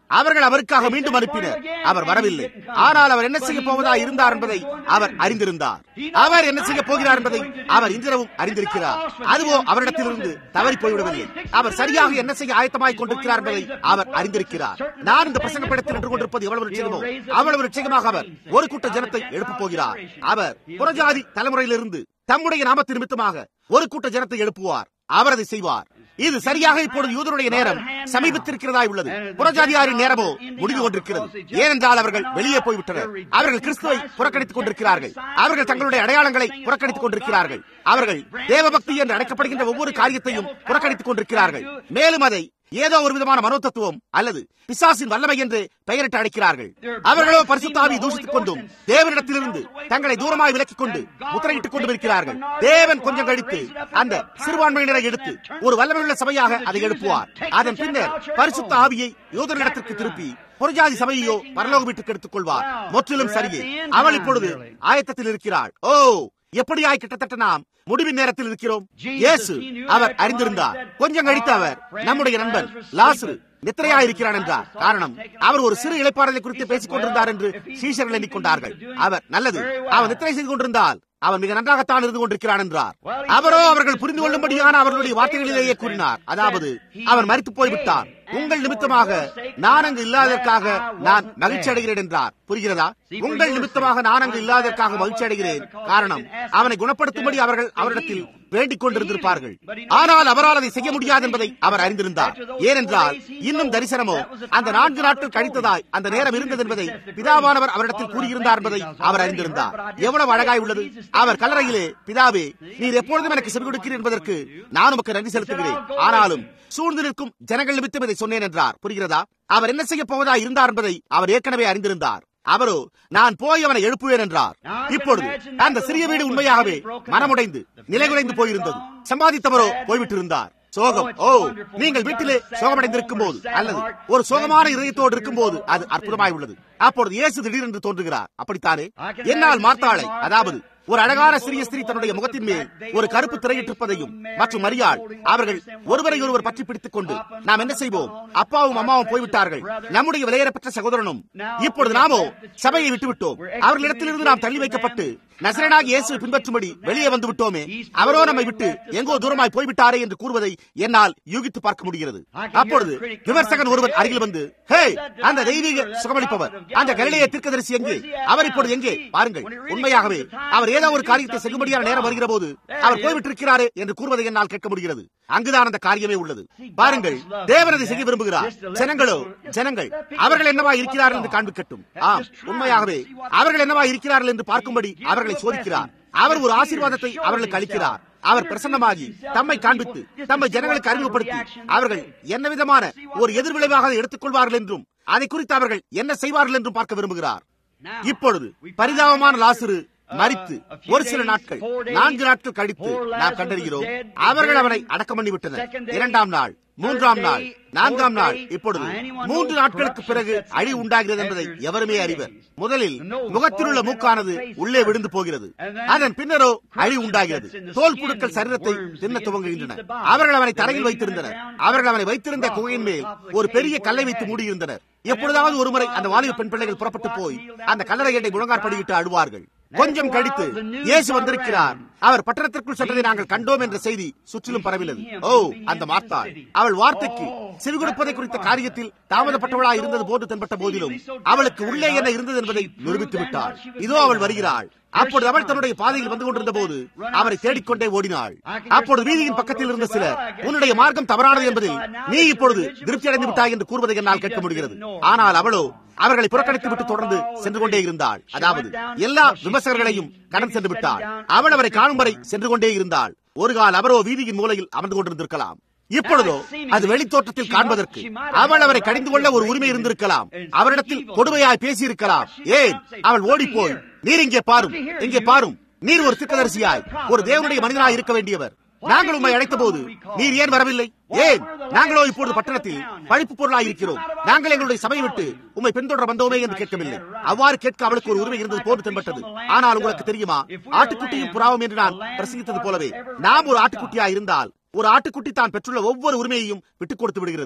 அவர்கள் அவருக்காக மீண்டும் அனுப்பினர் அவர் வரவில்லை ஆனால் அவர் என்ன செய்ய போவதா இருந்தார் என்பதை அவர் அறிந்திருந்தார் அவர் என்ன செய்ய போகிறார் என்பதை அவர் இன்றிரவும் அறிந்திருக்கிறார் அதுவோ அவரிடத்திலிருந்து தவறி போய்விடவில்லை அவர் சரியாக என்ன செய்ய ஆயத்தமாய் கொண்டிருக்கிறார் என்பதை அவர் அறிந்திருக்கிறார் நான் இந்த பிரசங்க படத்தில் நின்று கொண்டிருப்பது எவ்வளவு நிச்சயமோ அவ்வளவு நிச்சயமாக அவர் ஒரு கூட்ட ஜனத்தை எழுப்பப் போகிறார் அவர் புறஜாதி தலைமுறையிலிருந்து தம்முடைய நாமத்து நிமித்தமாக ஒரு கூட்ட ஜனத்தை எழுப்புவார் அவர் அதை செய்வார் இது சரியாக இப்பொழுது யூதருடைய நேரம் சமீபத்திருக்கிறதாய் உள்ளது புறஜாதியாரின் நேரமோ முடிவு கொண்டிருக்கிறது ஏனென்றால் அவர்கள் வெளியே போய்விட்டனர் அவர்கள் கிறிஸ்துவை புறக்கணித்துக் கொண்டிருக்கிறார்கள் அவர்கள் தங்களுடைய அடையாளங்களை புறக்கணித்துக் கொண்டிருக்கிறார்கள் அவர்கள் தேவபக்தி என்று அழைக்கப்படுகின்ற ஒவ்வொரு காரியத்தையும் புறக்கணித்துக் கொண்டிருக்கிறார்கள் மேலும் அதை ஏதோ ஒரு விதமான மனோதத்துவம் அல்லது பிசாசின் வல்லமை என்று பெயரிட்டு அழைக்கிறார்கள் அவர்களோ பரிசுத்தாவி தூஷித்துக் கொண்டும் தேவனிடத்திலிருந்து தங்களை தூரமாய் விலக்கிக் கொண்டு முத்திரையிட்டுக் கொண்டும் இருக்கிறார்கள் தேவன் கொஞ்சம் கழித்து அந்த சிறுபான்மையினரை எடுத்து ஒரு வல்லமையுள்ள சபையாக அதை எழுப்புவார் அதன் பின்னர் பரிசுத்த ஆவியை யோதனிடத்திற்கு திருப்பி புறஜாதி சபையோ பரலோக வீட்டுக்கு எடுத்துக் கொள்வார் முற்றிலும் சரியே அவள் இப்பொழுது ஆயத்தத்தில் இருக்கிறாள் ஓ எப்படியாய் கிட்டத்தட்ட நாம் முடிவின் நேரத்தில் இருக்கிறோம் இயேசு அவர் அறிந்திருந்தார் கொஞ்சம் கழித்து அவர் நம்முடைய நண்பன் லாசரு நித்திரையா இருக்கிறான் என்றார் காரணம் அவர் ஒரு சிறு இழைப்பாடலை குறித்து பேசிக் கொண்டிருந்தார் என்று சீஷர்கள் எண்ணிக்கொண்டார்கள் அவர் நல்லது அவர் நித்திரை செய்து கொண்டிருந்தால் அவன் மிக நன்றாகத்தான் இருந்து கொண்டிருக்கிறான் என்றார் அவரோ அவர்கள் புரிந்து கொள்ளும்படியான அவர்களுடைய வார்த்தைகளிலேயே கூறினார் அதாவது அவர் மறித்து போய்விட்டார் உங்கள் நிமித்தமாக நான் அங்கு இல்லாததற்காக நான் மகிழ்ச்சி அடைகிறேன் என்றார் புரிகிறதா உங்கள் நிமித்தமாக நான் அங்கு இல்லாததற்காக மகிழ்ச்சி அடைகிறேன் காரணம் அவனை குணப்படுத்தும்படி அவர்கள் அவரிடத்தில் வேண்டிக் கொண்டிருந்திருப்பார்கள் ஆனால் அவரால் அதை செய்ய முடியாது என்பதை அவர் அறிந்திருந்தார் ஏனென்றால் இன்னும் தரிசனமோ அந்த நான்கு நாட்கள் கழித்ததாய் அந்த நேரம் இருந்தது என்பதை பிதாவானவர் அவரிடத்தில் கூறியிருந்தார் என்பதை அவர் அறிந்திருந்தார் எவ்வளவு அழகாய் உள்ளது அவர் கல்லறையிலே பிதாவே நீர் எப்பொழுதும் எனக்கு செவி கொடுக்கிறீர் என்பதற்கு நான் உமக்கு நன்றி செலுத்துகிறேன் ஆனாலும் சூழ்ந்து நிற்கும் ஜனங்கள் நிமித்தம் இதை சொன்னேன் என்றார் புரிகிறதா அவர் என்ன செய்ய போவதா இருந்தார் என்பதை அவர் ஏற்கனவே அறிந்திருந்தார் அவரோ நான் போய் அவனை எழுப்புவேன் என்றார் இப்பொழுது அந்த சிறிய வீடு உண்மையாகவே மனமுடைந்து நிலைகுலைந்து போயிருந்தது சம்பாதித்தவரோ போய்விட்டிருந்தார் சோகம் ஓ நீங்கள் வீட்டிலே சோகமடைந்திருக்கும் போது அல்லது ஒரு சோகமான இதயத்தோடு இருக்கும் போது அது அற்புதமாய் உள்ளது அப்பொழுது இயேசு திடீரென்று தோன்றுகிறார் அப்படித்தானே என்னால் மார்த்தாளை அதாவது ஒரு அழகான சிறிய ஸ்திரீ தன்னுடைய முகத்தின் மேல் ஒரு கருப்பு திரையிட்டிருப்பதையும் மற்றும் மரியாள் அவர்கள் ஒருவரை ஒருவர் பற்றி பிடித்துக் கொண்டு நாம் என்ன செய்வோம் அப்பாவும் அம்மாவும் போய்விட்டார்கள் நம்முடைய விலையேறப்பட்ட சகோதரனும் இப்பொழுது நாமோ சபையை விட்டுவிட்டோம் அவர்களிடத்திலிருந்து நாம் தள்ளி வைக்கப்பட்டு நசரனாகி இயேசுவை பின்பற்றும்படி வெளியே வந்து விட்டோமே அவரோ நம்மை விட்டு எங்கோ தூரமாய் போய்விட்டாரே என்று கூறுவதை என்னால் யூகித்து பார்க்க முடிகிறது அப்பொழுது விமர்சகன் ஒருவர் அருகில் வந்து ஹே அந்த தெய்வீக சுகமளிப்பவர் அந்த கலிலேய தீர்க்கதரிசி எங்கே அவர் இப்பொழுது எங்கே பாருங்கள் உண்மையாகவே அவர் ஏதோ ஒரு காரியத்தை செய்யும்படியான நேரம் வருகிற போது அவர் போய்விட்டிருக்கிறாரே என்று கூறுவதை என்னால் கேட்க முடிகிறது அங்குதான் அந்த காரியமே உள்ளது பாருங்கள் தேவன் அதை செய்ய விரும்புகிறார் ஜனங்களோ ஜனங்கள் அவர்கள் என்னவா இருக்கிறார்கள் என்று காண்பிக்கட்டும் ஆம் உண்மையாகவே அவர்கள் என்னவா இருக்கிறார்கள் என்று பார்க்கும்படி அவர்களை சோதிக்கிறார் அவர் ஒரு ஆசீர்வாதத்தை அவர்களுக்கு அளிக்கிறார் அவர் பிரசன்னமாகி தம்மை காண்பித்து தம்மை ஜனங்களுக்கு அறிமுகப்படுத்தி அவர்கள் என்ன விதமான ஒரு எதிர்விளைவாக எடுத்துக் கொள்வார்கள் என்றும் அதை குறித்து அவர்கள் என்ன செய்வார்கள் என்றும் பார்க்க விரும்புகிறார் இப்பொழுது பரிதாபமான லாசுரு மறித்து ஒரு சில நாட்கள் நான்கு நாட்கள் கழித்து நாம் கண்டறிகிறோம் அவர்கள் அவனை அடக்கம் பண்ணி விட்டனர் இரண்டாம் நாள் மூன்றாம் நாள் நான்காம் நாள் இப்பொழுது மூன்று நாட்களுக்கு பிறகு அழி உண்டாகிறது என்பதை எவருமே அறிவர் முதலில் முகத்தில் உள்ள மூக்கானது உள்ளே விழுந்து போகிறது அதன் பின்னரோ அழி உண்டாகிறது தோல் புழுக்கள் சரீரத்தை தின்ன துவங்குகின்றன அவர்கள் அவனை தரையில் வைத்திருந்தனர் அவர்கள் அவனை வைத்திருந்த குகையின் மேல் ஒரு பெரிய கல்லை வைத்து மூடியிருந்தனர் எப்பொழுதாவது ஒருமுறை அந்த வாலிப பெண் பிள்ளைகள் புறப்பட்டு போய் அந்த கல்லறையடை முழங்காற்படியிட்டு அழுவார்கள் கொஞ்சம் கடித்து இயேசு வந்திருக்கிறார் அவர் பட்டணத்திற்குள் சென்றதை நாங்கள் கண்டோம் என்ற செய்தி சுற்றிலும் பரவிலது ஓ அந்த மார்த்தாள் அவள் வார்த்தைக்கு செவி கொடுப்பதை குறித்த காரியத்தில் தாமதப்பட்டவளா இருந்தது போன்று தென்பட்ட போதிலும் அவளுக்கு உள்ளே என்ன இருந்தது என்பதை நிரூபித்து விட்டாள் இதோ அவள் வருகிறாள் அப்பொழுது அவள் தன்னுடைய பாதையில் வந்து கொண்டிருந்த போது அவரை தேடிக்கொண்டே ஓடினாள் அப்பொழுது வீதியின் பக்கத்தில் இருந்த சிலர் உன்னுடைய மார்க்கம் தவறானது என்பதில் நீ இப்பொழுது திருப்தி அடைந்து விட்டாய் என்று கூறுவதை என்னால் கேட்க முடிகிறது ஆனால் அவளோ அவர்களை புறக்கணித்து விட்டு தொடர்ந்து சென்று கொண்டே இருந்தாள் அதாவது எல்லா விமர்சகர்களையும் கடன் சென்று விட்டாள் அவள் அவரை காணும் வரை சென்று கொண்டே இருந்தாள் ஒரு கால் அவரோ வீதியின் மூலையில் அமர்ந்து கொண்டிருந்திருக்கலாம் இப்பொழுதோ அது வெளித்தோட்டத்தில் காண்பதற்கு அவள் அவரை கடிந்து கொள்ள ஒரு உரிமை இருந்திருக்கலாம் அவரிடத்தில் கொடுமையாய் பேசியிருக்கலாம் ஏன் அவள் ஓடிப்போய் நீர் இங்கே பாரும் இங்கே பாரும் நீர் ஒரு திட்டதரிசியாய் ஒரு தேவனுடைய மனிதனாய் இருக்க வேண்டியவர் நாங்கள் உண்மை அழைத்த போது நீர் ஏன் வரவில்லை ஏன் நாங்களோ இப்பொழுது பட்டணத்தில் பழிப்பு பொருளாய் இருக்கிறோம் நாங்கள் எங்களுடைய சபையை விட்டு உண்மை பின்தொடர வந்தோமே என்று கேட்கவில்லை அவ்வாறு கேட்க அவளுக்கு ஒரு உரிமை இருந்தது போன்று தென்பட்டது ஆனால் உங்களுக்கு தெரியுமா ஆட்டுக்குட்டியும் புறாவும் என்று நான் பிரசங்கித்தது போலவே நாம் ஒரு ஆட்டுக்குட்டியா இருந்தால் ஒரு ஆட்டுக்குட்டி தான் பெற்றுள்ள ஒவ்வொரு உரிமையையும் விட்டுக் கொடுத்து விடுகிறது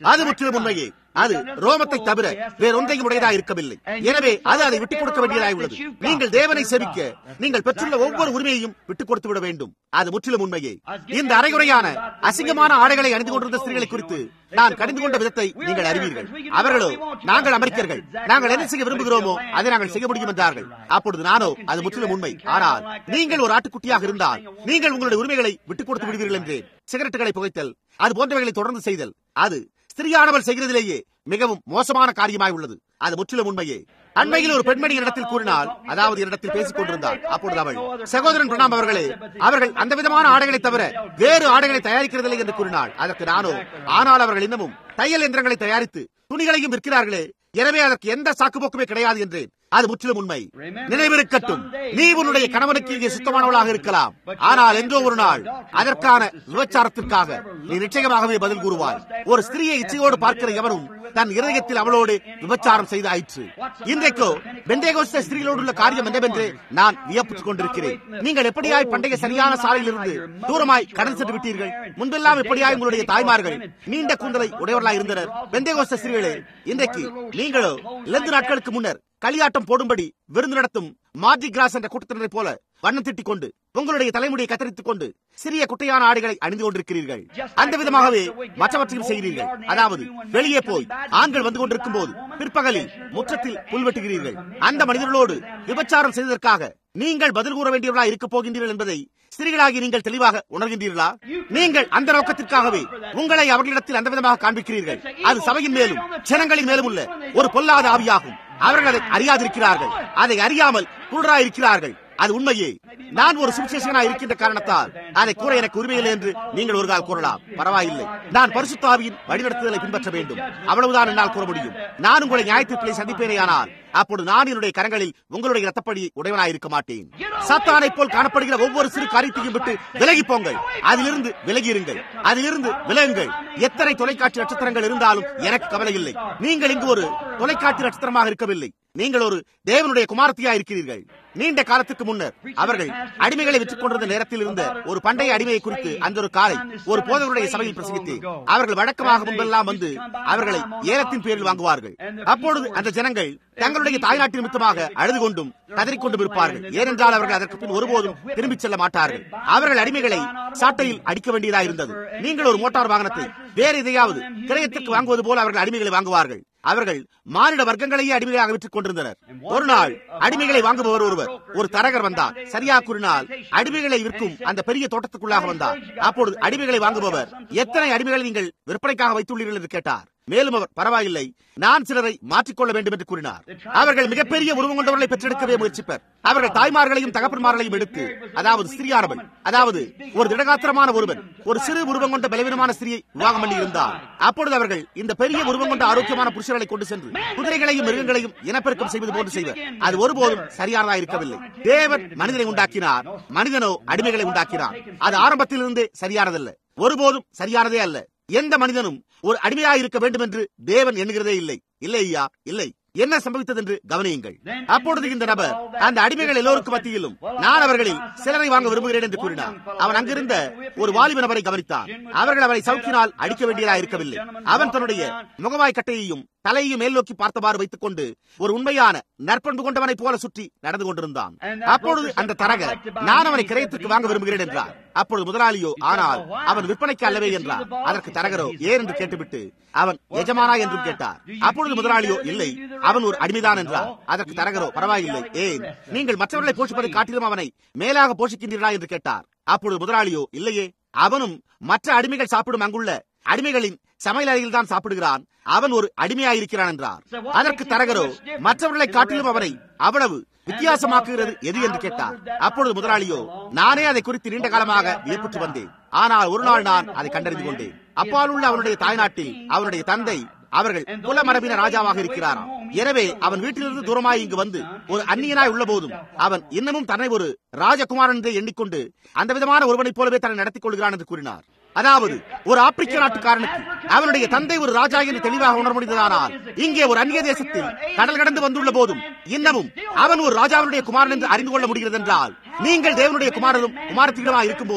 அது முற்றிலும் உண்மையே அது ரோமத்தை தவிர வேறொன்றையும் உடையதாக இருக்கவில்லை எனவே அது அதை விட்டுக் கொடுக்க வேண்டியதாக உள்ளது நீங்கள் தேவனை செவிக்க நீங்கள் பெற்றுள்ள ஒவ்வொரு உரிமையையும் விட்டுக் கொடுத்து விட வேண்டும் அது முற்றிலும் உண்மையே இந்த அரைகுறையான அசிங்கமான ஆடைகளை அணிந்து கொண்டிருந்த ஸ்திரீகளை குறித்து நான் கடிந்து கொண்ட விதத்தை நீங்கள் அறிவீர்கள் அவர்களோ நாங்கள் அமெரிக்கர்கள் நாங்கள் என்ன செய்ய விரும்புகிறோமோ அதை நாங்கள் செய்ய முடியும் என்றார்கள் அப்பொழுது நானோ அது முற்றிலும் உண்மை ஆனால் நீங்கள் ஒரு ஆட்டுக்குட்டியாக இருந்தால் நீங்கள் உங்களுடைய உரிமைகளை விட்டுக் கொடுத்து விடுவீர்கள் என்றேன் சிகரெட்டுகளை புகைத்தல் அது போன்றவைகளை தொடர்ந்து செய்தல் அது ஸ்திரியானவள் செய்கிறதிலேயே மிகவும் மோசமான காரியமாய் உள்ளது அது முற்றிலும் உண்மையே அண்மையில் ஒரு பெண்மணி இடத்தில் கூறினால் அதாவது இடத்தில் பேசிக் கொண்டிருந்தாள் அப்பொழுது அவள் சகோதரன் பிரணாம் அவர்களே அவர்கள் அந்த விதமான ஆடைகளை தவிர வேறு ஆடைகளை தயாரிக்கிறதில்லை என்று கூறினாள் அதற்கு நானோ ஆனால் அவர்கள் இன்னமும் தையல் எந்திரங்களை தயாரித்து துணிகளையும் விற்கிறார்களே எனவே அதற்கு எந்த சாக்குப்போக்குமே கிடையாது என்றேன் அது முற்றிலும் உண்மை நினைவிருக்கட்டும் நீ உன்னுடைய கணவனுக்கு இங்கே சுத்தமானவளாக இருக்கலாம் ஆனால் என்றோ ஒரு நாள் அதற்கான விபச்சாரத்திற்காக நீ நிச்சயமாகவே பதில் கூறுவாய் ஒரு ஸ்திரியை இச்சையோடு பார்க்கிற எவரும் தன் இருதயத்தில் அவளோடு விபச்சாரம் செய்தாயிற்று இன்றைக்கோ பெண்டேகோஸ்த ஸ்திரீகளோடு உள்ள காரியம் என்னவென்று நான் வியப்புற்றுக் கொண்டிருக்கிறேன் நீங்கள் எப்படியாய் பண்டைய சரியான சாலையில் இருந்து தூரமாய் கடந்து சென்று விட்டீர்கள் முன்பெல்லாம் எப்படியாய் உங்களுடைய தாய்மார்கள் நீண்ட கூந்தலை உடையவர்களாய் இருந்தனர் பெந்தேகோஸ்த ஸ்திரீகளே இன்றைக்கு நீங்களோ இரண்டு நாட்களுக்கு முன்னர் களியாட்டம் போடும்படி விருந்து நடத்தும் மார்டி கிராஸ் என்ற கூட்டத்தினரை போல வண்ணம் திட்டிக் கொண்டு உங்களுடைய தலைமுடியை கத்தரித்துக் கொண்டு சிறிய குட்டையான ஆடைகளை அணிந்து கொண்டிருக்கிறீர்கள் அந்த விதமாகவே மற்றவற்றையும் செய்கிறீர்கள் அதாவது வெளியே போய் ஆண்கள் வந்து கொண்டிருக்கும் போது பிற்பகலில் முற்றத்தில் புல்வெட்டுகிறீர்கள் அந்த மனிதர்களோடு விபச்சாரம் செய்ததற்காக நீங்கள் பதில் கூற வேண்டியவர்களா இருக்க போகின்றீர்கள் என்பதை ஸ்திரீகளாகி நீங்கள் தெளிவாக உணர்கின்றீர்களா நீங்கள் அந்த நோக்கத்திற்காகவே உங்களை அவர்களிடத்தில் அந்த விதமாக காண்பிக்கிறீர்கள் அது சபையின் மேலும் ஜனங்களின் மேலும் உள்ள ஒரு பொல்லாத ஆவியாகும் அவர்கள் அதை அறியாதிருக்கிறார்கள் அதை அறியாமல் குருடாயிருக்கிறார்கள் அது உண்மையே நான் ஒரு சுவிசேஷனா இருக்கின்ற காரணத்தால் அதை கூற எனக்கு உரிமையில்லை என்று நீங்கள் ஒரு கால் கூறலாம் பரவாயில்லை நான் பரிசுத்தாவியின் வழிநடத்துதலை பின்பற்ற வேண்டும் அவ்வளவுதான் என்னால் கூற முடியும் நான் உங்களை நியாயத்திற்களை சந்திப்பேனேயானால் அப்போது நான் என்னுடைய கரங்களில் உங்களுடைய ரத்தப்படியை உடையவனாய் இருக்க மாட்டேன் சாத்தானை போல் காணப்படுகிற ஒவ்வொரு சிறு காரியத்தையும் விட்டு விலகி போங்கள் அதிலிருந்து விலகி இருங்கள் அதிலிருந்து விலகுங்கள் எத்தனை தொலைக்காட்சி நட்சத்திரங்கள் இருந்தாலும் எனக்கு கவலை இல்லை நீங்கள் இங்கு ஒரு தொலைக்காட்சி நட்சத்திரமாக இருக்கவில்லை நீங்கள் ஒரு தேவனுடைய குமாரத்தியா இருக்கிறீர்கள் நீண்ட காலத்துக்கு முன்னர் அவர்கள் அடிமைகளை விற்றுக் கொண்டிருந்த நேரத்தில் இருந்த ஒரு பண்டைய அடிமையை குறித்து அந்த ஒரு காலை ஒரு போதவருடைய சபையில் பிரசங்கித்து அவர்கள் வழக்கமாக முன்பெல்லாம் வந்து அவர்களை ஏலத்தின் பேரில் வாங்குவார்கள் அப்பொழுது அந்த ஜனங்கள் தங்களுடைய தாய்நாட்டின் நிமித்தமாக அழுது கொண்டும் கதறிக்கொண்டும் இருப்பார்கள் ஏனென்றால் அவர்கள் அதற்கு பின் ஒருபோதும் திரும்பிச் செல்ல மாட்டார்கள் அவர்கள் அடிமைகளை சாட்டையில் அடிக்க வேண்டியதாக இருந்தது நீங்கள் ஒரு மோட்டார் வாகனத்தை வேறு எதையாவது கிரயத்திற்கு வாங்குவது போல அவர்கள் அடிமைகளை வாங்குவார்கள் அவர்கள் மானிட வர்க்கங்களையே அடிமைகளாக விற்றுக் கொண்டிருந்தனர் ஒரு நாள் அடிமைகளை வாங்குபவர் ஒருவர் ஒரு தரகர் வந்தார் சரியா கூறினால் அடிமைகளை விற்கும் அந்த பெரிய தோட்டத்துக்குள்ளாக வந்தார் அப்பொழுது அடிமைகளை வாங்குபவர் எத்தனை அடிமைகளை நீங்கள் விற்பனைக்காக வைத்துள்ளீர்கள் என்று கேட்டார் மேலும் அவர் பரவாயில்லை நான் சிலரை மாற்றிக்கொள்ள வேண்டும் என்று கூறினார் அவர்கள் மிகப்பெரிய உருவம் கொண்டவர்களை பெற்றெடுக்கவே முயற்சிப்பர் அவர்கள் தாய்மார்களையும் தகப்பன்மார்களையும் எடுத்து அதாவது ஸ்திரியானவள் அதாவது ஒரு திடகாத்திரமான ஒருவன் ஒரு சிறு உருவம் கொண்ட பலவீனமான ஸ்திரியை விவாகம் பண்ணி இருந்தார் அப்பொழுது அவர்கள் இந்த பெரிய உருவம் கொண்ட ஆரோக்கியமான புருஷர்களை கொண்டு சென்று குதிரைகளையும் மிருகங்களையும் இனப்பெருக்கம் செய்வது போன்று செய்வர் அது ஒருபோதும் சரியானதா இருக்கவில்லை தேவன் மனிதனை உண்டாக்கினார் மனிதனோ அடிமைகளை உண்டாக்கினார் அது ஆரம்பத்திலிருந்தே சரியானதல்ல ஒருபோதும் சரியானதே அல்ல எந்த மனிதனும் ஒரு அடிமையாக இருக்க வேண்டும் என்று தேவன் எண்ணுகிறதே இல்லை இல்லை ஐயா இல்லை என்ன சம்பவித்தது என்று கவனியுங்கள் அப்பொழுது இந்த நபர் அந்த அடிமைகள் எல்லோருக்கும் மத்தியிலும் நான் அவர்களில் சிலரை வாங்க விரும்புகிறேன் என்று கூறினார் அவன் அங்கிருந்த ஒரு வாலிப நபரை கவனித்தான் அவர்கள் அவரை சவுக்கினால் அடிக்க வேண்டியதாக இருக்கவில்லை அவன் தன்னுடைய முகவாய் கட்டையையும் தலையையும் மேல் நோக்கி பார்த்தவாறு வைத்துக் கொண்டு ஒரு உண்மையான நற்பண்பு கொண்டவனை போல சுற்றி நடந்து கொண்டிருந்தான் அப்பொழுது அந்த தரகர் நான் அவனை கிரயத்திற்கு வாங்க விரும்புகிறேன் என்றார் அப்பொழுது முதலாளியோ ஆனால் அவன் விற்பனைக்கு அல்லவே என்றார் அதற்கு தரகரோ ஏன் என்று கேட்டுவிட்டு அவன் எஜமானா என்றும் கேட்டார் அப்பொழுது முதலாளியோ இல்லை அவன் ஒரு அடிமைதான் என்றார் அதற்கு தரகரோ பரவாயில்லை ஏன் நீங்கள் மற்றவர்களை போஷிப்பதை காட்டிலும் அவனை மேலாக போஷிக்கின்றீர்களா என்று கேட்டார் அப்பொழுது முதலாளியோ இல்லையே அவனும் மற்ற அடிமைகள் சாப்பிடும் அங்குள்ள அடிமைகளின் சமையல் அறையில் தான் சாப்பிடுகிறான் அவன் ஒரு அடிமையாயிருக்கிறான் என்றார் அதற்கு தரகரோ மற்றவர்களை காட்டிலும் அவரை அவ்வளவு வித்தியாசமாக்குகிறது எது என்று கேட்டார் அப்பொழுது முதலாளியோ நானே அதை குறித்து நீண்ட காலமாக வியப்புற்று வந்தேன் ஆனால் ஒரு நாள் நான் அதை கண்டறிந்து கொண்டேன் அப்பால் உள்ள அவனுடைய தாய்நாட்டில் அவனுடைய தந்தை அவர்கள் குலமரபின ராஜாவாக இருக்கிறாராம் எனவே அவன் வீட்டிலிருந்து தூரமாய் இங்கு வந்து ஒரு அந்நியனாய் உள்ள போதும் அவன் இன்னமும் தன்னை ஒரு ராஜகுமாரன் என்று எண்ணிக்கொண்டு அந்த விதமான ஒருவனைப் போலவே தன்னை நடத்திக் கொள்கிறான் என்று கூறினார் அதாவது ஒரு ஆப்பிரிக்க நாட்டுக்காரனுக்கு அவனுடைய தந்தை ஒரு ராஜா என்று தெளிவாக உணர முடிந்ததானால் இங்கே ஒரு அந்நிய தேசத்தில் கடல் கடந்து வந்துள்ள போதும் இன்னமும் அவன் ஒரு ராஜாவுடைய குமாரன் என்று அறிந்து கொள்ள முடிகிறது என்றால் நீங்கள் தேவனுடைய குமாரனும் குமாரத்திடமா இருக்கும் போது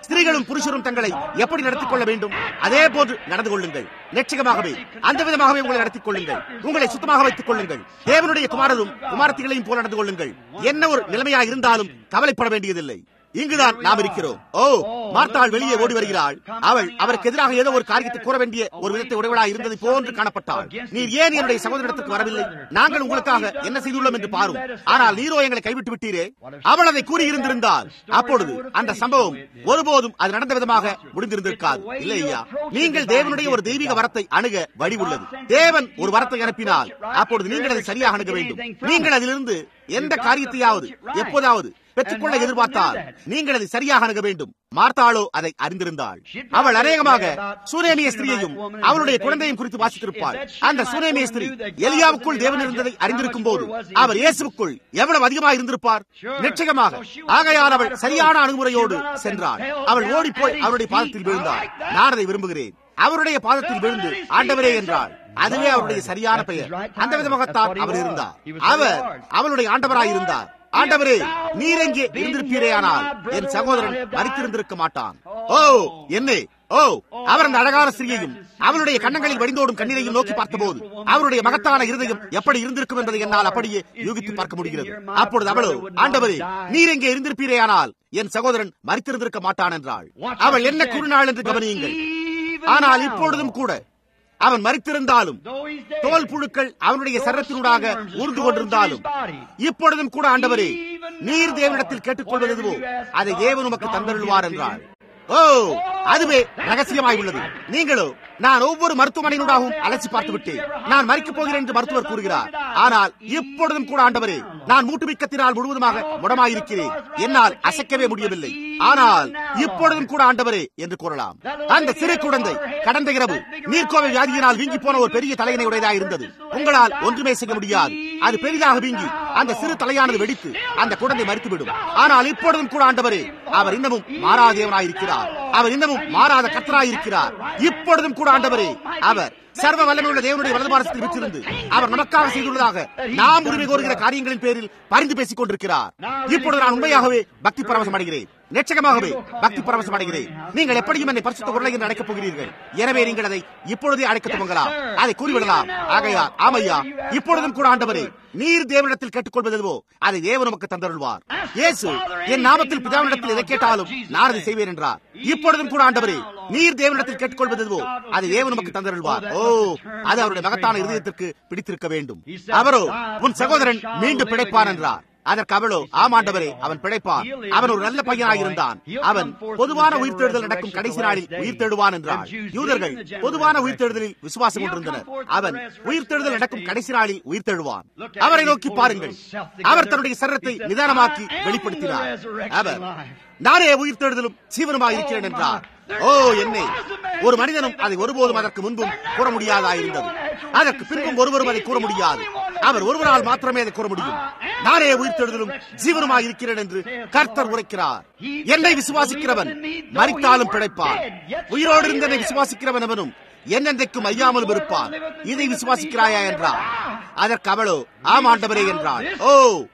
ஸ்திரீகளும் புருஷரும் தங்களை எப்படி நடத்திக் கொள்ள வேண்டும் அதே போன்று நடந்து கொள்ளுங்கள் நிச்சயமாகவே அந்த விதமாகவே உங்களை நடத்திக் கொள்ளுங்கள் உங்களை சுத்தமாக வைத்துக் கொள்ளுங்கள் தேவனுடைய குமாரரும் குமாரத்திகளையும் போல நடந்து கொள்ளுங்கள் என்ன ஒரு நிலைமையா இருந்தாலும் கவலைப்பட வேண்டியதில்லை இங்குதான் நாம் இருக்கிறோம் ஓ மார்த்தாள் வெளியே ஓடி வருகிறாள் அவள் அவருக்கு எதிராக ஏதோ ஒரு காரியத்தை கூற வேண்டிய ஒரு விதத்தை உடையவளாக இருந்தது போன்று காணப்பட்டாள் நீர் ஏன் என்னுடைய சகோதரத்துக்கு வரவில்லை நாங்கள் உங்களுக்காக என்ன செய்துள்ளோம் என்று பாரும் ஆனால் நீரோ எங்களை கைவிட்டு விட்டீரே அவள் அதை கூறியிருந்திருந்தால் அப்பொழுது அந்த சம்பவம் ஒருபோதும் அது நடந்த விதமாக முடிந்திருந்திருக்காது இல்லை ஐயா நீங்கள் தேவனுடைய ஒரு தெய்வீக வரத்தை அணுக வழி உள்ளது தேவன் ஒரு வரத்தை அனுப்பினால் அப்பொழுது நீங்கள் அதை சரியாக அணுக வேண்டும் நீங்கள் அதிலிருந்து எந்த காரியத்தையாவது எப்போதாவது பெற்றுக்கொள்ள எதிர்பார்த்தால் நீங்கள் அதை சரியாக அணுக வேண்டும் மார்த்தாளோ அதை அறிந்திருந்தாள் அவள் அநேகமாக சுனேமிய ஸ்திரீயையும் அவளுடைய குழந்தையும் குறித்து வாசித்திருப்பாள் அந்த சுனேமிய ஸ்திரீ எலியாவுக்குள் தேவன் இருந்ததை அறிந்திருக்கும் போது அவர் இயேசுக்குள் எவ்வளவு அதிகமாக இருந்திருப்பார் நிச்சயமாக ஆகையால் அவள் சரியான அணுகுமுறையோடு சென்றாள் அவள் ஓடிப்போய் அவருடைய பாதத்தில் விழுந்தாள் நான் அதை விரும்புகிறேன் அவருடைய பாதத்தில் விழுந்து ஆண்டவரே என்றாள் அதுவே அவருடைய சரியான பெயர் அந்த விதமாகத்தான் அவர் இருந்தார் அவர் அவளுடைய ஆண்டவராய் இருந்தார் ஆண்டவரே நீர் எங்கே இருந்திருப்பீரே ஆனால் என் சகோதரன் மறித்திருந்திருக்க மாட்டான் ஓ என்னே ஓ அவர் அந்த அழகான ஸ்திரீயையும் அவருடைய கண்ணங்களில் வடிந்தோடும் கண்ணீரையும் நோக்கி பார்த்தபோது அவருடைய மகத்தான இருதயம் எப்படி இருந்திருக்கும் என்பதை என்னால் அப்படியே யூகித்து பார்க்க முடிகிறது அப்பொழுது அவளோ ஆண்டவரே நீர் எங்கே இருந்திருப்பீரே ஆனால் என் சகோதரன் மறித்திருந்திருக்க மாட்டான் என்றாள் அவள் என்ன கூறினாள் என்று கவனியுங்கள் ஆனால் இப்பொழுதும் கூட அவன் மறித்திருந்தாலும் தோல் புழுக்கள் அவனுடைய சரத்தினூடாக ஊர்ந்து கொண்டிருந்தாலும் இப்பொழுதும் கூட ஆண்டவரே நீர் தேவனிடத்தில் கேட்டுக்கொள்வது எதுவோ அதை தேவன் உமக்கு தந்தருள்வார் என்றாள் ஓ அதுவே ரகசியமாய் உள்ளது நீங்களோ நான் ஒவ்வொரு மருத்துவமனையினூடாகவும் அலசி பார்த்து விட்டேன் நான் மறிக்கப் போகிறேன் என்று மருத்துவர் கூறுகிறார் ஆனால் இப்பொழுதும் கூட ஆண்டவரே நான் மூட்டுமிக்கத்தினால் முழுவதுமாக முடமாயிருக்கிறேன் என்னால் அசைக்கவே முடியவில்லை ஆனால் இப்பொழுதும் கூட ஆண்டவரே என்று கூறலாம் அந்த சிறு குழந்தை கடந்த இரவு நீர்க்கோவை வியாதியினால் வீங்கி போன ஒரு பெரிய தலையணை உடையதாக இருந்தது உங்களால் ஒன்றுமே செய்ய முடியாது அது பெரிதாக வீங்கி அந்த சிறு தலையானது வெடித்து அந்த குழந்தை மறித்துவிடும் ஆனால் இப்பொழுதும் கூட ஆண்டவரே அவர் இன்னமும் மாறாதேவனாயிருக்கிறார் அவர் இன்னமும் மாறாத கத்தராயிருக்கிறார் இப்பொழுதும் கூட ஆண்டவரே அவர் சர்வ வல்லமையுள்ள தேவனுடைய வலதுபாரத்தில் விற்றிருந்து அவர் நமக்காக செய்துள்ளதாக நாம் உரிமை கோருகிற காரியங்களின் பேரில் பரிந்து பேசிக் கொண்டிருக்கிறார் இப்பொழுது நான் உண்மையாகவே பக்தி பரவசம் அடைகிறேன் நிச்சயமாகவே பக்தி பரவசம் அடைகிறேன் நீங்கள் எப்படியும் என்னை பரிசுத்த குரலை என்று அழைக்கப் போகிறீர்கள் எனவே நீங்கள் அதை இப்பொழுதே அழைக்க துவங்கலாம் அதை கூறிவிடலாம் ஆகையார் ஆமையா இப்பொழுதும் கூட ஆண்டவரே நீர் தேவனிடத்தில் கேட்டுக்கொள்வதுவோ அதை தேவன் நமக்கு தந்தருள்வார் இயேசு என் நாமத்தில் பிதாவினிடத்தில் எதை கேட்டாலும் நான் அதை செய்வேன் என்றார் இப்பொழுதும் கூட ஆண்டவரே நீர் தேவனிடத்தில் கேட்டுக்கொள்வதுவோ அதை தேவன் நமக்கு தந்தருள்வார் ஓ அது அவருடைய மகத்தான இருதயத்திற்கு பிடித்திருக்க வேண்டும் அவரோ உன் சகோதரன் மீண்டும் பிழைப்பான் என்றார் அதற்கு அவளோ ஆமாண்டவரே அவன் பிழைப்பான் அவன் ஒரு நல்ல பையனாக இருந்தான் அவன் பொதுவான உயிர்த்தெழுதல் நடக்கும் கடைசி நாளில் உயிர் தேடுவான் என்றார் யூதர்கள் பொதுவான உயிர்த்தெழுதலில் விசுவாசம் கொண்டிருந்தனர் அவன் உயிர்த்தெழுதல் நடக்கும் கடைசி நாளில் உயிர் தெழுவான் அவரை நோக்கி பாருங்கள் அவர் தன்னுடைய சரீரத்தை நிதானமாக்கி வெளிப்படுத்தினார் அவர் நானே உயிர் தேடுதலும் ஜீவனமாக இருக்கிறேன் என்றார் ஓ என்னை ஒரு மனிதனும் அதை ஒருபோதும் அதற்கு முன்பும் கூற முடியாதாயிருந்தது அதற்கு பின்பும் ஒருவரும் அதை கூற முடியாது அவர் ஒருவரால் மாத்திரமே அதை கூற முடியும் நானே உயிர் தேடுதலும் ஜீவனமாக இருக்கிறேன் என்று கர்த்தர் உரைக்கிறார் என்னை விசுவாசிக்கிறவன் மறித்தாலும் பிழைப்பான் உயிரோடு இருந்தனை விசுவாசிக்கிறவன் அவனும் என்னென்றைக்கும் ஐயாமலும் இருப்பான் இதை விசுவாசிக்கிறாயா என்றார் அதற்கு அவளோ ஆமாண்டவரே என்றாள் ஓ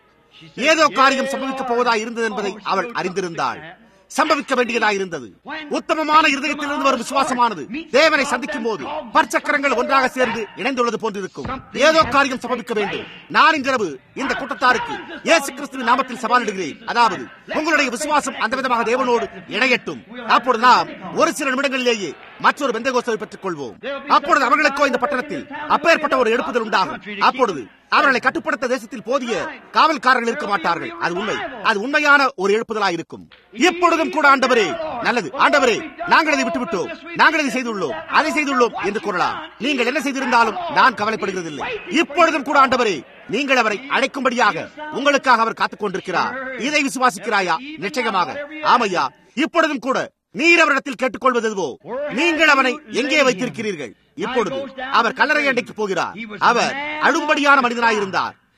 ஏதோ காரியம் சம்பவிக்கப் போவதா இருந்தது என்பதை அவள் அறிந்திருந்தாள் சம்பவிக்க வேண்டியதாக இருந்தது உத்தமமான இருதயத்திலிருந்து வரும் விசுவாசமானது தேவனை சந்திக்கும் போது பற்சக்கரங்கள் ஒன்றாக சேர்ந்து இணைந்துள்ளது போன்றிருக்கும் ஏதோ காரியம் சம்பவிக்க வேண்டும் நான் இன்றிரவு இந்த கூட்டத்தாருக்கு இயேசு கிறிஸ்துவின் நாமத்தில் சவாலிடுகிறேன் அதாவது உங்களுடைய விசுவாசம் அந்த விதமாக தேவனோடு இணையட்டும் அப்பொழுது நாம் ஒரு சில நிமிடங்களிலேயே மற்றொரு பெந்தகோஸ்தவை பெற்றுக் கொள்வோம் அப்பொழுது அவர்களுக்கோ இந்த பட்டணத்தில் அப்பேற்பட்ட ஒரு எடுப்புதல் உண்டாகும் அப்பொழுது அவர்களை கட்டுப்படுத்த தேசத்தில் போதிய காவல்காரர்கள் இருக்க மாட்டார்கள் அது உண்மை அது உண்மையான ஒரு எழுப்புதலாக இருக்கும் இப்பொழுதும் கூட ஆண்டவரே நல்லது ஆண்டவரே நாங்கள் அதை விட்டுவிட்டோம் நாங்கள் அதை செய்துள்ளோம் அதை செய்துள்ளோம் என்று கூறலாம் நீங்கள் என்ன செய்திருந்தாலும் நான் கவலைப்படுகிறதில்லை இப்பொழுதும் கூட ஆண்டவரே நீங்கள் அவரை அழைக்கும்படியாக உங்களுக்காக அவர் காத்துக் கொண்டிருக்கிறார் இதை விசுவாசிக்கிறாயா நிச்சயமாக ஆமையா இப்பொழுதும் கூட நீர் அவரிடத்தில் கேட்டுக்கொள்வது எதுவோ நீங்கள் அவனை எங்கே வைத்திருக்கிறீர்கள் இப்பொழுது அவர் கல்லறை அண்டைக்கு போகிறார் அவர் அழும்படியான மனிதனாயிருந்தார்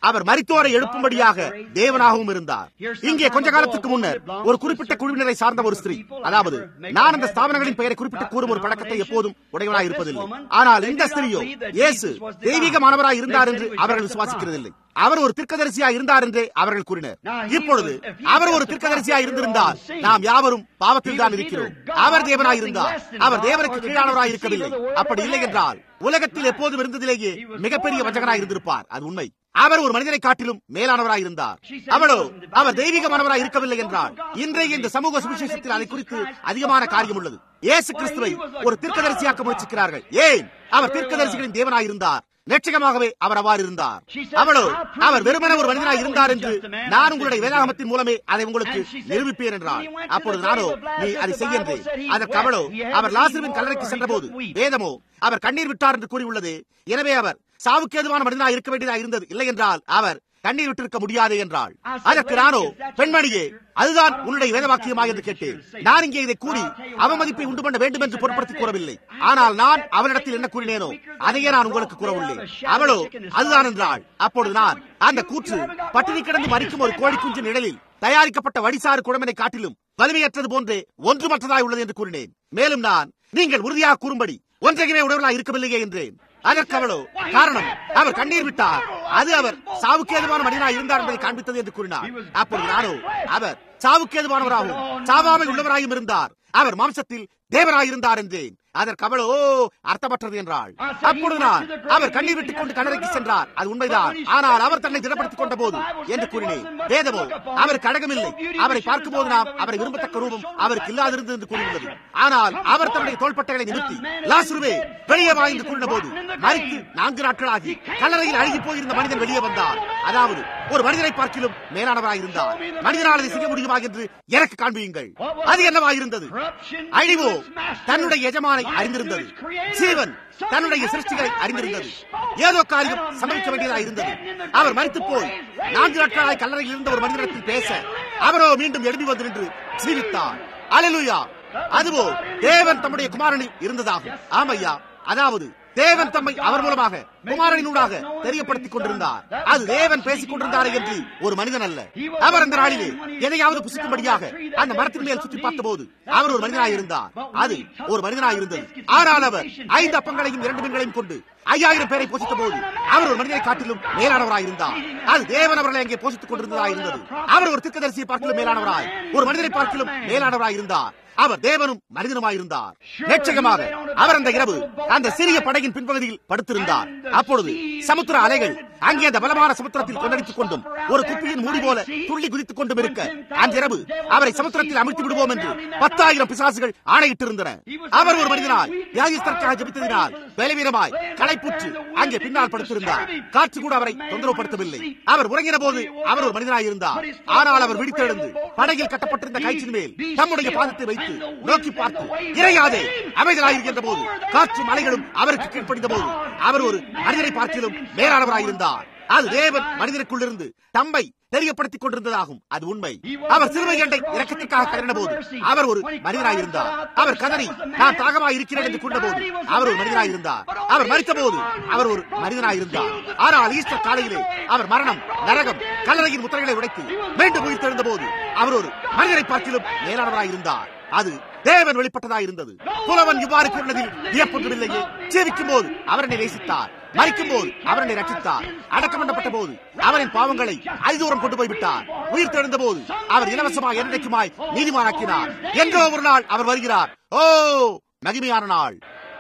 அவர் மரித்தோரை எழுப்பும்படியாக தேவனாகவும் இருந்தார் இங்கே கொஞ்ச காலத்துக்கு முன்னர் ஒரு குறிப்பிட்ட குழுவினரை சார்ந்த ஒரு ஸ்திரீ அதாவது நான் அந்த ஸ்தாபனங்களின் பெயரை குறிப்பிட்டு கூறும் ஒரு பழக்கத்தை எப்போதும் உடையவனாய் இருப்பதில்லை ஆனால் இந்த ஸ்திரீயோ இயேசு தெய்வீகமானவராய் இருந்தார் என்று அவர்கள் விசுவாசிக்கிறதில்லை அவர் ஒரு திருக்கதரிசியா இருந்தார் என்றே அவர்கள் கூறினர் இப்பொழுது அவர் ஒரு திருக்கதரிசியா இருந்திருந்தால் நாம் யாவரும் பாவத்தில் தான் இருக்கிறோம் அவர் தேவனாய் இருந்தார் அவர் தேவனுக்கு கீழானவராய் இருக்கவில்லை அப்படி இல்லை என்றால் உலகத்தில் எப்போதும் இருந்ததிலேயே மிகப்பெரிய வஞ்சகனாய் இருந்திருப்பார் அது உண்மை அவர் ஒரு மனிதனை காட்டிலும் மேலானவராய் இருந்தார் அவளோ அவர் தெய்வீகமானவராய் இருக்கவில்லை என்றால் இன்றைய இந்த சமூக சுவிசேஷத்தில் அதை குறித்து அதிகமான காரியம் உள்ளது இயேசு கிறிஸ்துவை ஒரு தீர்க்கதரிசியாக்க முயற்சிக்கிறார்கள் ஏன் அவர் தீர்க்கதரிசிகளின் தேவனாய் இருந்தார் நிச்சயமாகவே அவர் அவ்வாறு இருந்தார் அவளோ அவர் வெறுமன ஒரு மனிதனாய் இருந்தார் என்று நான் உங்களுடைய வேதாகமத்தின் மூலமே அதை உங்களுக்கு நிரூபிப்பேன் என்றார் அப்பொழுது நானோ நீ அதை செய்யன்றே அதற்கு அவளோ அவர் லாசிரின் கல்லறைக்கு சென்ற போது வேதமோ அவர் கண்ணீர் விட்டார் என்று கூறியுள்ளது எனவே அவர் சாவுக்கேதுவான மனிதனாக இருக்க வேண்டியதாக இருந்தது இல்லை என்றால் அவர் கண்ணீர் விட்டிருக்க முடியாது என்றாள் அதற்கு நானோ பெண்மணியே அதுதான் உன்னுடைய வேதவாக்கியமா என்று கேட்டேன் நான் இங்கே இதை கூறி அவமதிப்பை உண்டு பண்ண வேண்டும் என்று பொருட்படுத்தி கூறவில்லை ஆனால் நான் அவனிடத்தில் என்ன கூறினேனோ அதையே நான் உங்களுக்கு கூறவில்லை அவளோ அதுதான் என்றாள் அப்பொழுது நான் அந்த கூற்று பட்டினி கிடந்து மறிக்கும் ஒரு கோழி குஞ்சு நிழலில் தயாரிக்கப்பட்ட வடிசாறு குழம்பனை காட்டிலும் வலிமையற்றது போன்றே ஒன்றுமற்றதாய் உள்ளது என்று கூறினேன் மேலும் நான் நீங்கள் உறுதியாக கூறும்படி ஒன்றையுமே உடவர்களாக இருக்கவில்லையே என்றேன் அதற்கு அவளோ காரணம் அவர் கண்ணீர் விட்டார் அது அவர் சாவுக்கு ஏதுவான மனிதனாக இருந்தார் என்பதை காண்பித்தது என்று கூறினார் அப்பொழுது நானோ அவர் சாவுக்கு ஏதுவானவராகவும் சாவாமல் உள்ளவராயும் இருந்தார் அவர் மாம்சத்தில் தேவராயிருந்தார் என்றேன் அதற்கு அவளோ அர்த்தமற்றது என்றாள் அப்பொழுது நான் அவர் கண்ணீர் விட்டுக் கொண்டு கல்லறைக்கு சென்றார் அது உண்மைதான் ஆனால் அவர் தன்னை திடப்படுத்திக் கொண்ட போது என்று கூறினேன் வேதமோ அவருக்கு அழகமில்லை அவரை பார்க்கும் போது நாம் அவரை விரும்பத்தக்க ரூபம் அவருக்கு இல்லாதிருந்தது என்று கூறியுள்ளது ஆனால் அவர் தன்னுடைய தோள்பட்டைகளை நிறுத்தி லாசுருவே வெளியே வா என்று கூறின போது மறித்து நான்கு நாட்களாகி கல்லறையில் அழுகி போயிருந்த மனிதன் வெளியே வந்தார் அதாவது ஒரு மனிதனை பார்க்கிலும் மேலானவராக இருந்தார் மனிதனால் அதை செய்ய முடியுமா என்று எனக்கு காண்பியுங்கள் அது என்னவாக இருந்தது அழிவோ தன்னுடைய எஜமானை அறிந்திருந்தது சீவன் தன்னுடைய சிருஷ்டிகளை அறிந்திருந்தது ஏதோ காரியம் சம்பவிக்க வேண்டியதாக இருந்தது அவர் மறித்து போய் நான்கு நாட்களாய் கல்லறையில் இருந்த ஒரு மனிதனத்தில் பேச அவரோ மீண்டும் எழுதி வந்து நின்று ஜீவித்தார் அலலுயா அதுவோ தேவன் தம்முடைய குமாரனில் இருந்ததாகும் ஆமையா அதாவது தேவன் தம்மை அவர் மூலமாக குமாரனினூடாக தெரியப்படுத்திக் கொண்டிருந்தார் அது தேவன் பேசிக் கொண்டிருந்தார் என்று ஒரு மனிதன் அல்ல அவர் அந்த நாளிலே எதையாவது புசிக்கும்படியாக அந்த மரத்தின் மேல் சுற்றி பார்த்த போது அவர் ஒரு மனிதனாய் இருந்தார் அது ஒரு மனிதனாய் இருந்தது ஆனால் அவர் ஐந்து அப்பங்களையும் இரண்டு மீன்களையும் கொண்டு ஐயாயிரம் பேரை போஷித்த போது அவர் ஒரு மனிதனை காட்டிலும் மேலானவராய் இருந்தார் அது தேவன் அவர்களை அங்கே போஷித்துக் கொண்டிருந்ததா இருந்தது அவர் ஒரு திக்கதரிசியை பார்க்கிலும் மேலானவராய் ஒரு மனிதனை பார்க்கிலும் மேலானவராய் இருந்தார் அவர் தேவனும் மனிதனுமாயிருந்தார் நிச்சயமாக அவர் அந்த இரவு அந்த சிறிய படகின் பின்பகுதியில் படுத்திருந்தார் அப்பொழுது சமுத்திர அலைகள் அங்கே அந்த பலமான சமுத்திரத்தில் கொண்டடித்துக் கொண்டும் ஒரு குப்பியின் மூடி போல துள்ளி குதித்துக் கொண்டும் இருக்க அந்த இரவு அவரை சமுத்திரத்தில் அமிழ்த்தி விடுவோம் என்று பத்தாயிரம் பிசாசுகள் ஆணையிட்டிருந்தன அவர் ஒரு மனிதனாய் யாகிஸ்தற்காக ஜபித்ததினால் பலவீனமாய் களைப்புற்று அங்கே பின்னால் படுத்திருந்தார் காற்று கூட அவரை தொந்தரவுப்படுத்தவில்லை அவர் உறங்கின போது அவர் ஒரு மனிதனாய் இருந்தார் ஆனால் அவர் விழித்தெழுந்து படகில் கட்டப்பட்டிருந்த கயிற்றின் மேல் தம்முடைய பாதத்தை வைத்து நோக்கி பார்த்து இறையாதே அமைதலாயிருக்கின்ற போது காற்று மலைகளும் அவருக்கு கீழ்ப்படிந்த போது அவர் ஒரு மனிதனை பார்க்கிலும் மேலானவராயிருந்தார் அது தேவன் மனிதனுக்குள்ளிருந்து தம்மை தெரியப்படுத்திக் கொண்டிருந்ததாகும் அது உண்மை அவர் சிறுவை கண்டை இறக்கத்திற்காக கதறின போது அவர் ஒரு மனிதனாயிருந்தார் அவர் கதறி நான் தாகமாய் இருக்கிறேன் என்று கூறின போது அவர் ஒரு மனிதனாயிருந்தார் அவர் மறித்த போது அவர் ஒரு மனிதனாயிருந்தார் ஆனால் ஈஸ்டர் காலையிலே அவர் மரணம் நரகம் கல்லறையின் முத்திரைகளை உடைத்து மீண்டும் உயிர்த்தெழுந்த போது அவர் ஒரு மனிதனை பார்க்கிலும் மேலானவராயிருந்தார் அது தேவன் வெளிப்பட்டதாக இருந்தது புலவன் இவ்வாறு கூறினதில் வியப்பொன்றுமில்லையே ஜீவிக்கும் போது அவரனை நேசித்தார் மறிக்கும் போது அவரனை ரட்சித்தார் அடக்கம் பண்ணப்பட்ட போது அவரின் பாவங்களை அதிதூரம் கொண்டு போய் விட்டார் உயிர் தெழுந்த போது அவர் இலவசமாய் என்றைக்குமாய் நீதிமானாக்கினார் என்றோ ஒரு நாள் அவர் வருகிறார் ஓ மகிமையான நாள்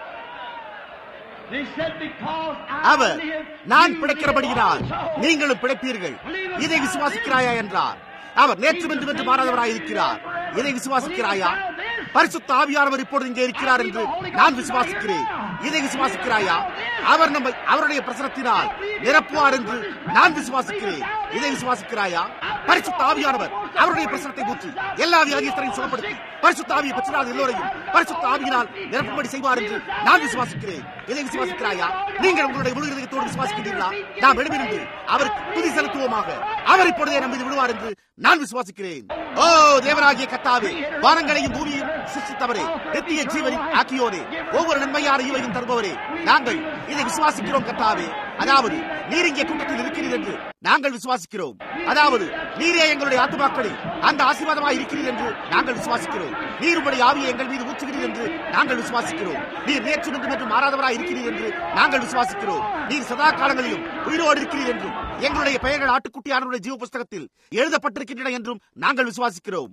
அவர் நான் பிழைக்கிறபடியினால் நீங்களும் பிழைப்பீர்கள் இதை விசுவாசிக்கிறாயா என்றார் அவர் நேற்று வென்று வென்று மாறாதவராய் இருக்கிறார் இதை விசுவாசிக்கிறாயா பரிசுத்த ஆவியானவர் இப்பொழுது இங்கே இருக்கிறார் என்று நான் விசுவாசிக்கிறேன் இதை விசுவாசிக்கிறாயா அவர் நம்மை அவருடைய பிரசனத்தினால் நிரப்புவார் என்று நான் விசுவாசிக்கிறேன் இதை விசுவாசிக்கிறாயா பரிசுத்த ஆவியானவர் அவருடைய பிரசனத்தை ஊற்றி எல்லா வியாதியத்தரையும் சுகப்படுத்தி பரிசுத்த ஆவியை பெற்றால் எல்லோரையும் பரிசுத்த ஆவியினால் நிரப்பும்படி செய்வார் என்று நான் விசுவாசிக்கிறேன் இதை விசுவாசிக்கிறாயா நீங்கள் உங்களுடைய முழு இதயத்தோடு விசுவாசிக்கிறீர்களா நாம் எழுப்பிருந்து அவருக்கு துதி செலுத்துவோமாக அவர் இப்பொழுதே நம்பி விடுவார் என்று நான் விசுவாசிக்கிறேன் ஓ தேவராகிய கத்தாவே வானங்களையும் பூமியையும் சிருஷ்டித்தவரே நித்திய ஜீவனின் ஆக்கியோரே ஒவ்வொரு நன்மையான ஈவையும் தருபவரே நாங்கள் இதை விசுவாசிக்கிறோம் கத்தாவே அதாவது நீர் இங்கே கூட்டத்தில் இருக்கிறீர் என்று நாங்கள் விசுவாசிக்கிறோம் அதாவது நீரே எங்களுடைய ஆத்துமாக்களில் அந்த ஆசீர்வாதமாக இருக்கிறீர் என்று நாங்கள் விசுவாசிக்கிறோம் நீர் உடைய ஆவியை எங்கள் மீது ஊற்றுகிறீர் என்று நாங்கள் விசுவாசிக்கிறோம் நீர் நேற்று நின்று என்று மாறாதவராக இருக்கிறீர் என்று நாங்கள் விசுவாசிக்கிறோம் நீர் சதா காலங்களிலும் உயிரோடு இருக்கிறீர் என்றும் எங்களுடைய பெயர்கள் ஆட்டுக்குட்டியானவருடைய ஜீவ புஸ்தகத்தில் எழுதப்பட்டிருக்கின்றன என்றும் நாங்கள் விசுவாசிக்கிறோம்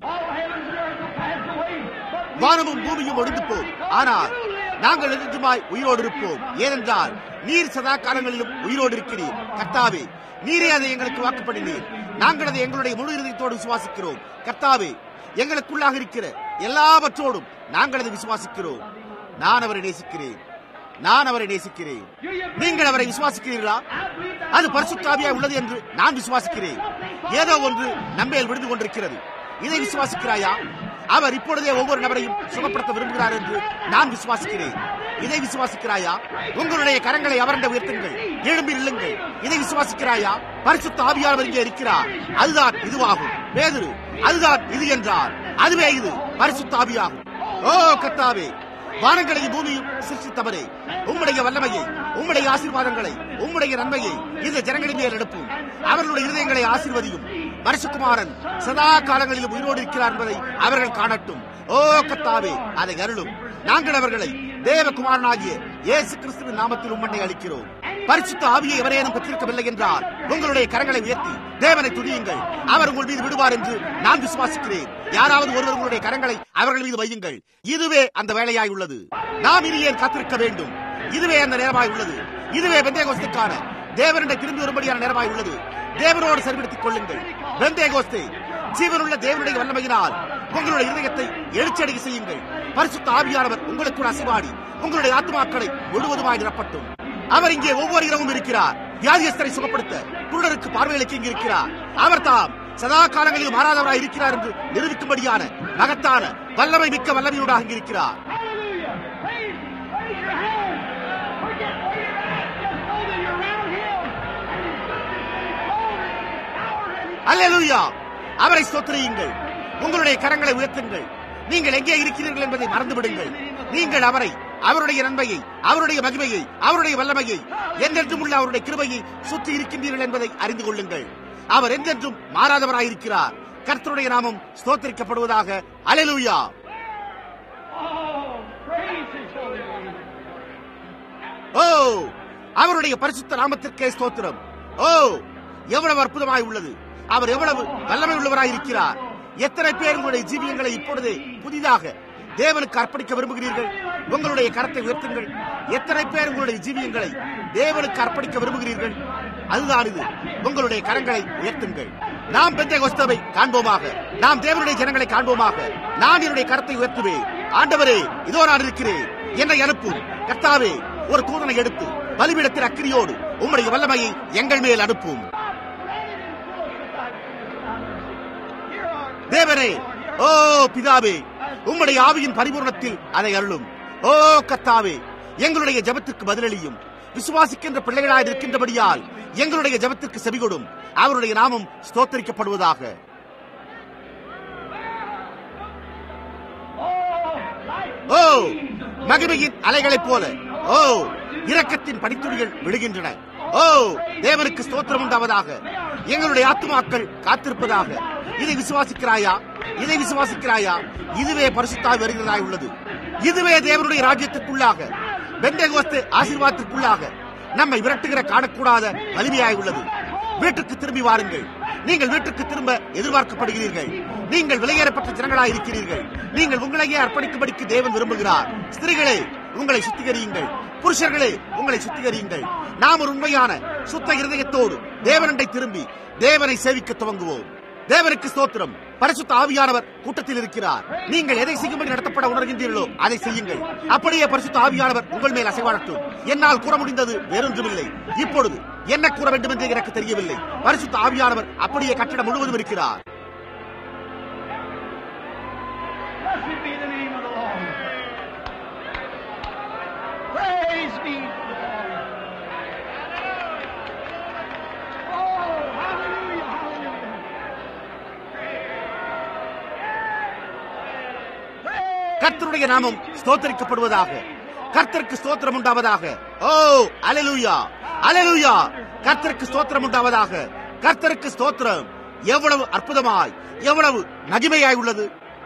வானமும் பூமியும் ஒழிந்து போம் ஆனால் நாங்கள் நிஜமாய் உயிரோடு இருப்போம் ஏனென்றால் நீர் சதா காலங்களிலும் உயிரோடு இருக்கிறீர் கர்த்தாவே நீரே அதை எங்களுக்கு வாக்குப்படினீர் நாங்கள் அதை எங்களுடைய முழு இதயத்தோடு விசுவாசிக்கிறோம் கர்த்தாவே எங்களுக்குள்ளாக இருக்கிற எல்லாவற்றோடும் நாங்கள் அதை விசுவாசிக்கிறோம் நான் அவரை நேசிக்கிறேன் நான் அவரை நேசிக்கிறேன் நீங்கள் அவரை விசுவாசிக்கிறீர்களா அது பரிசுத்தாவியா உள்ளது என்று நான் விசுவாசிக்கிறேன் ஏதோ ஒன்று நம்மேல் விழுந்து கொண்டிருக்கிறது இதை விசுவாசிக்கிறாயா அவர் இப்பொழுதே ஒவ்வொரு நபரையும் சுகப்படுத்த விரும்புகிறார் என்று நான் விசுவாசிக்கிறேன் இதை விசுவாசிக்கிறாயா உங்களுடைய கரங்களை அவரண்ட உயர்த்துங்கள் எழும்பி நில்லுங்கள் இதை விசுவாசிக்கிறாயா பரிசுத்த ஆவியானவர் இங்கே இருக்கிறார் அதுதான் இதுவாகும் பேதுரு அதுதான் இது என்றார் அதுவே இது பரிசுத்த ஆவியாகும் ஓ கத்தாவே வானங்களையும் பூமியும் சிருஷ்டித்தவரே உம்முடைய வல்லமையை உம்முடைய ஆசீர்வாதங்களை உம்முடைய நன்மையை இந்த ஜனங்களின் மேல் எடுப்பும் அவர்களுடைய இருதயங்களை ஆசீர்வதியும் பரிசுக்குமாரன் சதா காலங்களிலும் உயிரோடு இருக்கிறார் என்பதை அவர்கள் காணட்டும் ஓ கத்தாவே அதை அருளும் நாங்கள் அவர்களை தேவகுமாரனாகிய இயேசு கிறிஸ்துவின் நாமத்தில் உம்மண்டை அளிக்கிறோம் பரிசுத்த ஆவியை எவரேனும் பெற்றிருக்கவில்லை என்றால் உங்களுடைய கரங்களை உயர்த்தி தேவனை துதியுங்கள் அவர் உங்கள் மீது விடுவார் என்று நான் விசுவாசிக்கிறேன் யாராவது ஒருவர் உங்களுடைய கரங்களை அவர்கள் மீது வையுங்கள் இதுவே அந்த வேலையாய் உள்ளது நாம் இனி ஏன் காத்திருக்க வேண்டும் இதுவே அந்த நேரமாய் உள்ளது இதுவே பெந்தேகோஸ்துக்கான தேவனுடைய திரும்பி வரும்படியான நேரமாய் உள்ளது தேவனோடு சரிபடுத்திக் கொள்ளுங்கள் பெந்தேகோஸ்தே ஜீவனுள்ள தேவனுடைய வல்லமையினால் உங்களுடைய இதயத்தை எழுச்சடைய செய்யுங்கள் பரிசுத்த ஆவியானவர் உங்களுக்கு அசைவாடி உங்களுடைய ஆத்மாக்களை முழுவதுமாய் நிரப்பட்டும் அவர் இங்கே ஒவ்வொரு இரவும் இருக்கிறார் வியாதியஸ்தரை சுகப்படுத்த குருடருக்கு பார்வைகளுக்கு இங்கு இருக்கிறார் அவர் தாம் சதா காலங்களில் மாறாதவராய் இருக்கிறார் என்று நிரூபிக்கும்படியான மகத்தான வல்லமை மிக்க வல்லமையோடாக இங்கு இருக்கிறார் அல்லேலூயா அவரை ஸ்தோத்திரியுங்கள் உங்களுடைய கரங்களை உயர்த்துங்கள் நீங்கள் எங்கே இருக்கிறீர்கள் என்பதை மறந்துவிடுங்கள் நீங்கள் அவரை அவருடைய நன்மையை அவருடைய மகிமையை அவருடைய வல்லமையை என்றென்றும் உள்ள அவருடைய கிருபையை சுற்றி இருக்கின்றீர்கள் என்பதை அறிந்து கொள்ளுங்கள் அவர் என்றென்றும் மாறாதவராயிருக்கிறார் கர்த்தருடைய நாமம் ஸ்தோத்தரிக்கப்படுவதாக அலெலுயா ஓ அவருடைய பரிசுத்த நாமத்திற்கே ஸ்தோத்திரம் ஓ எவ்வளவு அற்புதமாய் உள்ளது அவர் எவ்வளவு வல்லமை உள்ளவராய் இருக்கிறார் எத்தனை பேர் உங்களுடைய ஜீவியங்களை இப்பொழுதே புதிதாக தேவனுக்கு அர்ப்பணிக்க விரும்புகிறீர்கள் உங்களுடைய கரத்தை உயர்த்துங்கள் எத்தனை பேர் உங்களுடைய ஜீவியங்களை தேவனுக்கு அர்ப்பணிக்க விரும்புகிறீர்கள் அதுதான் இது உங்களுடைய கரங்களை உயர்த்துங்கள் நாம் பெந்தை கொஸ்தவை காண்போமாக நாம் தேவனுடைய ஜனங்களை காண்போமாக நான் என்னுடைய கரத்தை உயர்த்துவேன் ஆண்டவரே இதோ நான் இருக்கிறேன் என்னை அனுப்பும் கர்த்தாவே ஒரு தூதனை எடுத்து பலிபீடத்தில் அக்கிரியோடு உம்முடைய வல்லமையை எங்கள் மேல் அனுப்பும் தேவரே ஓ பிதாவே உம்முடைய ஆவியின் பரிபூர்ணத்தில் அதை அருளும் ஓ கத்தாவே எங்களுடைய ஜபத்திற்கு பதிலளியும் விசுவாசிக்கின்ற பிள்ளைகளாய் இருக்கின்றபடியால் எங்களுடைய ஜபத்திற்கு செவிகொடும் அவருடைய நாமம் ஸ்தோத்தரிக்கப்படுவதாக ஓ மகிமையின் அலைகளைப் போல ஓ இரக்கத்தின் படித்துளிகள் விழுகின்றன ஓ தேவனுக்கு ஸ்தோத்திரம் உண்டாவதாக எங்களுடைய ஆத்துமாக்கள் காத்திருப்பதாக இதை விசுவாசிக்கிறாயா இதை விசுவாசிக்கிறாயா இதுவே பரிசுத்தாய் வருகிறதாய் உள்ளது இதுவே தேவனுடைய ராஜ்யத்திற்குள்ளாக பெண்டகோஸ்து ஆசீர்வாதத்திற்குள்ளாக நம்மை விரட்டுகிற காணக்கூடாத வலிமையாய் உள்ளது வீட்டுக்கு திரும்பி வாருங்கள் நீங்கள் வீட்டுக்கு திரும்ப எதிர்பார்க்கப்படுகிறீர்கள் நீங்கள் விலையேறப்பட்ட ஜனங்களாய் இருக்கிறீர்கள் நீங்கள் உங்களையே அர்ப்பணிக்கும்படிக்கு தேவன் விரும்புகிறார் ஸ்திரீகளே உங்களை சுத்திகரியுங்கள் புருஷர்களே உங்களை சுத்திகரியுங்கள் நாம் ஒரு உண்மையான சுத்த இருதயத்தோடு தேவனண்டை திரும்பி தேவனை சேவிக்க துவங்குவோம் தேவனுக்கு ஸ்தோத்திரம் பரிசுத்த ஆவியானவர் கூட்டத்தில் இருக்கிறார் நீங்கள் எதை செய்யும்படி நடத்தப்பட உணர்கின்றீர்களோ அதை செய்யுங்கள் அப்படியே பரிசுத்த ஆவியானவர் உங்கள் மேல் அசைவாடட்டும் என்னால் கூற முடிந்தது வேறொன்றுமில்லை இப்பொழுது என்ன கூற வேண்டும் என்று எனக்கு தெரியவில்லை பரிசுத்த ஆவியானவர் அப்படியே கட்டிடம் முழுவதும் இருக்கிறார் Blessed be the name of the Lord. Praise be to the Lord. Oh, hallelujah, hallelujah. கர்த்தருடைய நாமம் ஸ்தோத்தரிக்கப்படுவதாக கர்த்தருக்கு ஸ்தோத்திரம் உண்டாவதாக ஓ அலலூயா அலலுயா கர்த்தருக்கு ஸ்தோத்திரம் உண்டாவதாக கர்த்தருக்கு ஸ்தோத்திரம் எவ்வளவு அற்புதமாய் எவ்வளவு மகிமையாய் உள்ளது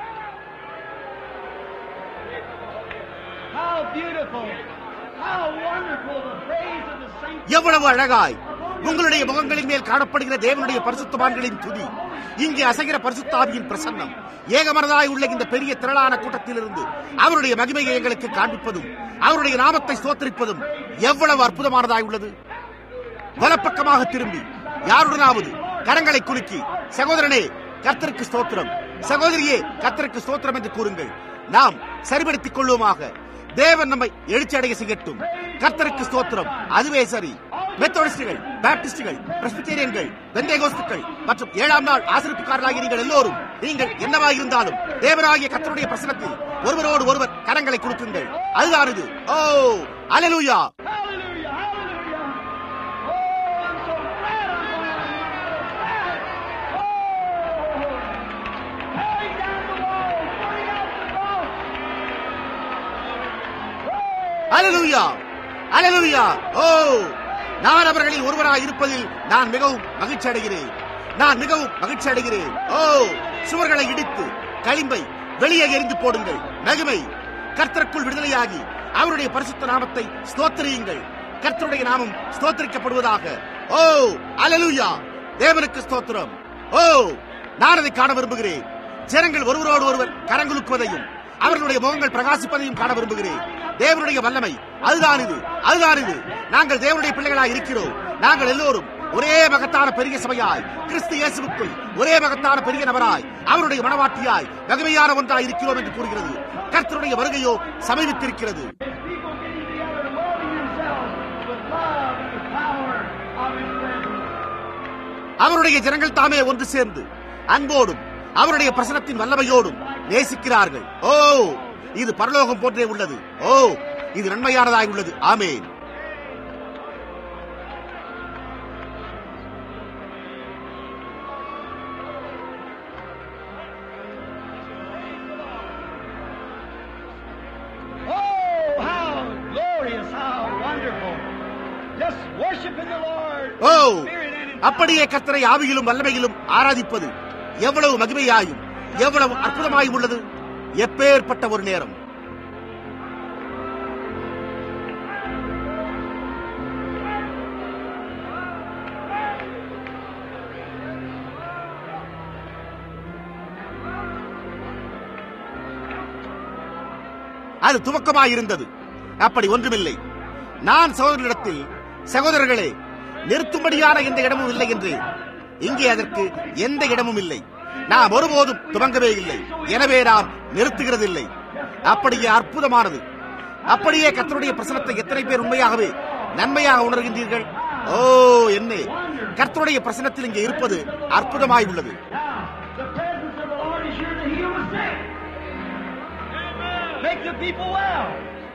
How beautiful, how wonderful the praise of the saints. எவ்வளவு அழகாய் உங்களுடைய முகங்களின் மேல் காணப்படுகிற தேவனுடைய பரிசுத்தவான்களின் துதி இங்கே அசைகிற பரிசுத்தாவியின் பிரசன்னம் ஏகமனதாய் உள்ள இந்த பெரிய திரளான கூட்டத்திலிருந்து அவருடைய மகிமையை எங்களுக்கு காண்பிப்பதும் அவருடைய நாமத்தை ஸ்தோத்தரிப்பதும் எவ்வளவு அற்புதமானதாய் உள்ளது வலப்பக்கமாக திரும்பி யாருடனாவது கரங்களை குலுக்கி சகோதரனே கர்த்தருக்கு ஸ்தோத்திரம் சகோதரியே கர்த்தருக்கு ஸ்தோத்திரம் என்று கூறுங்கள் நாம் சரிபடுத்திக் கொள்வோமாக தேவன் நம்மை எழுச்சி அடைய செய்யட்டும் கர்த்தருக்கு ஸ்தோத்திரம் அதுவே சரி மெத்தோடிஸ்டுகள் பாப்டிஸ்டுகள் பிரஸ்பிட்டேரியன்கள் பெந்தேகோஸ்துக்கள் மற்றும் ஏழாம் நாள் ஆசிரியப்புக்காரர்களாகிய நீங்கள் எல்லோரும் நீங்கள் என்னவாக இருந்தாலும் தேவனாகிய கர்த்தருடைய பிரசனத்தில் ஒருவரோடு ஒருவர் கரங்களை கொடுக்குங்கள் அதுதான் இது ஓ அலலூயா Hallelujah, hallelujah. Oh, I'm so glad I'm going on. Oh, tearing down the wall, putting out the cross. அலலுயா அலலுயா ஓ நான் அவர்களில் ஒருவராய் இருப்பதில் நான் மிகவும் மகிழ்ச்சி அடைகிறேன் நான் மிகவும் மகிழ்ச்சி அடைகிறேன் ஓ சுவர்களை இடித்து களிம்பை வெளியே எரிந்து போடுங்கள் மகிமை கர்த்தருக்குள் விடுதலையாகி அவருடைய பரிசுத்த நாமத்தை ஸ்தோத்திரியுங்கள் கர்த்தருடைய நாமம் ஸ்தோத்தரிக்கப்படுவதாக ஓ அலலுயா தேவனுக்கு ஸ்தோத்திரம் ஓ நான் அதை காண விரும்புகிறேன் ஜனங்கள் ஒருவரோடு ஒருவர் கரங்குலுக்குவதையும் அவர்களுடைய முகங்கள் பிரகாசிப்பதையும் காண விரும்புகிறேன் தேவனுடைய வல்லமை அதுதான் இது அதுதான் இது நாங்கள் தேவனுடைய பிள்ளைகளாய் இருக்கிறோம் நாங்கள் எல்லோரும் ஒரே மகத்தான பெரிய சபையாய் கிறிஸ்து இயேசுவுக்குள் ஒரே மகத்தான பெரிய நபராய் அவருடைய மனவாட்டியாய் மகிமையான ஒன்றாய் இருக்கிறோம் என்று கூறுகிறது கர்த்தருடைய வருகையோ சமீபித்திருக்கிறது His people getting together, welding themselves with love and the power of His presence. அவருடைய ஜனங்கள் தாமே ஒன்று சேர்ந்து அன்போடும் அவருடைய பிரசனத்தின் வல்லமையோடும் நேசிக்கிறார்கள் ஓ இது பரலோகம் போன்றே உள்ளது ஓ இது நன்மையானதாய் உள்ளது ஆமேன் Oh, how glorious, how wonderful. Just worshiping the Lord. O in spirit and in அப்படியே கர்த்தரை ஆவியிலும் வல்லமையிலும் ஆராதிப்பது எவ்வளவு மகிமையாயும் எவ்வளவு அற்புதமாயும் உள்ளது எப்பேற்பட்ட ஒரு நேரம் அது துவக்கமாயிருந்தது அப்படி ஒன்றுமில்லை நான் சகோதரனிடத்தில் சகோதரர்களே நிறுத்தும்படியான எந்த இடமும் இல்லை என்று இங்கே அதற்கு எந்த இடமும் இல்லை நாம் ஒருபோதும் துவங்கவே இல்லை எனவே நாம் நிறுத்துகிறதில்லை அப்படியே அற்புதமானது அப்படியே கர்த்தருடைய பிரசனத்தை எத்தனை பேர் உண்மையாகவே நன்மையாக உணர்கின்றீர்கள் ஓ என்னே கர்த்தருடைய பிரசனத்தில் இங்கே இருப்பது அற்புதமாய் உள்ளது Now, the presence of the Lord is here to heal the sick. Make the people well.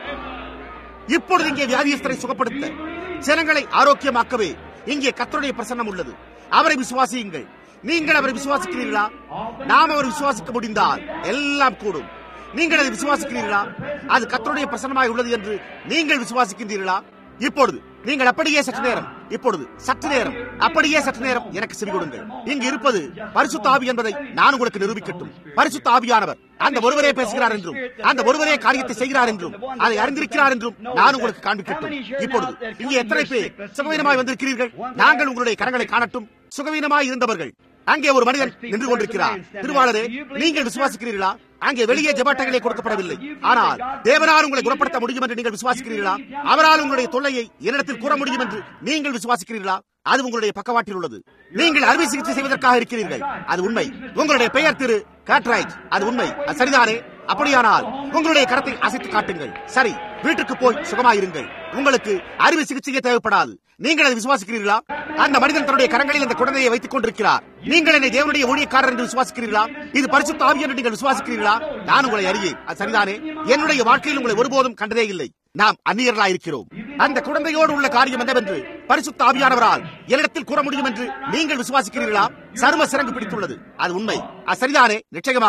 இப்பொழுது இங்கே வியாதியஸ்தரை சுகப்படுத்த ஜனங்களை ஆரோக்கியமாக்கவே இங்கே கர்த்தருடைய பிரசன்னம் உள்ளது அவரை விசுவாசியுங்கள் நீங்கள் அவரை விசுவாசிக்கிறீர்களா நாம் அவரை விசுவாசிக்க முடிந்தால் எல்லாம் கூடும் நீங்கள் அதை விசுவாசிக்கிறீர்களா அது கர்த்தருடைய பிரசன்னமாய் உள்ளது என்று நீங்கள் விசுவாசிக்கின்றீர்களா இப்பொழுது நீங்கள் அப்படியே சற்று நேரம் இப்பொழுது சற்று நேரம் அப்படியே சற்று நேரம் எனக்கு செவி கொடுங்கள் இங்கு இருப்பது பரிசுத்த ஆவி என்பதை நான் உங்களுக்கு நிரூபிக்கட்டும் பரிசுத்த ஆவியானவர் அந்த ஒருவரே பேசுகிறார் என்றும் அந்த ஒருவரே காரியத்தை செய்கிறார் என்றும் அதை அறிந்திருக்கிறார் என்றும் நான் உங்களுக்கு காண்பிக்கட்டும் இப்பொழுது இங்கே எத்தனை பேர் சுகவீனமாய் வந்திருக்கிறீர்கள் நாங்கள் உங்களுடைய கரங்களை காணட்டும் சுகவீனமாய் இருந்தவர்கள் அங்கே ஒரு மனிதன் நின்று கொண்டிருக்கிறார் திருவாளரே நீங்கள் விசுவாசிக்கிறீர்களா அங்கே வெளியே ஜெபாட்டங்களே கொடுக்கப்படவில்லை ஆனால் தேவனால் உங்களை குணப்படுத்த முடியும் என்று நீங்கள் விசுவாசிக்கிறீர்களா அவரால் உங்களுடைய தொல்லையை என்னிடத்தில் கூற முடியும் என்று நீங்கள் விசுவாசிக்கிறீர்களா அது உங்களுடைய பக்கவாட்டில் உள்ளது நீங்கள் அறுவை சிகிச்சை செய்வதற்காக இருக்கிறீர்கள் அது உண்மை உங்களுடைய பெயர் திரு காட்ரைட் அது உண்மை அது சரிதானே அப்படியானால் உங்களுடைய கரத்தை அசைத்து காட்டுங்கள் சரி வீட்டுக்கு போய் சுகமாயிருங்கள் உங்களுக்கு அறுவை சிகிச்சையே தேவைப்படாது நீங்கள் அதை விசுவாசிக்கிறீர்களா அந்த மனிதன் தன்னுடைய கரங்களில் அந்த குழந்தையை வைத்துக் கொண்டிருக்கிறார் நீங்கள் என்னை தேவனுடைய ஊழியக்காரர் என்று விசுவாசிக்கிறீர்களா இது பரிசுத்த ஆவி என்று நீங்கள் விசுவாசிக்கிறீர்களா நான் உங்களை அறியேன் அது சரிதானே என்னுடைய வாழ்க்கையில் உங்களை ஒருபோதும் கண்டதே இல்லை நாம் அந்நியர்களா இருக்கிறோம் அந்த குழந்தையோடு உள்ள காரியம் என்னவென்று பரிசுத்த ஆவியானவரால் என்னிடத்தில் கூற முடியும் என்று நீங்கள் விசுவாசிக்கிறீர்களா சரும சிறங்கு பிடித்துள்ளது அது உண்மை அது சரிதானே நிச்சயமாக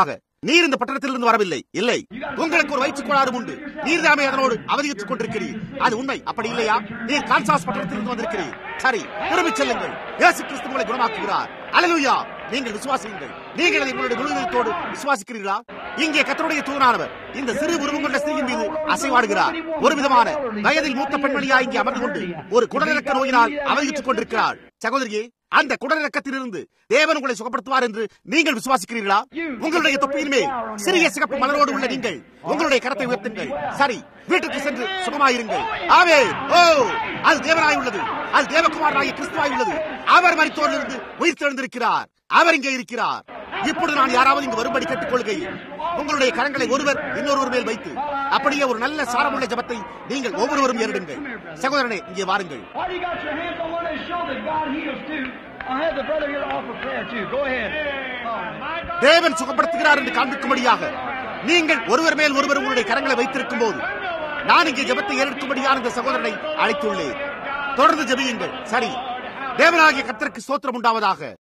நீர் இந்த பட்டணத்திலிருந்து வரவில்லை இல்லை உங்களுக்கு ஒரு வயிற்று கோளாறு உண்டு நீர் தாமே அதனோடு அவதியுற்றுக் கொண்டிருக்கிறீர் அது உண்மை அப்படி இல்லையா நீர் கான்சாஸ் பட்டணத்திலிருந்து வந்திருக்கிறீர் சரி திரும்பிச் செல்லுங்கள் இயேசு கிறிஸ்து உங்களை குணமாக்குகிறார் அலலுயா நீங்கள் விசுவாசியுங்கள் நீங்கள் அதை உங்களுடைய முழுவதத்தோடு விசுவாசிக்கிறீர்களா இங்கே கத்தருடைய தூணானவர் இந்த சிறு உருவம் கொண்ட ஸ்திரீயின் மீது அசைவாடுகிறார் ஒரு விதமான வயதில் மூத்த பெண்மணியா இங்கே அமர்ந்து கொண்டு ஒரு குடலிறக்க நோயினால் அவதியுற்றுக் கொண்டிருக்கிறாள் சகோதரியே அந்த குடலிறக்கத்திலிருந்து தேவன் உங்களை சுகப்படுத்துவார் என்று நீங்கள் விசுவாசிக்கிறீர்களா உங்களுடைய தொப்பியின் மேல் சிறிய சிகப்பு மலரோடு உள்ள நீங்கள் உங்களுடைய கரத்தை உயர்த்துங்கள் சரி வீட்டுக்கு சென்று சுகமாயிருங்கள் ஆவே ஓ அது தேவனாய் உள்ளது அது தேவகுமாரனாகிய கிறிஸ்துவாய் உள்ளது அவர் மரித்தோரிலிருந்து உயிர் தெழுந்திருக்கிறார் அவர் இங்கே இருக்கிறார் இப்பொழுது நான் யாராவது இங்கு வரும்படி கேட்டுக் கொள்கையில் உங்களுடைய கரங்களை ஒருவர் இன்னொருவர் மேல் வைத்து அப்படியே ஒரு நல்ல சாரமுள்ள ஜபத்தை நீங்கள் ஒவ்வொருவரும் ஏறிடுங்கள் சகோதரனே இங்கே வாருங்கள் Why do you got your hands on one that show that God heals too? I'll have the brother here to offer prayer too. Go ahead. தேவன் சுகப்படுத்துகிறார் என்று காண்பிக்கும்படியாக நீங்கள் ஒருவர் மேல் ஒருவர் உங்களுடைய கரங்களை வைத்திருக்கும் போது நான் இங்கே ஜெபத்தை ஏற்கும்படியான இந்த சகோதரனை அழைத்துள்ளேன் தொடர்ந்து ஜெபியுங்கள் சரி தேவனாகிய கர்த்தருக்கு ஸ்தோத்திரம் உண்டாவதாக